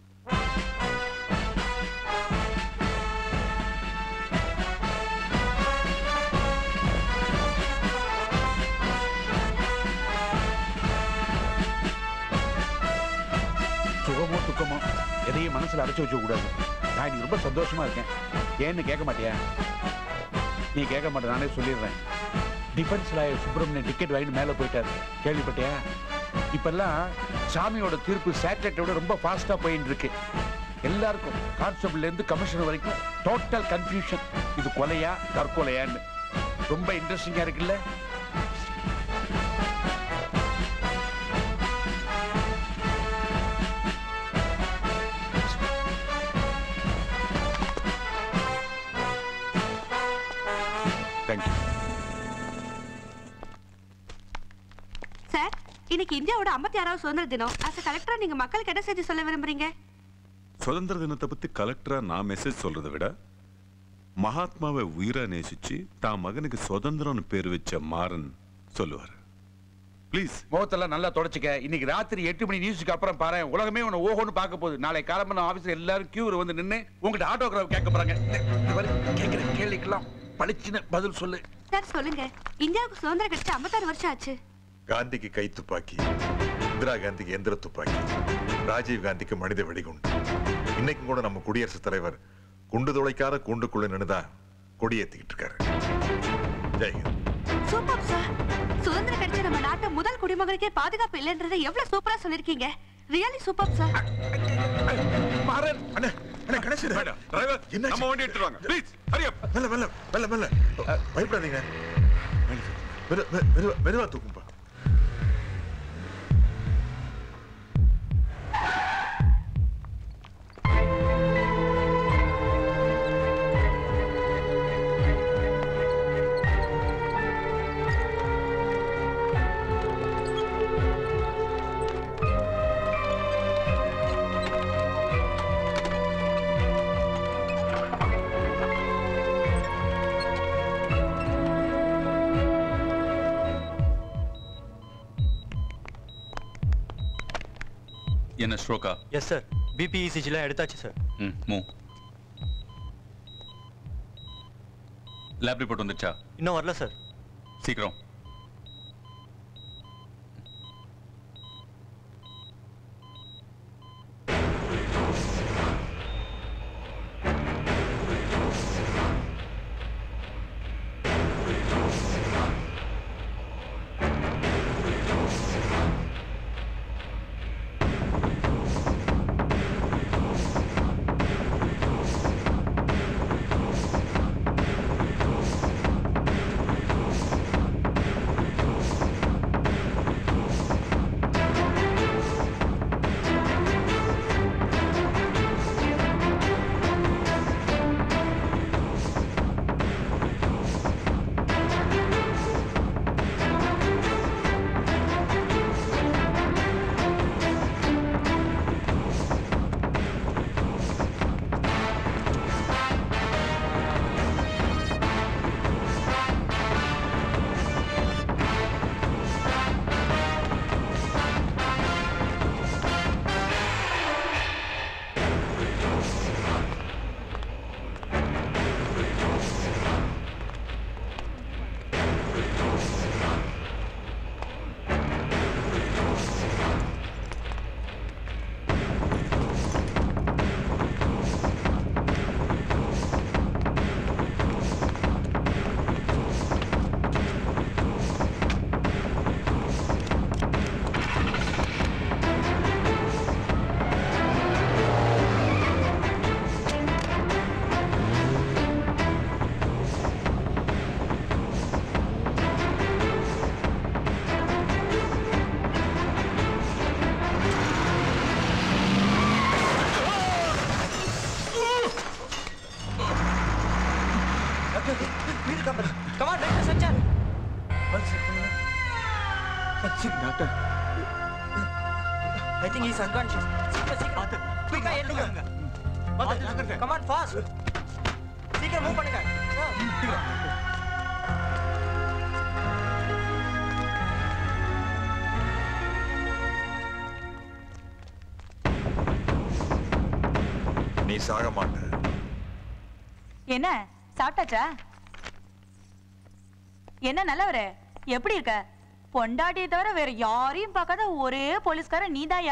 சுகமோ துக்கமோ எதையும் மனசுல அடைச்சு வச்சுக்க கூடாது நான் இன்னைக்கு ரொம்ப சந்தோஷமா இருக்கேன் ஏன்னு கேட்க மாட்டியா நீ கேட்க மாட்டே நானே சொல்லிடுறேன் டிஃபென்ஸ் லாயர் சுப்பிரமணியன் டிக்கெட் வாங்கிட்டு மேலே போயிட்டாரு கேள்விப்பட்டியா இப்பெல்லாம் சாமியோட தீர்ப்பு சேட்டலைட்டை விட ரொம்ப ஃபாஸ்டா போயிட்டு இருக்கு எல்லாருக்கும் கான்ஸ்டபிள்ல இருந்து கமிஷனர் வரைக்கும் டோட்டல் கன்ஃபியூஷன் இது கொலையா தற்கொலையான்னு ரொம்ப இன்ட்ரெஸ்டிங்கா இருக்குல்ல தேங்க்யூ சார் இன்னைக்கு இந்தியாவோட ஐம்பத்தி ஆறாவது சுதந்திர தினம் அஸ் கலெக்டரா நீங்க மக்களுக்கு என்ன செய்தி சொல்ல விரும்புறீங்க சுதந்திர தினத்தை பத்தி கலெக்டரா நான் மெசேஜ் சொல்றதை விட மகாத்மாவை உயிரா நேசிச்சு தான் மகனுக்கு சுதந்திரம்னு பேர் வச்ச மாறன் சொல்லுவார் ப்ளீஸ் முகத்தெல்லாம் நல்லா தொடச்சிக்க இன்னைக்கு ராத்திரி எட்டு மணி நியூஸுக்கு அப்புறம் பாரு உலகமே உன்னை ஓஹோன்னு பார்க்க போகுது நாளை காலம்பரம் ஆபீஸ்ல எல்லாரும் கியூர் வந்து நின்னு உங்ககிட்ட ஆட்டோகிராஃப் கேட்க போறாங்க இந்த மாதிரி கேட்கிற கேள்விக்கெல்லாம் பளிச்சுன்னு பதில் சொல்லு சார் சொல்லுங்க இந்தியாவுக்கு சுதந்திரம் கிடைச்சு ஐம்பத்தாறு வருஷம் ஆச்சு காந்திக்கு கை துப்பாக்கி இந்திரா காந்திக்கு எந்திர துப்பாக்கி ராஜீவ் காந்திக்கு மனித வெடிகுண்டு இன்னைக்கும் கூட நம்ம குடியரசுத் தலைவர் குண்டு துளைக்காத கூண்டுக்குள்ள நின்னுதான் கொடியேத்திக்கிட்டு இருக்காரு ஜெய்ஹிந்த் சூப்பர் சார் சுதந்திரம் கிடைச்ச நம்ம நாட்டு முதல் குடிமகனுக்கே பாதுகாப்பு இல்லைன்றதை எவ்வளவு சூப்பரா சொல்லிருக்கீங்க ரியலி சூப்பர் சார் மாறன் அண்ணே அண்ணே கணேசன் மேடம் டிரைவர் நம்ம வண்டி எடுத்துட்டு வாங்க ப்ளீஸ் ஹரி அப் மெல்ல மெல்ல மெல்ல மெல்ல பயப்படாதீங்க மெது- மெ- மெதுவா மெதுவா தூக்கும்பா என்ன ஸ்ட்ரோக்கா எஸ் சார் பிபி இசிஜிலாம் எடுத்தாச்சு சார் ம் மூ லேப் ரிப்போர்ட் வந்துச்சா இன்னும் வரல சார் சீக்கிரம் கமான் டாக்டர் சஞ்சர் doctor I think is unconscious சீக்கிரம் சீக்கிரம் பார்த்து குயிக்கா ஏத்துங்க பார்த்து கமான் ஃபாஸ்ட் சீக்கிரம் மூவ் பண்ணுங்க நீ சாக மாட்ட என்ன சாப்பிட்டாச்சா என்ன நல்லவரே எப்படி இருக்க பொண்டாட்டியை தவிர வேற யாரையும் பார்க்காத ஒரே போலீஸ்காரன் நீதாயா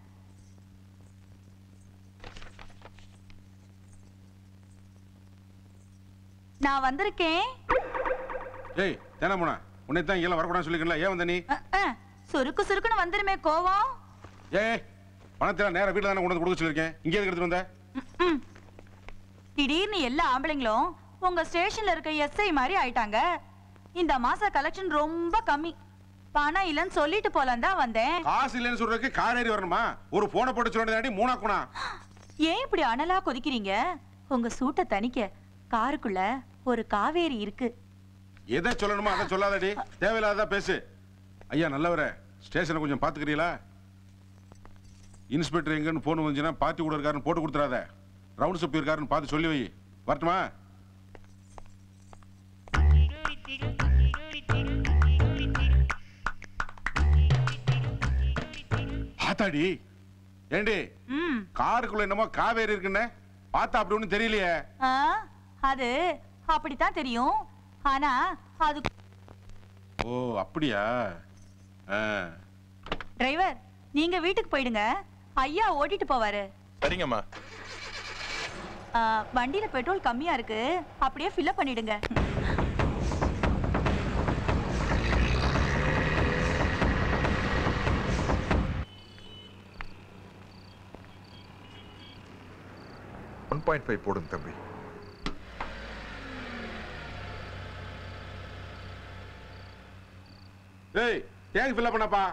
நான் வந்திருக்கேன் ஏய் தேனமுனா உன்னை தான் இங்கெல்லாம் வரக்கூடாதுன்னு சொல்லிக்கல ஏன் வந்த நீ அஹ், அஹ், சுருக்கு சுருக்குன்னு வந்துருமே கோவம் ஏய் பணத்தை நேரா வீட்டில் தானே கொண்டு வந்து கொடுக்க சொல்லியிருக்கேன் இங்கே எதுக்கு எடுத்துட்டு வந்த ம். திடீர்னு எல்லா ஆம்பளைங்களும் உங்க ஸ்டேஷன்ல இருக்க எஸ்ஐ மாதிரி ஆயிட்டாங்க இந்த மாச கலெக்ஷன் ரொம்ப கம்மி பணம் இல்லைன்னு சொல்லிட்டு போலாம் தான் வந்தேன் காசு இல்லைன்னு சொல்றதுக்கு கார் ஏறி வரணுமா ஒரு போனை போட்டு சொல்ல வேண்டியதாண்டி மூணா குணா ஏன் இப்படி அனலா கொதிக்கிறீங்க உங்க சூட்டை தணிக்க காருக்குள்ள ஒரு காவேரி இருக்கு எதை சொல்லணுமோ அதை சொல்லாதடி தேவையில்லாததா பேசு ஐயா நல்லவரே ஸ்டேஷனை கொஞ்சம் பாத்துக்கிறீங்களா இன்ஸ்பெக்டர் எங்கன்னு போன் வந்துச்சுன்னா பாத்தி கூட இருக்காருன்னு போட்டு கொடுத்துறாத ரவுண்ட் சப் இருக்காருன்னு பார்த்து சொல்லி வை வரட்டுமா ஆத்தாடி ஏண்டி ம் காருக்குள்ள என்னமோ காவேரி இருக்குன்னு பார்த்தா அப்படி ஒண்ணும் தெரியலையே ஆ, அது அப்படித்தான் தெரியும் ஆனா அது ஓ அப்படியா ஆ டிரைவர் நீங்க வீட்டுக்கு போயிடுங்க ஐயா ஓட்டிட்டு போவாரு சரிங்கம்மா ஆ, வண்டியில பெட்ரோல் கம்மியா இருக்கு அப்படியே ஃபில்அப் பண்ணிடுங்க ஒன் பாயிண்ட் ஃபைவ் போடுங்க தம்பி ஏய் டேங்க் ஃபில் பண்ணப்பா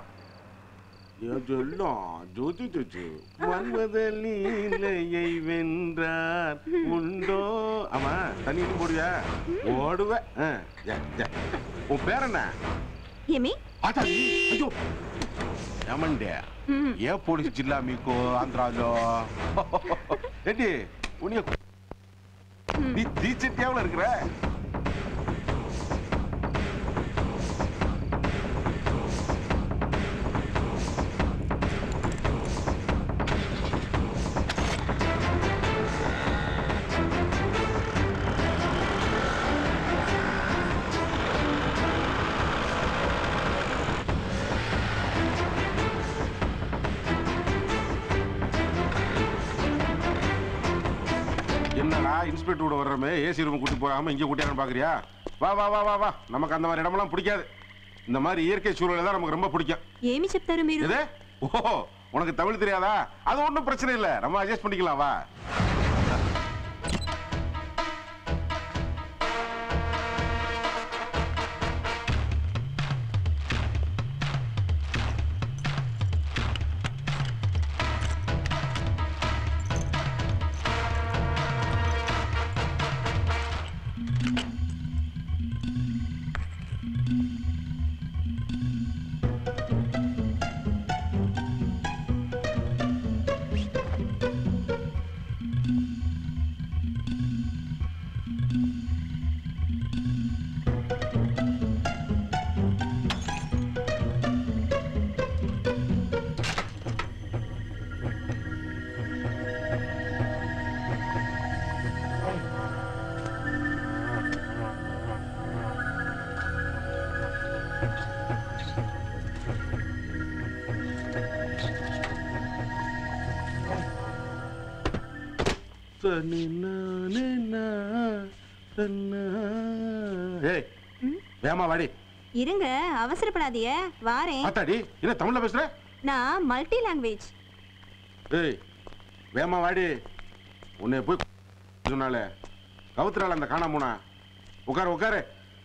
மன்மதலீலையை வென்றார் உண்டோ ஆமா தண்ணி இன்னும் போடுவியா ஓடுவேன் ஆ, ஜா, ஜா. உன் பேர் என்ன ఏమి ஆத்தாடி, ஐயோ ఏమండే ఏ పోలీస్ జిల్లా మీకు ఆంధ్రాలో ఏంటి ఉనియ நீ தீச்சட்டியாவில் இருக்கிற என்னடா இன்ஸ்பெக்டர் கூட வர்றமே ஏசி ரூம் கூட்டி போகாம இங்கே கூட்டியான்னு பாக்குறியா வா வா வா வா வா நமக்கு அந்த மாதிரி இடமெல்லாம் பிடிக்காது இந்த மாதிரி இயற்கை சூழலை தான் நமக்கு ரொம்ப பிடிக்கும் ఏమి చెప్తారు మీరు எது ஓ உனக்கு தமிழ் தெரியாதா அது ஒன்றும் பிரச்சனை இல்லை நம்ம அட்ஜஸ்ட் பண்ணிக்கலாம் வா ஏய் வேமா வாடி இருங்க அவசரப்படாதீங்க வாரேன் ஆத்தாடி என்ன தமிழ்ல பேசுற நான் மல்டி லாங்குவேஜ் ஏய் வேமா வாடி உன்னை போய் சொன்னாலே கவுத்துறாள் அந்த காணாம போனா உட்காரு உட்காரு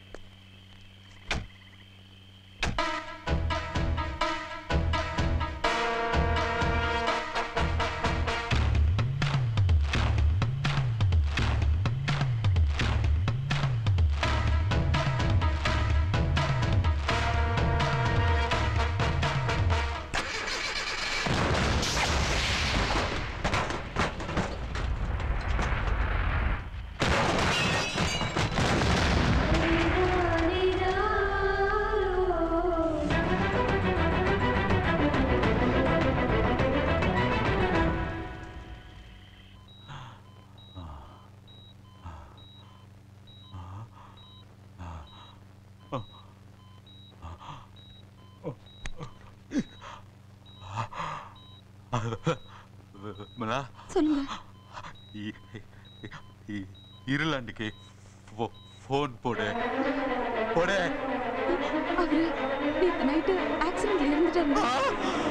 மனா சொல்லுங்க இ- இ- இருளாண்டுக்கு ஃபோ- ஃபோன் போடு போடு அவரு நேத்து நைட்டு ஆக்சிடென்ட்ல இருந்துட்டாரு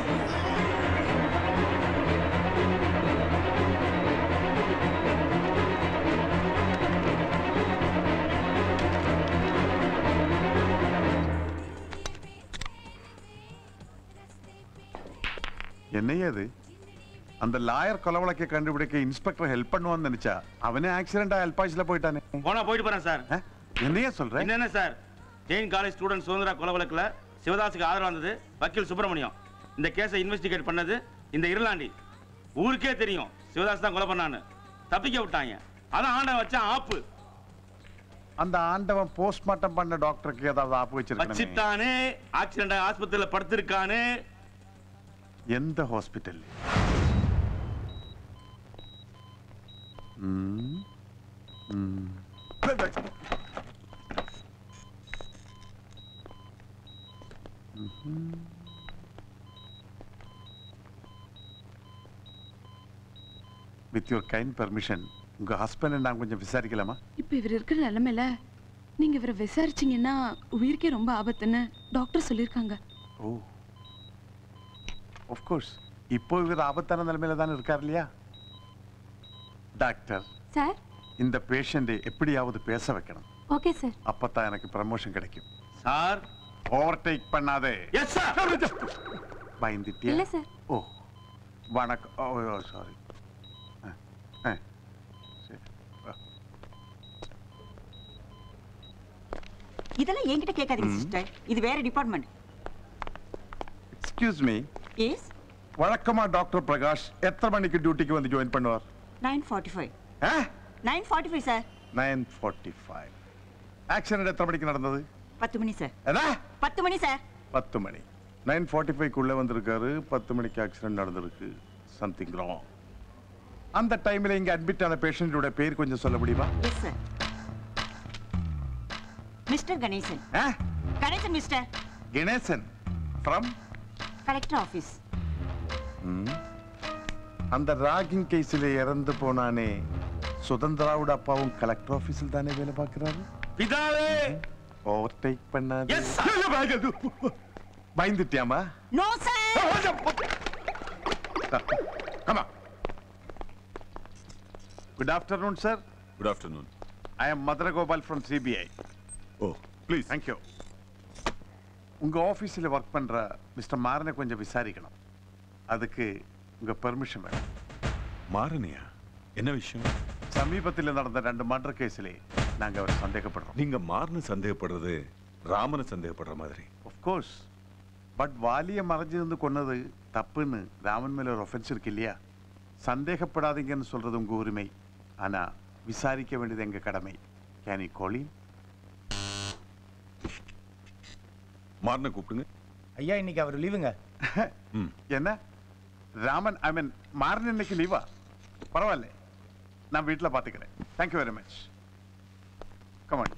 என்னையா அது அந்த லாயர் கொலை வழக்கை கண்டுபிடிக்க இன்ஸ்பெக்டர் ஹெல்ப் பண்ணுவான்னு நினைச்சா அவனே ஆக்சிடென்ட் ஹெல்ப் ஆயிடுச்சுல போயிட்டானே போனா போயிட்டு போறேன் சார் என்னையா சொல்ற என்னென்ன sir Jain college student Suthanthira கொலை வழக்குல சிவதாஸுக்கு ஆதரவு வந்தது வக்கீல் சுப்பிரமணியம் இந்த கேஸை இன்வெஸ்டிகேட் பண்ணது இந்த இருளாண்டி ஊருக்கே தெரியும் சிவதாஸ் தான் கொலை பண்ணான்னு தப்பிக்க விட்டாங்க அதான் ஆண்டவன் வச்சான் ஆப்பு அந்த ஆண்டவன் போஸ்ட்மார்ட்டம் பண்ண டாக்டருக்கு ஏதாவது ஆப்பு வச்சிருக்கானே வச்சிட்டானே ஆக்சிடென்ட் ஆஸ்பத்திரியில படுத்திருக்கானே எந்த ஹாஸ்பிட்டல் ம் ம் ம்ஹும். வித் யுவர் கைண்ட் பர்மிஷன் உங்க ஹஸ்பண்ட் நான் கொஞ்சம் விசாரிக்கலாமா இப்ப இவர் இருக்கிற நிலைமையில நீங்க இவரை விசாரிச்சீங்கன்னா உயிருக்கே ரொம்ப ஆபத்துன்னு டாக்டர் சொல்லியிருக்காங்க ஓ கோர்ஸ் இப்போ இவர் ஆபத்தான நிலைமையில தான் இருக்கார் இல்லையா டாக்டர் சார் இந்த பேஷண்ட்டை எப்படியாவது பேச வைக்கணும் ஓகே சார் அப்பதான் எனக்கு ப்ரமோஷன் கிடைக்கும் சார் ஓவர்டேக் பண்ணாதே எஸ் சார் பயந்துட்டியா இல்ல சார் ஓ வணக்கம் ஓ சாரி இதெல்லாம் என்கிட்ட கேட்காதீங்க ம். சிஸ்டர் இது வேற டிபார்ட்மெண்ட் எக்ஸ்கியூஸ் மீ எஸ் வழக்கமா டாக்டர் பிரகாஷ் எத்தனை மணிக்கு டியூட்டிக்கு வந்து ஜாயின் பண்ணுவார் nine forty five nine forty five sir nine forty five accident எத்தனை மணிக்கு நடந்தது பத்து மணி சார் எதா பத்து மணி சார் பத்து மணி நைன் ஃபார்ட்டி ஃபைவ்க்குள்ளே வந்திருக்காரு பத்து மணிக்கு ஆக்சிடென்ட் நடந்திருக்கு சம்திங் ராங் அந்த டைமில் இங்கே அட்மிட் ஆன பேஷண்ட்டோட பேர் கொஞ்சம் சொல்ல முடியுமா yes sir mister Ganesan Ganesan mister Ganesan from collector office அந்த ராகிங் கேஸில் இறந்து போனானே சுதந்திராவோட அப்பாவும் கலெக்டர் ஆபீஸில் தானே வேலை பார்க்கிறாரு பிதாவே ஓவர்டேக் பண்ணாது பயந்துட்டியாமா நோ சார் கமா good afternoon sir good afternoon I am Madhura Gopal from CBI oh please thank you உங்க ஆபீஸ்ல ஒர்க் பண்ற மிஸ்டர் மாறனை கொஞ்சம் விசாரிக்கணும் அதுக்கு உங்க பெர்மிஷன் வேணும் மாறனியா என்ன விஷயம் சமீபத்தில் நடந்த ரெண்டு மர்டர் கேஸ்ல நாங்க அவரை சந்தேகப்படுறோம் நீங்க மாறனு சந்தேகப்படுறது ராமனை சந்தேகப்படுற மாதிரி கோர்ஸ் பட் வாலிய மறைஞ்சிருந்து கொன்னது தப்புன்னு ராமன் மேல ஒரு ஒஃபென்ஸ் இருக்கு இல்லையா சந்தேகப்படாதீங்கன்னு சொல்றது உங்க உரிமை ஆனா விசாரிக்க வேண்டியது எங்க கடமை கேன் கோலி மாறனை கூப்பிடுங்க ஐயா இன்னைக்கு அவர் லீவுங்க என்ன ராமன் ஐ மீன் மாறன் இன்னைக்கு லீவா பரவாயில்ல நான் வீட்டில் பார்த்துக்கிறேன் தேங்க்யூ வெரி மச் கமான்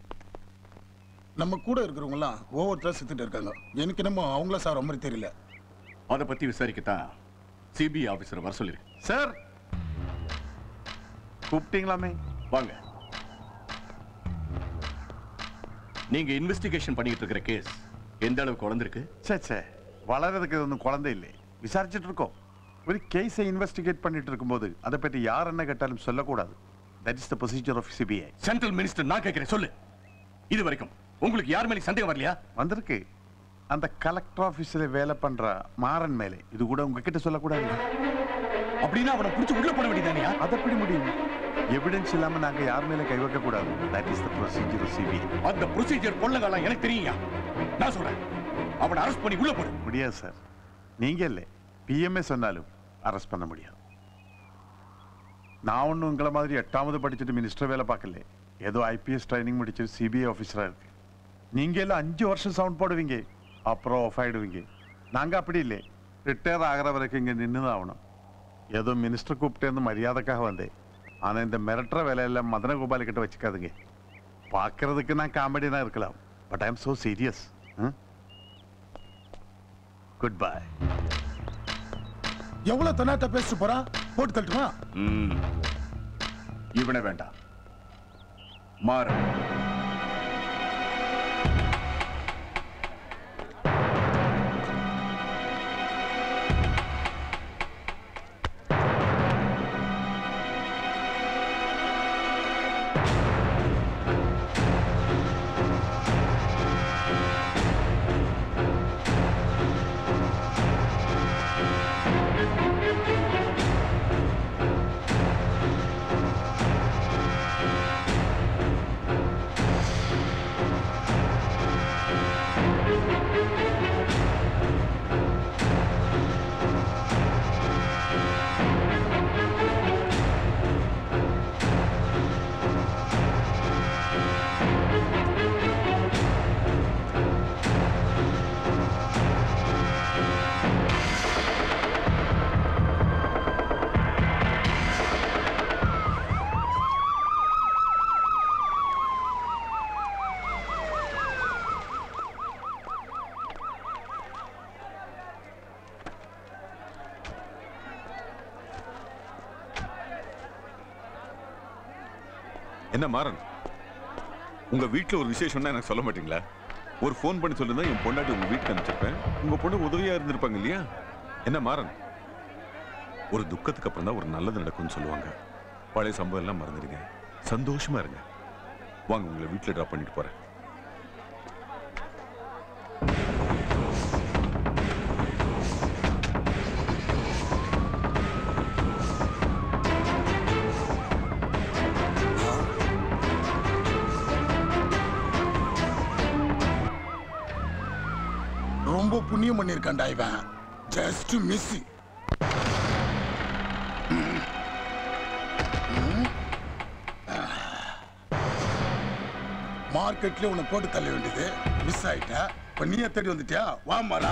நம்ம கூட இருக்கிறவங்கலாம் ஒவ்வொருத்தர் செத்துட்டு இருக்காங்க எனக்கு என்னமோ அவங்கள சார் மாதிரி தெரியல அதை பத்தி விசாரிக்கத்தான் சிபிஐ ஆபீசர் வர சொல்லிருக்கேன் சார் கூப்பிட்டீங்களாமே வாங்க நீங்க இன்வெஸ்டிகேஷன் பண்ணிட்டு இருக்கிற கேஸ் எந்த அளவுக்கு வளர்ந்துருக்கு சே சே வளர்றதுக்கு இது ஒன்றும் குழந்தை இல்லை விசாரிச்சுட்டு இருக்கோம் ஒரு கேஸை இன்வெஸ்டிகேட் பண்ணிட்டு இருக்கும்போது அதை பற்றி யார் என்ன கேட்டாலும் சொல்லக்கூடாது that is the procedure of CBI central minister நான் கேட்கிறேன் சொல்லு இது வரைக்கும் உங்களுக்கு யார் மேலே சந்தேகம் வரலையா வந்திருக்கு அந்த கலெக்டர் ஆஃபீஸில் வேலை பண்ற மாறன் மேலே இது கூட உங்ககிட்ட சொல்லக்கூடாது அப்படின்னா அவனை பிடிச்சி உள்ள போட வேண்டியதானியா அது எப்படி முடியும் எவிடன்ஸ் இல்லாம நாங்க யார் மேல கை வைக்க கூடாது that is the procedure CBI அந்த ப்ரொசீஜர் கொள்ளகாலம் எனக்கு தெரியுங்க நான் சொல்றேன் அவனை அரெஸ்ட் பண்ணி உள்ள போடு முடியாது சார் நீங்க இல்லை பிஎம்ஏ சொன்னாலும் அரெஸ்ட் பண்ண முடியாது நான் ஒன்றும் உங்களை மாதிரி எட்டாவது படிச்சுட்டு மினிஸ்டர் வேலை பார்க்கல ஏதோ ஐபிஎஸ் ட்ரைனிங் முடிச்சு சிபிஐ ஆஃபீஸராக இருக்கு நீங்க எல்லாம் அஞ்சு வருஷம் சவுண்ட் போடுவீங்க அப்புறம் ஆஃப் ஆயிடுவீங்க நாங்க அப்படி இல்லை ரிட்டையர் ஆகிற வரைக்கும் இங்க நின்று தான் ஆகணும் ஏதோ மினிஸ்டர் கூப்பிட்டேருந்து மரியாதைக்காக வந்தேன் ஆனா இந்த மிரட்டுற வேலையெல்லாம் மதன கோபால் கிட்ட வச்சுக்காதுங்க பார்க்கறதுக்கு நான் காமெடி தான் இருக்கலாம் but I am so serious good bye எவ்வளவு தன்னாட்ட பேசிட்டு போறான் போட்டு தட்டுமா ம். இவனை வேண்டாம் மாற என்ன மாறன் உங்க வீட்ல ஒரு விசேஷம்னா எனக்கு சொல்ல மாட்டீங்களா ஒரு ஃபோன் பண்ணி சொல்லிருந்தா என் பொண்டாட்டி உங்க வீட்டுக்கு அனுப்பிச்சிருப்பேன் உங்க பொண்ணு உதவியா இருந்திருப்பாங்க இல்லையா என்ன மாறன் ஒரு துக்கத்துக்கு அப்புறம் தான் ஒரு நல்லது நடக்கும்னு சொல்லுவாங்க பழைய சம்பவம் எல்லாம் மறந்துடுங்க சந்தோஷமா இருங்க வாங்க உங்களை வீட்டுல ட்ராப் பண்ணிட்டு போறேன் ரொம்ப புண்ணியம் பண்ணிருக்கான்டா இவன் ஜஸ்ட் மிஸ் மார்க்கெட்ல உன்னை போட்டு தள்ள வேண்டியது மிஸ் ஆயிட்ட இப்ப நீயே தேடி வந்துட்டியா வாமாடா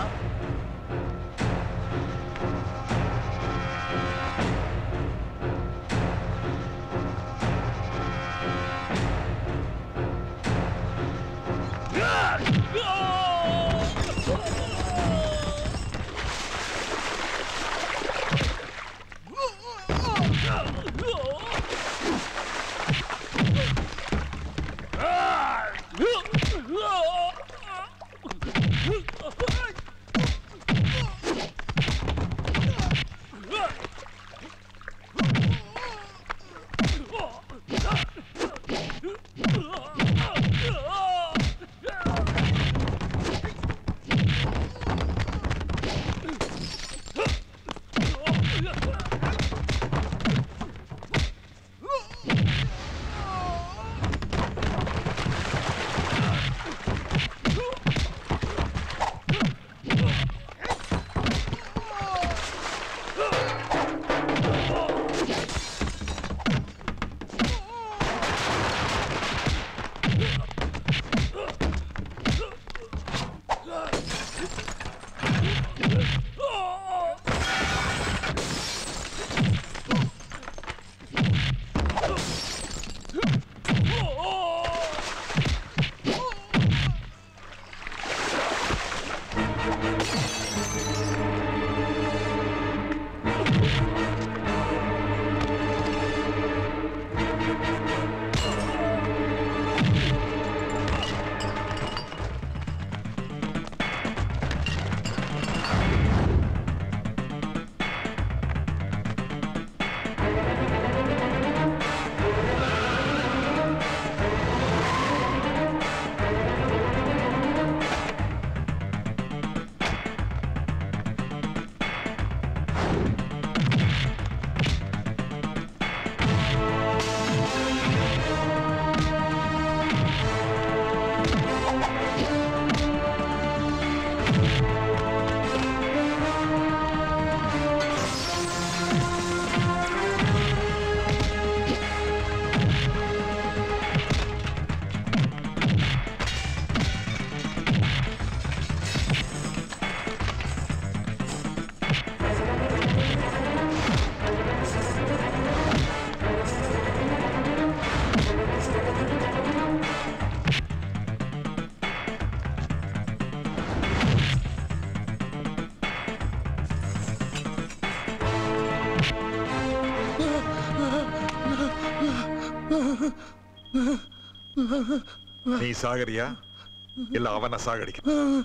நீ சாகரியா இல்ல அவனை சாகடிக்க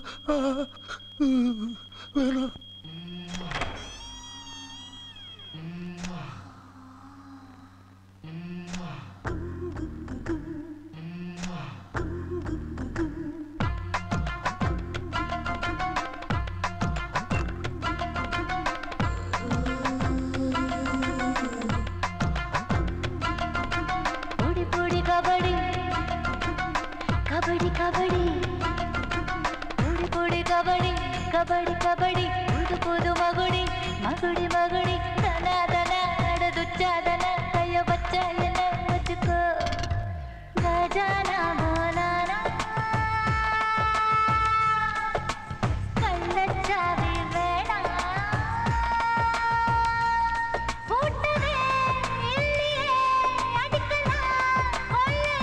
வேணாம் பொடி பொடி கபடி கபடி கபடி பொடி பொடி கபடி கபடி கபடி புது புது மகுடி மகுடி மகுடி தனா தனா அடதுச்சாதன கைய வச்ச என்ன வச்சுக்கோ கஜானா மோனானா கள்ளச்சாவி வேணாம் பூட்டவே இல்லையே அடிக்கலாம் கொள்ளை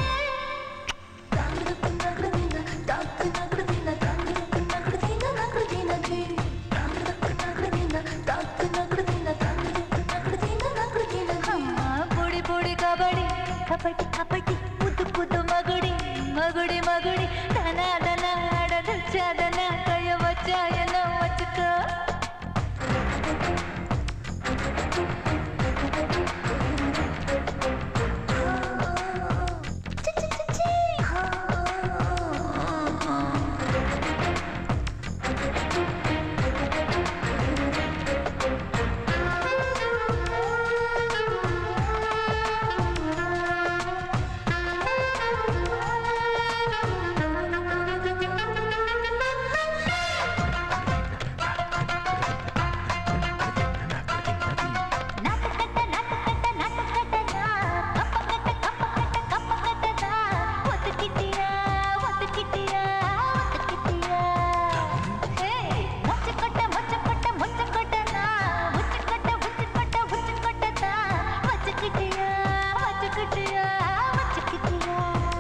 பொடி பொடி கபடி கபடி கபடி புது புது மகுடி மகுடி மகுடி தனா தனா அடதன கைய வச்சா என்ன வச்சுக்கோ ஒத்துக்கிட்டியா ஒத்துக்கிட்டியா ஒத்துக்கிட்டியா ஏய் மொச்ச கொட்ட மொச்ச கொட்ட மொச்ச கொட்டனா உச்ச கொட்ட உச்ச கொட்ட உச்ச கொட்டதா வச்சுக்கிட்டியா வச்சுக்கிட்டியா வச்சுக்கிட்டியா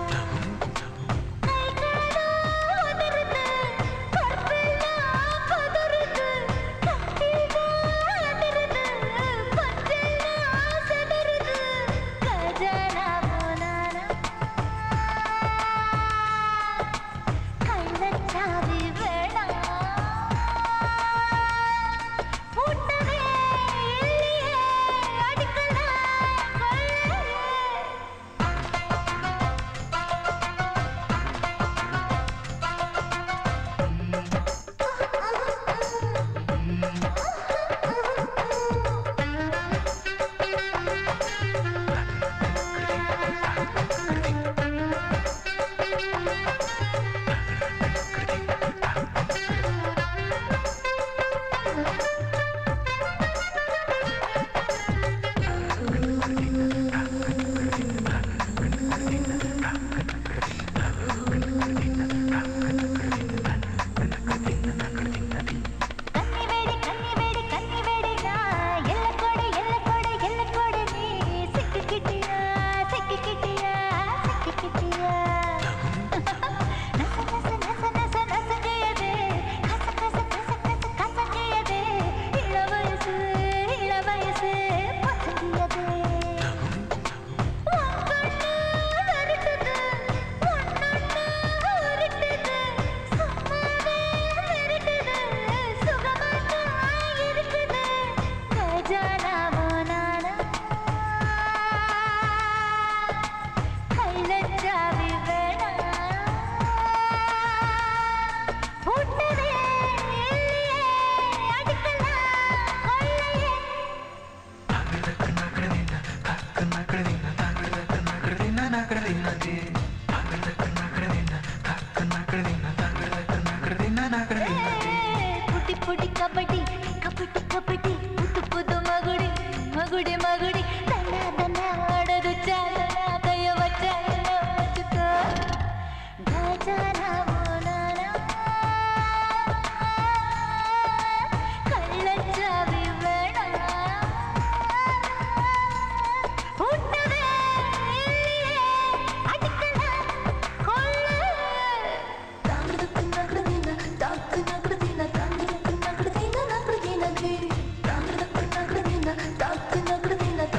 கை காலம் உதறுது கற்பெல்லாம் பதறுது கட்டிதான் அதிருது பச்செல்லாம் செதறுது கஜானா மோனானா கள்ளச்சாவி வேணாம் பூட்டவே இல்லையே அடிக்கலாம் கொள்ளை கன்னிவேடி கன்னிவேடி கன்னிவேடினா எல்லக்கோடு எல்லக்கோடு எல்லக்கோடு நீ சிக்கிக்கிட்டியா சிக்கிக்கிட்டியா சிக்கிக்கிட்டியா நச நச நச நச நசங்கியது கச கச கச கச கசங்கியது இளவயசு இளவயசு பசங்கியது உங்கண்ணு வருட்டுது உன்னொன்னு உருட்டுது சும்மாவே விரட்டுது சுகமாத்தான் இருக்குது கஜானா மோனானா கைலச்சாவி வேணாம் பூட்டவே இல்லையே அடிக்கலாம் கொள்ளையே புட்டி புட்டி கபடி கபடி கபடி புது புது மகுடி மகுடி மகுடி தன்னா தன்னா ஆடது சாலனா கைய வச்சா என்ன வச்சுக்கோ கஜானா மோனானா கள்ளச்சாவி வேணாம் பூட்டவே இல்லையே அடிக்கலாம் கொள்ளை தாக்கு நகரதின தாக்கு நகரதின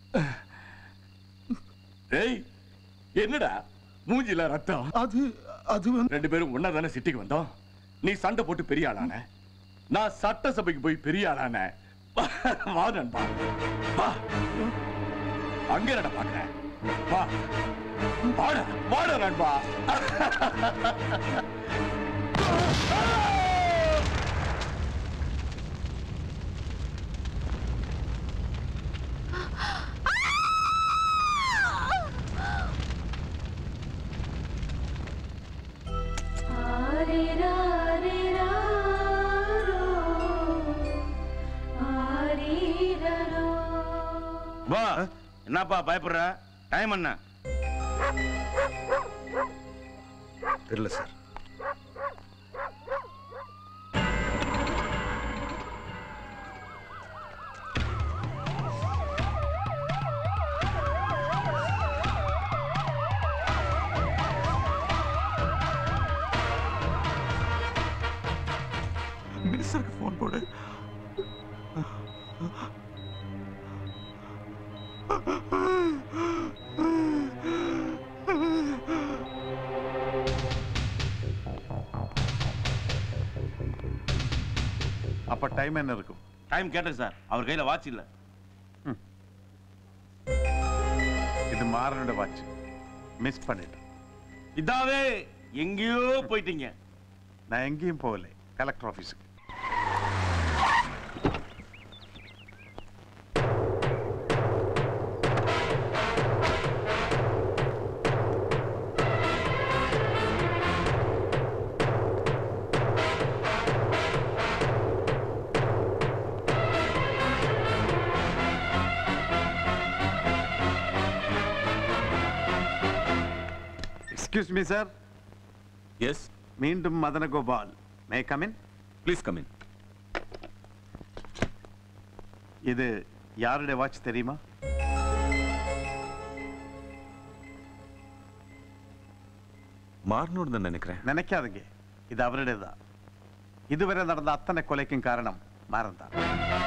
டேய் என்னடா மூஞ்சில ரத்தம் அது அது ரெண்டு பேரும் ஒன்னா தானே சிட்டிக்கு வந்தோம் நீ சண்டை போட்டு பெரிய ஆளான நான் சட்டசபைக்கு போய் பெரிய ஆளான வா நண்பா வா அங்க என்னடா பாக்குற வா வாடா வாடா நண்பா வா என்னப்பா பயப்படுற டைம் என்ன தெரியல சார் மினிஸ்டருக்கு ஃபோன் போடு அப்ப டைம் என்ன இருக்கும் டைம் கேட்டேன் சார் அவர் கையில வாட்ச் இல்ல இது மாறனோட வாட்ச் மிஸ் பண்ணிட்டேன் இதாவே எங்கேயோ போயிட்டீங்க நான் எங்கேயும் போகல கலெக்டர் ஆபீஸுக்கு எக்ஸ்கியூஸ் மீ சார் எஸ் மீண்டும் Madanagopal may come in please come in இது யாருடைய வாட்ச் தெரியுமா மாறணும்னு தான் நினைக்கிறேன் நினைக்காதீங்க இது அவருடைய தான் இதுவரை நடந்த அத்தனை கொலைக்கும் காரணம் மாறன் தான்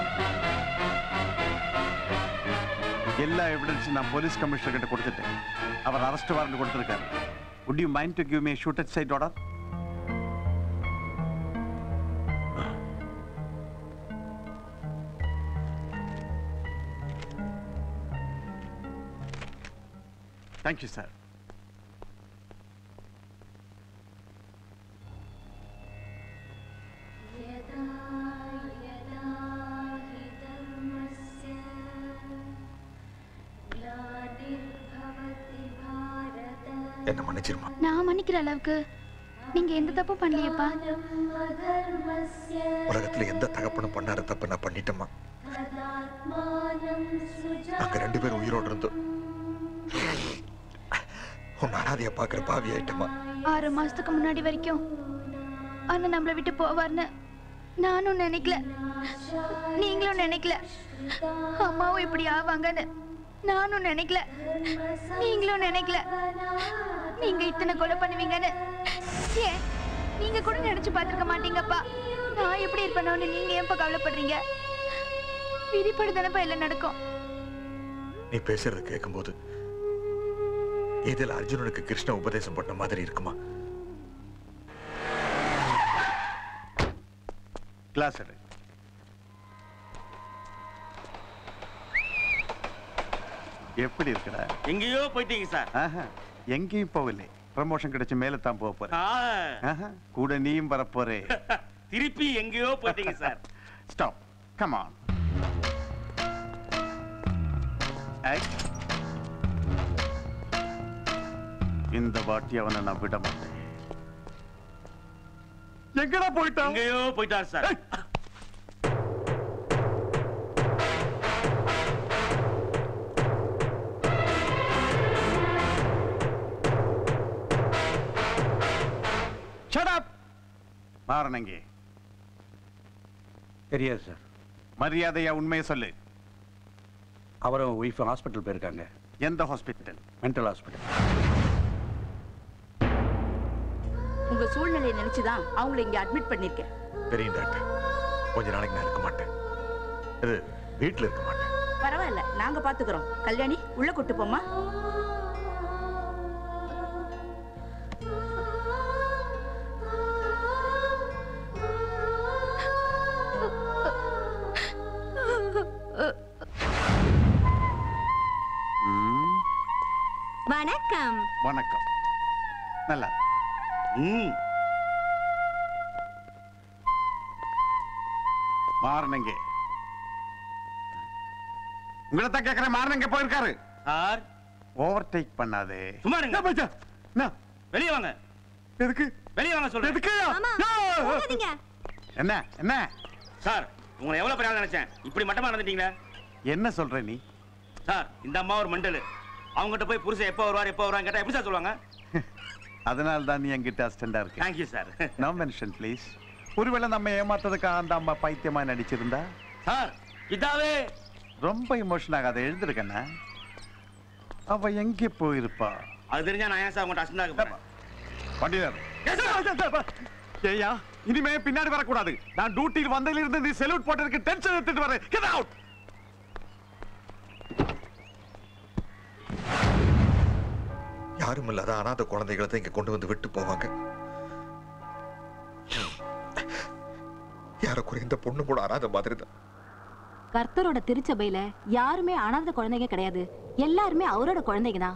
எல்லா எவிடன்ஸும் நான் போலீஸ் கமிஷனர் கிட்ட கொடுத்துட்டேன் அவர் அரெஸ்ட் வாரண்ட் கொடுத்திருக்காரு would you mind to give me a shoot at sight order thank you sir என்ன மன்னிச்சிருமா நான் மன்னிக்கிற அளவுக்கு நீங்க எந்த தப்பும் பண்ணலையேப்பா உலகத்துல எந்த தகப்பனும் பண்ணாத தப்பு நான் பண்ணிட்டேம்மா நாங்க ரெண்டு பேரும் உயிரோடு இருந்தோம் உன் அனாதைய பாக்குற பாவி ஆயிட்டமா ஆறு மாசத்துக்கு முன்னாடி வரைக்கும் அண்ணன் நம்மளை விட்டு போவார்னு நானும் நினைக்கல நீங்களும் நினைக்கல அம்மாவும் இப்படி ஆவாங்கன்னு நானும் நினைக்கல நீங்களும் நினைக்கல நீங்க இத்தனை கொலை பண்ணுவீங்கன்னு ஏன் நீங்க கூட நினைச்சு பார்த்திருக்க மாட்டீங்கப்பா நான் எப்படி இருப்பேனோன்னு நீங்க ஏன்ப்பா கவலைப்படுறீங்க விதிப்படி தானப்பா எல்லாம் நடக்கும் நீ பேசுறது கேட்கும்போது இதில் அர்ஜுனனுக்கு கிருஷ்ண உபதேசம் பண்ண மாதிரி இருக்குமா கிளாஸ் எடு எப்படி இருக்கடா எங்கேயோ போயிட்டீங்க சார் ஆஹா, எங்கேயும் போகல ப்ரமோஷன் கிடைச்சு மேல தான் போக போறேன் ஆ, ஆஹா, கூட நீயும் வரப்போறே திருப்பி எங்கேயோ போயிட்டீங்க சார் ஸ்டாப் கம் ஆன் இந்த வாட்டி அவனை நான் விட மாட்டேன் எங்கடா போயிட்டான் எங்கேயோ போயிட்டார் சார் Shut up! மாறனங்கே தெரியாது சார் மரியாதையா உண்மையை சொல்லு அவரும் ஒய்ஃப் ஹாஸ்பிட்டல் போயிருக்காங்க எந்த ஹாஸ்பிட்டல் மென்டல் ஹாஸ்பிட்டல் உங்க சூழ்நிலையை நினைச்சுதான் அவங்கள இங்க அட்மிட் பண்ணிருக்கேன் தெரியும் டாக்டர் கொஞ்ச நாளைக்கு நான் இருக்க மாட்டேன் இது வீட்டில் இருக்க மாட்டேன் பரவாயில்ல நாங்க பாத்துக்கிறோம் கல்யாணி உள்ள கூட்டு போமா ம், வணக்கம் வணக்கம் நல்லா ம் மாறனங்க உங்களை தான் கேட்கிறேன் மாறனங்க போயிருக்காரு சார் ஓவர்டேக் பண்ணாதே சும்மா இருங்க என்ன வெளியே வாங்க எதுக்கு வெளியே வாங்க சொல்றேன் எதுக்கு போகாதீங்க என்ன என்ன சார் உங்களை எவ்வளவு பெரிய ஆள் நினைச்சேன் இப்படி மட்டமா நடந்துட்டீங்களே என்ன சொல்ற நீ சார் இந்த அம்மா ஒரு மண்டலு அவங்ககிட்ட போய் புருஷன் எப்போ வருவார் எப்போ வருவாங்க கேட்டா எப்படி சார் சொல்லுவாங்க அதனால தான் நீ என்கிட்ட அஸ்டண்டா இருக்கு thank you sir no mention please ஒருவேளை நம்ம ஏமாத்ததுக்காக அந்த அம்மா பைத்தியமா நடிச்சிருந்தா சார் இதாவே ரொம்ப இமோஷன் ஆகாத எழுந்திருக்கண்ணா அவ எங்கே போயிருப்பா அது தெரிஞ்சா நான் ஏன் சார் உங்கள்கிட்ட அசண்டாக போறேன் பண்டிதர் ஏயா இனிமே பின்னாடி வரக்கூடாது நான் டியூட்டியில் வந்ததிலிருந்து இருந்து நீ செல்யூட் போட்டதுக்கு டென்ஷன் எடுத்துட்டு வரேன் கெட் அவுட் யாரும் இல்லாத அனாதை குழந்தைகளை தான் இங்க கொண்டு வந்து விட்டு போவாங்க யாரக்குறை இந்த பொண்ணு கூட அனாதை மாதிரி தான் கர்த்தரோட திருச்சபையில யாருமே அனாதை குழந்தைங்க கிடையாது எல்லாருமே அவரோட குழந்தைங்க தான்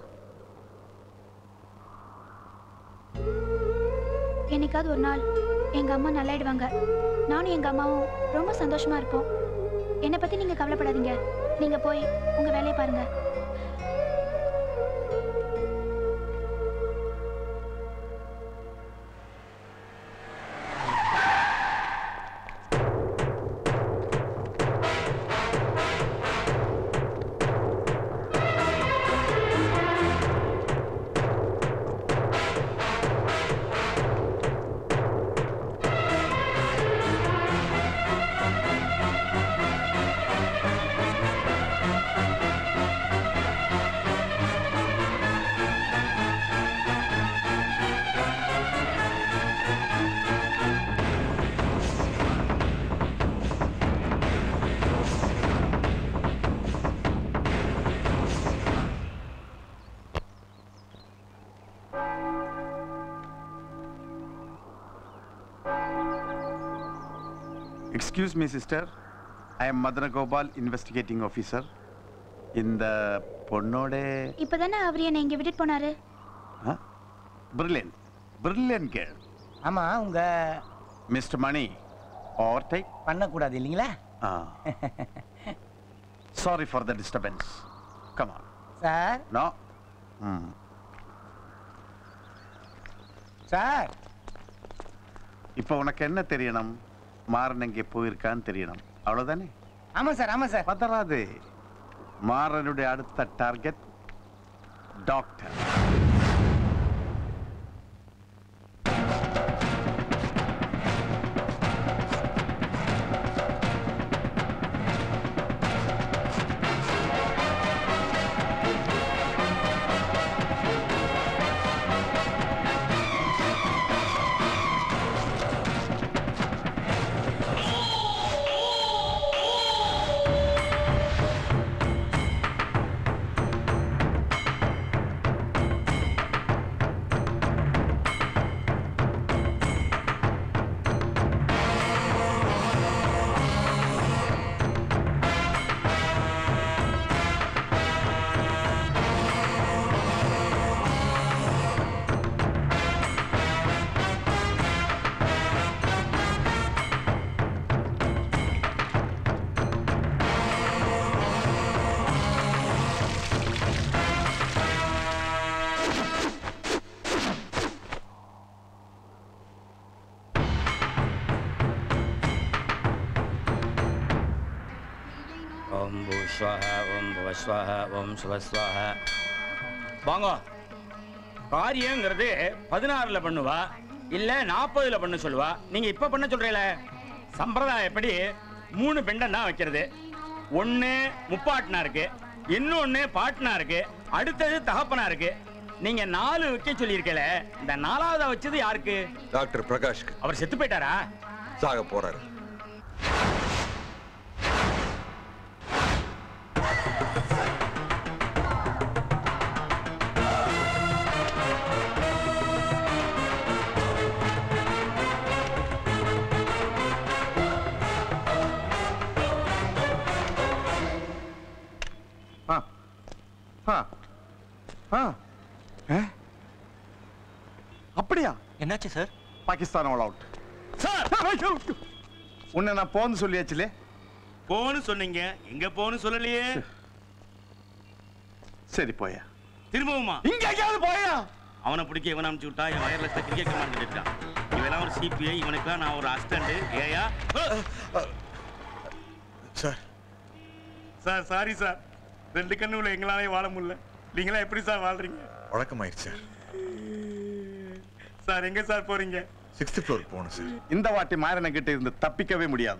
என்னைக்காவது ஒரு நாள் எங்க அம்மா நல்லாயிடுவாங்க நானும் எங்க அம்மாவும் ரொம்ப சந்தோஷமா இருப்போம் என்னை பத்தி நீங்க கவலைப்படாதீங்க நீங்க போய் உங்க வேலையை பாருங்க excuse me sister I am Madana Gopal investigating officer இந்த பொண்ணோட இப்பதானே அவர் என்னை இங்க விட்டுட்டு போனாரு பிரில்லியன் பிரில்லியன் கேள் ஆமா உங்க மிஸ்டர் மணி ஓவர்டேக் பண்ணக்கூடாது இல்லைங்களா sorry for the disturbance come on sir no ம் சார் இப்போ உனக்கு என்ன தெரியணும் மாறன் எங்கே போயிருக்கான்னு தெரியணும் அவ்வளவுதானே ஆமா சார் ஆமா சார் பதறாது மாறனுடைய அடுத்த டார்கெட் டாக்டர் ஓம் பூஸ்வாஹ ஓம் புவஸ்வாஹ ஓம் சுவஸ்வாஹ வாங்க காரியங்கிறது பதினாறுல பண்ணுவா இல்ல நாற்பதுல பண்ண சொல்லுவா நீங்க இப்ப பண்ண சொல்றீல சம்பிரதாயப்படி மூணு பிண்டம் தான் வைக்கிறது ஒண்ணு முப்பாட்டனா இருக்கு இன்னொன்னு பாட்டனா இருக்கு அடுத்தது தகப்பனா இருக்கு நீங்க நாலு வைக்க சொல்லியிருக்கல இந்த நாலாவதா வச்சது யாருக்கு டாக்டர் பிரகாஷ்க்கு அவர் செத்து போயிட்டாரா சாக போறாரு ஆ ஆ ஆ ஏ? அப்படியா என்னாச்சு சார் பாகிஸ்தான் ஆல் அவுட் உன்னை நான் போன்னு சொல்லியாச்சுலே போன்னு சொன்னீங்க எங்க போன்னு சொல்லலையே சரி போயா திரும்பவுமா இங்க எங்கேயாவது போயா அவனை பிடிக்க இவனை அனுப்பிச்சு விட்டா என் வயர்லெஸ்ல கிரிக்கெட் கமாண்ட் இருக்கான் இவெல்லாம் ஒரு சிபிஐ இவனுக்குலாம் நான் ஒரு அசிஸ்டன்ட் ஏயா சார் சார் சாரி சார் ரெண்டு கண்ணு உள்ள எங்களாலே வாழ முடியல நீங்களா எப்படி சார் வாழ்றீங்க வழக்கமாயிருச்சு சார் சார் எங்க சார் போறீங்க சிக்ஸ்த் ஃப்ளோர் போகணும் சார் இந்த வாட்டி மாறன கிட்ட இருந்து தப்பிக்கவே முடியாது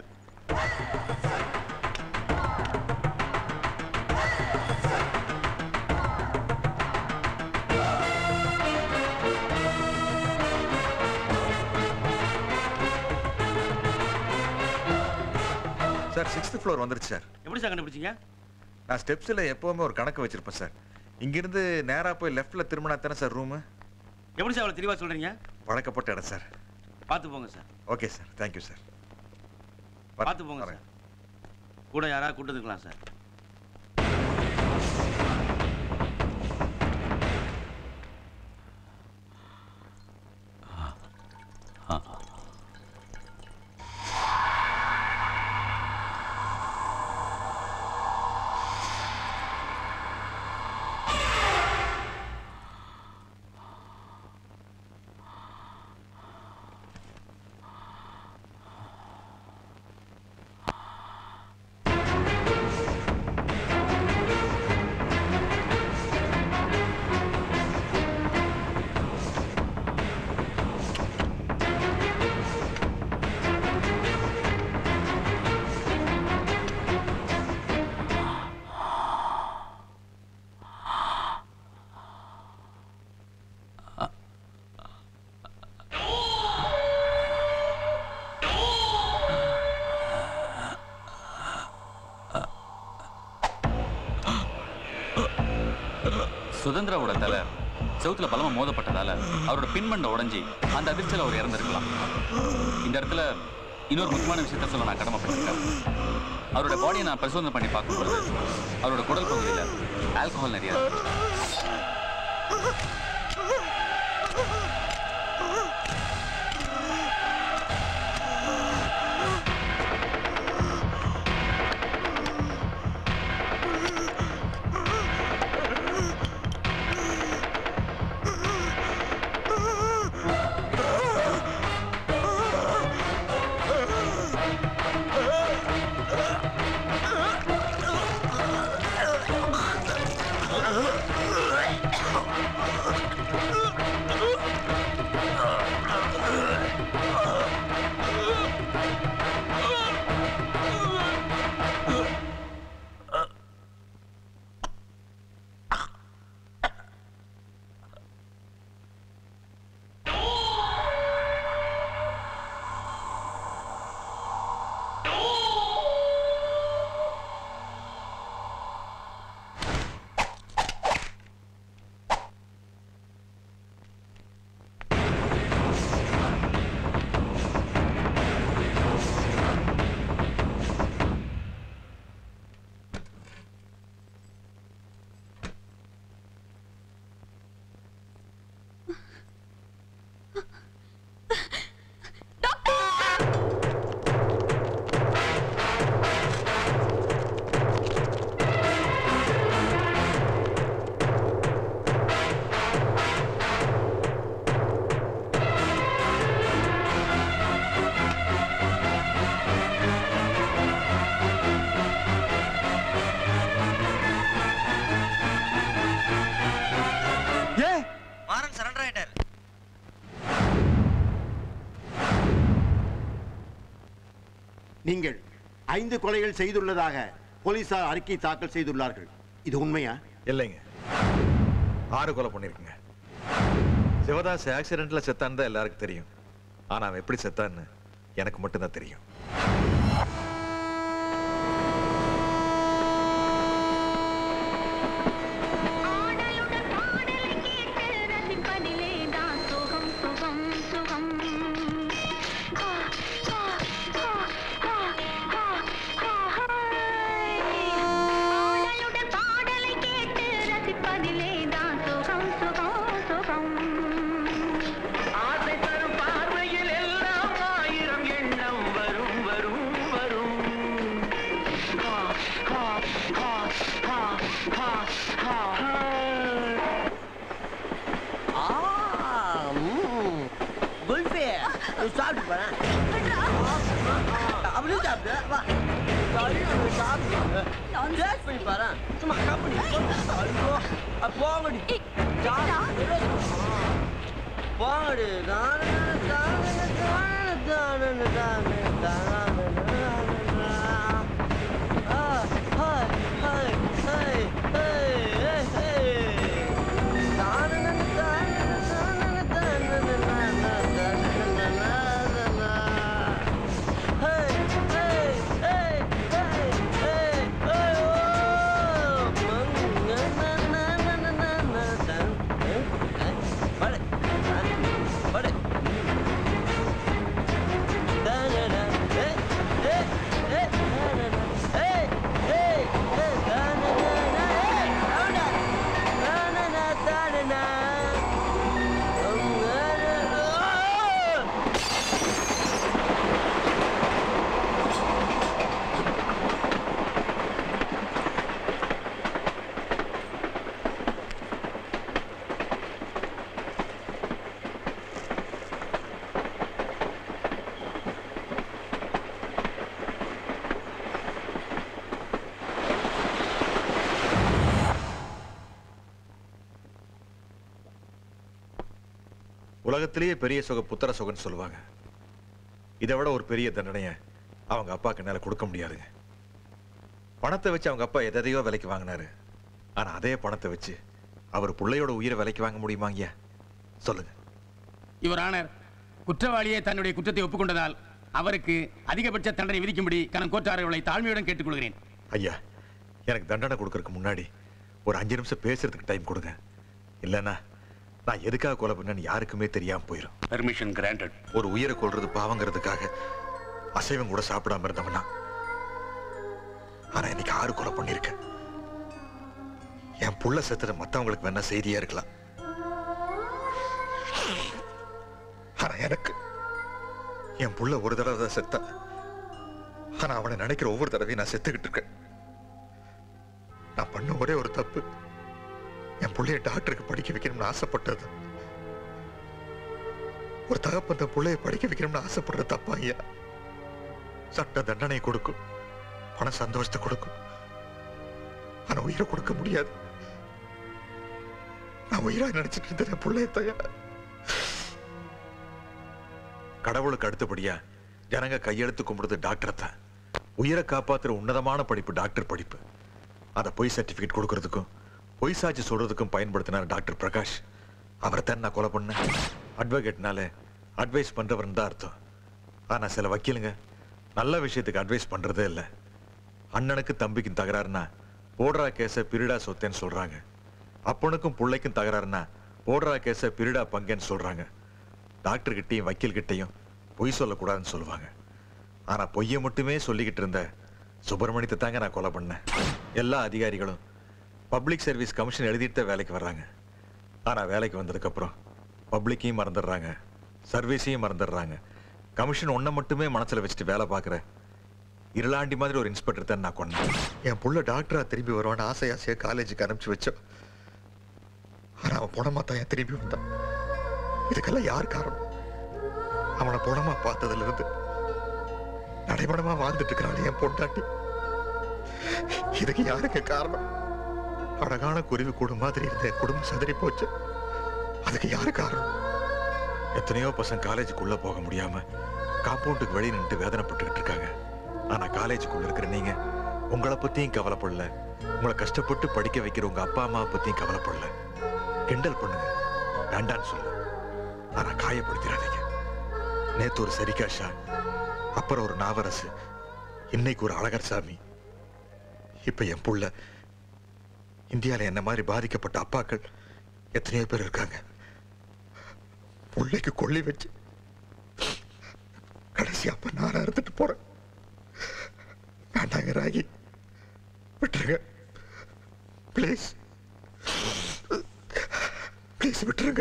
சார் சிக்ஸ்த் ஃப்ளோர் வந்துருச்சு சார் எப்படி சார் கண்டுபிடிச்சீங்க நான் ஸ்டெப்ஸில் எப்போவுமே ஒரு கணக்கு வச்சிருப்பேன் சார் இங்கிருந்து நேராக போய் லெஃப்ட்ல திரும்பினா தானே சார் ரூமு எப்படி சார் அவ்வளவு தெளிவா சொல்றீங்க பழக்கப்பட்ட இடம் சார் பார்த்து போங்க sir okay sir thank you sir பார்த்து போங்க சார் கூட யாராவது கூட்டு வந்துக்கலாம் சார் சுதந்திராவோட தலை செவுத்துல பலமா மோதப்பட்டதால அவரோட பின்மண்டை உடைஞ்சி அந்த அதிர்ச்சியில் அவர் இறந்திருக்கலாம் இந்த இடத்துல இன்னொரு முக்கியமான விஷயத்த சொல்ல நான் கடமைப்பட்டிருக்கேன் அவரோட பாடியை நான் பரிசோதனை பண்ணி பார்க்கும்பொழுது அவரோட குடல் பகுதியில் ஆல்கஹால் நிறைய இருக்கு. மாறன் சரண்டர் ஆயிட்டார் நீங்கள் ஐந்து கொலைகள் செய்துள்ளதாக போலீசார் அறிக்கை தாக்கல் செய்துள்ளார்கள் இது உண்மையா இல்லைங்க ஆறு கொலை பண்ணிருக்குங்க சிவதாஸ் ஆக்சிடென்ட்ல செத்தான்னு தான் எல்லாருக்கும் தெரியும் ஆனா அவன் எப்படி செத்தான்னு எனக்கு மட்டும்தான் தெரியும் பாடலுடன் பாடலை குல்ஃபி சாப்பிட்டு போறேன் அப்படியே சாப்பிடு வா ஐயோ, சாப்பிடு டேஸ்ட் பண்ணி பாரு சும்மா கம்பெனி ஐயோ அ, போங்கடி சாப்பிடு. போங்கடி தானே தானே தானே தானே தானே தானே ஆ ஹை ஹை ஹை ஹை ஹை தானே தானே தானே தானே உலகத்திலேயே பெரிய சுக புத்திர சுகன்னு சொல்லுவாங்க இதை விட ஒரு பெரிய தண்டனையை அவங்க அப்பாக்கு என்னால கொடுக்க முடியாதுங்க பணத்தை வச்சு அவங்க அப்பா எதையோ விலைக்கு வாங்கினாரு ஆனா அதே பணத்தை வச்சு அவர் பிள்ளையோட உயிரை விலைக்கு வாங்க முடியுமாங்கய்யா சொல்லுங்க யுவர் ஆனர் குற்றவாளியே தன்னுடைய குற்றத்தை ஒப்புக்கொண்டதால் அவருக்கு அதிகபட்ச தண்டனை விதிக்கும்படி கணம் கோட்டாளர்களை தாழ்மையுடன் கேட்டுக்கொள்கிறேன் ஐயா எனக்கு தண்டனை கொடுக்கறதுக்கு முன்னாடி ஒரு அஞ்சு நிமிஷம் பேசுறதுக்கு டைம் கொடுங்க இல்லைன்னா நான் எதுக்காக கொலை பண்ணேன்னு யாருக்குமே தெரியாம போயிடும் பெர்மிஷன் கிராண்டட் ஒரு உயிரை கொல்றது பாவங்கிறதுக்காக அசைவம் கூட சாப்பிடாம இருந்தவனா ஆனா இன்னைக்கு ஆறு கொலை பண்ணிருக்கேன் என் புள்ள செத்துற மத்தவங்களுக்கு வேணா செய்தியா இருக்கலாம் ஆனா எனக்கு என் புள்ள ஒரு தடவை தான் செத்தா ஆனா அவனை நினைக்கிற ஒவ்வொரு தடவையும் நான் செத்துக்கிட்டு இருக்கேன் நான் பண்ண ஒரே ஒரு தப்பு என் புள்ளைய டாக்டருக்கு படிக்க வைக்கணும்னு ஆசைப்பட்டது ஒரு தகப்பன் தன் புள்ளைய படிக்க வைக்கணும்னு ஆசைப்படுற தப்பா ஐயா சட்ட தண்டனை கொடுக்கும் பண சந்தோஷத்தை கொடுக்கும் ஆனா உயிரை கொடுக்க முடியாது நான் உயிரா நினைச்சிட்டு இருந்தேன் என் புள்ளைய தயா கடவுளுக்கு அடுத்தபடியா ஜனங்க கையெழுத்து கும்பிடுறது டாக்டர் தான் உயிரை காப்பாத்துற உன்னதமான படிப்பு டாக்டர் படிப்பு அதை பொய் சர்டிபிகேட் கொடுக்கறதுக்கும் பொய் சாட்சி சொல்றதுக்கும் பயன்படுத்தினார் டாக்டர் பிரகாஷ் அவரை தான் நான் கொலை பண்ணேன் அட்வொகேட்னால அட்வைஸ் பண்றவர்னு தான் அர்த்தம் ஆனா சில வக்கீலுங்க நல்ல விஷயத்துக்கு அட்வைஸ் பண்றதே இல்லை அண்ணனுக்கு தம்பிக்கும் தகராறுனா போடுறா கேஸ பிரிடா சொத்தேன்னு சொல்றாங்க அப்பனுக்கும் பிள்ளைக்கும் தகராறுனா போடுறா கேஸ பிரிடா பங்கேன்னு சொல்றாங்க டாக்டர் கிட்டையும் வக்கீல் கிட்டையும் பொய் சொல்லக்கூடாதுன்னு சொல்லுவாங்க ஆனா பொய்யை மட்டுமே சொல்லிக்கிட்டு இருந்த சுப்பிரமணியத்தை தாங்க நான் கொலை பண்ணேன் எல்லா அதிகாரிகளும் பப்ளிக் சர்வீஸ் கமிஷன் எழுதிட்டு தான் வேலைக்கு வர்றாங்க ஆனா வேலைக்கு வந்ததுக்கு அப்புறம் பப்ளிக்கையும் மறந்துடுறாங்க சர்வீஸையும் மறந்துடுறாங்க கமிஷன் ஒன்றை மட்டுமே மனசுல வச்சுட்டு வேலை பார்க்குற இருளாண்டி மாதிரி ஒரு இன்ஸ்பெக்டர் தான் நான் கொண்டேன் என் புள்ள டாக்டரா திரும்பி வருவான்னு ஆசை ஆசையா காலேஜுக்கு அனுப்பிச்சு வச்சோம் ஆனா அவன் புணமா தான் ஏன் திரும்பி வந்தான் இதுக்கெல்லாம் யார் காரணம் அவனை புணமா பார்த்ததுல இருந்து நடைபடமா வாழ்ந்துட்டு இருக்கிறாள் என் பொண்டாட்டி இதுக்கு யாருக்கு காரணம் அழகான குருவி கூடு மாதிரி இருந்த என் குடும்பம் சதறி போச்சு அதுக்கு யாரு காரணம் எத்தனையோ பசங்க காலேஜுக்குள்ள போக முடியாம காம்பவுண்டுக்கு வெளியே நின்று வேதனைப்பட்டுக்கிட்டு இருக்காங்க ஆனா காலேஜுக்குள்ள இருக்கிற நீங்க உங்களை பத்தியும் கவலைப்படல உங்களை கஷ்டப்பட்டு படிக்க வைக்கிற உங்க அப்பா அம்மாவை பத்தியும் கவலைப்படல கிண்டல் பண்ணுங்க வேண்டான்னு சொல்லு ஆனா காயப்படுத்திடாதீங்க நேத்து ஒரு சரிகாஷா அப்புறம் ஒரு நாவரசு இன்னைக்கு ஒரு அழகர் சாமி இப்ப என் புள்ள இந்தியால என்ன மாதிரி பாதிக்கப்பட்ட அப்பாக்கள் எத்தனையோ பேர் இருக்காங்க பிள்ளைக்கு கொள்ளி வச்சு கடைசி அப்ப நான் அறுத்துட்டு போறேன் வேண்டாங்க ராகி விட்டுருங்க ப்ளீஸ் ப்ளீஸ் விட்டுருங்க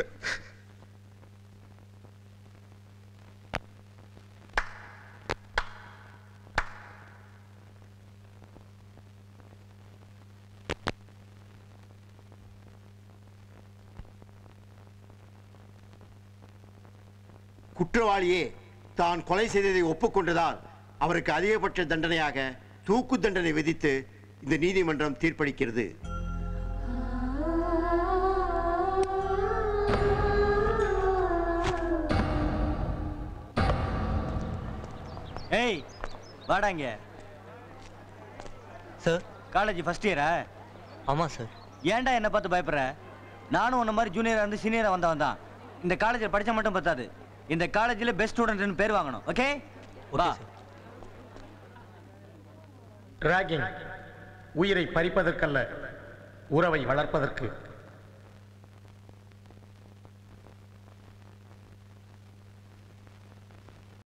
குற்றவாளியே தான் கொலை செய்ததை ஒப்புக்கொண்டதால் அவருக்கு அதிகபட்ச தண்டனையாக தூக்கு தண்டனை விதித்து இந்த நீதிமன்றம் தீர்ப்பளிக்கிறது ஏய் வாடா இங்க சார் காலேஜ் ஃபர்ஸ்ட் இயரா ஆமாம் சார் ஏன்டா என்ன பார்த்து பயப்படுற நானும் உன்ன மாதிரி ஜூனியரா இருந்து சீனியரா வந்தவன் தான் இந்த காலேஜில் படிச்சா மட்டும் பத்தாது இந்த காலேஜில் பெஸ்ட் ஸ்டூடெண்ட்னு பேர் வாங்கணும் ஓகே வா ராகிங் உயிரை பறிப்பதற்கல்ல உறவை வளர்ப்பதற்கு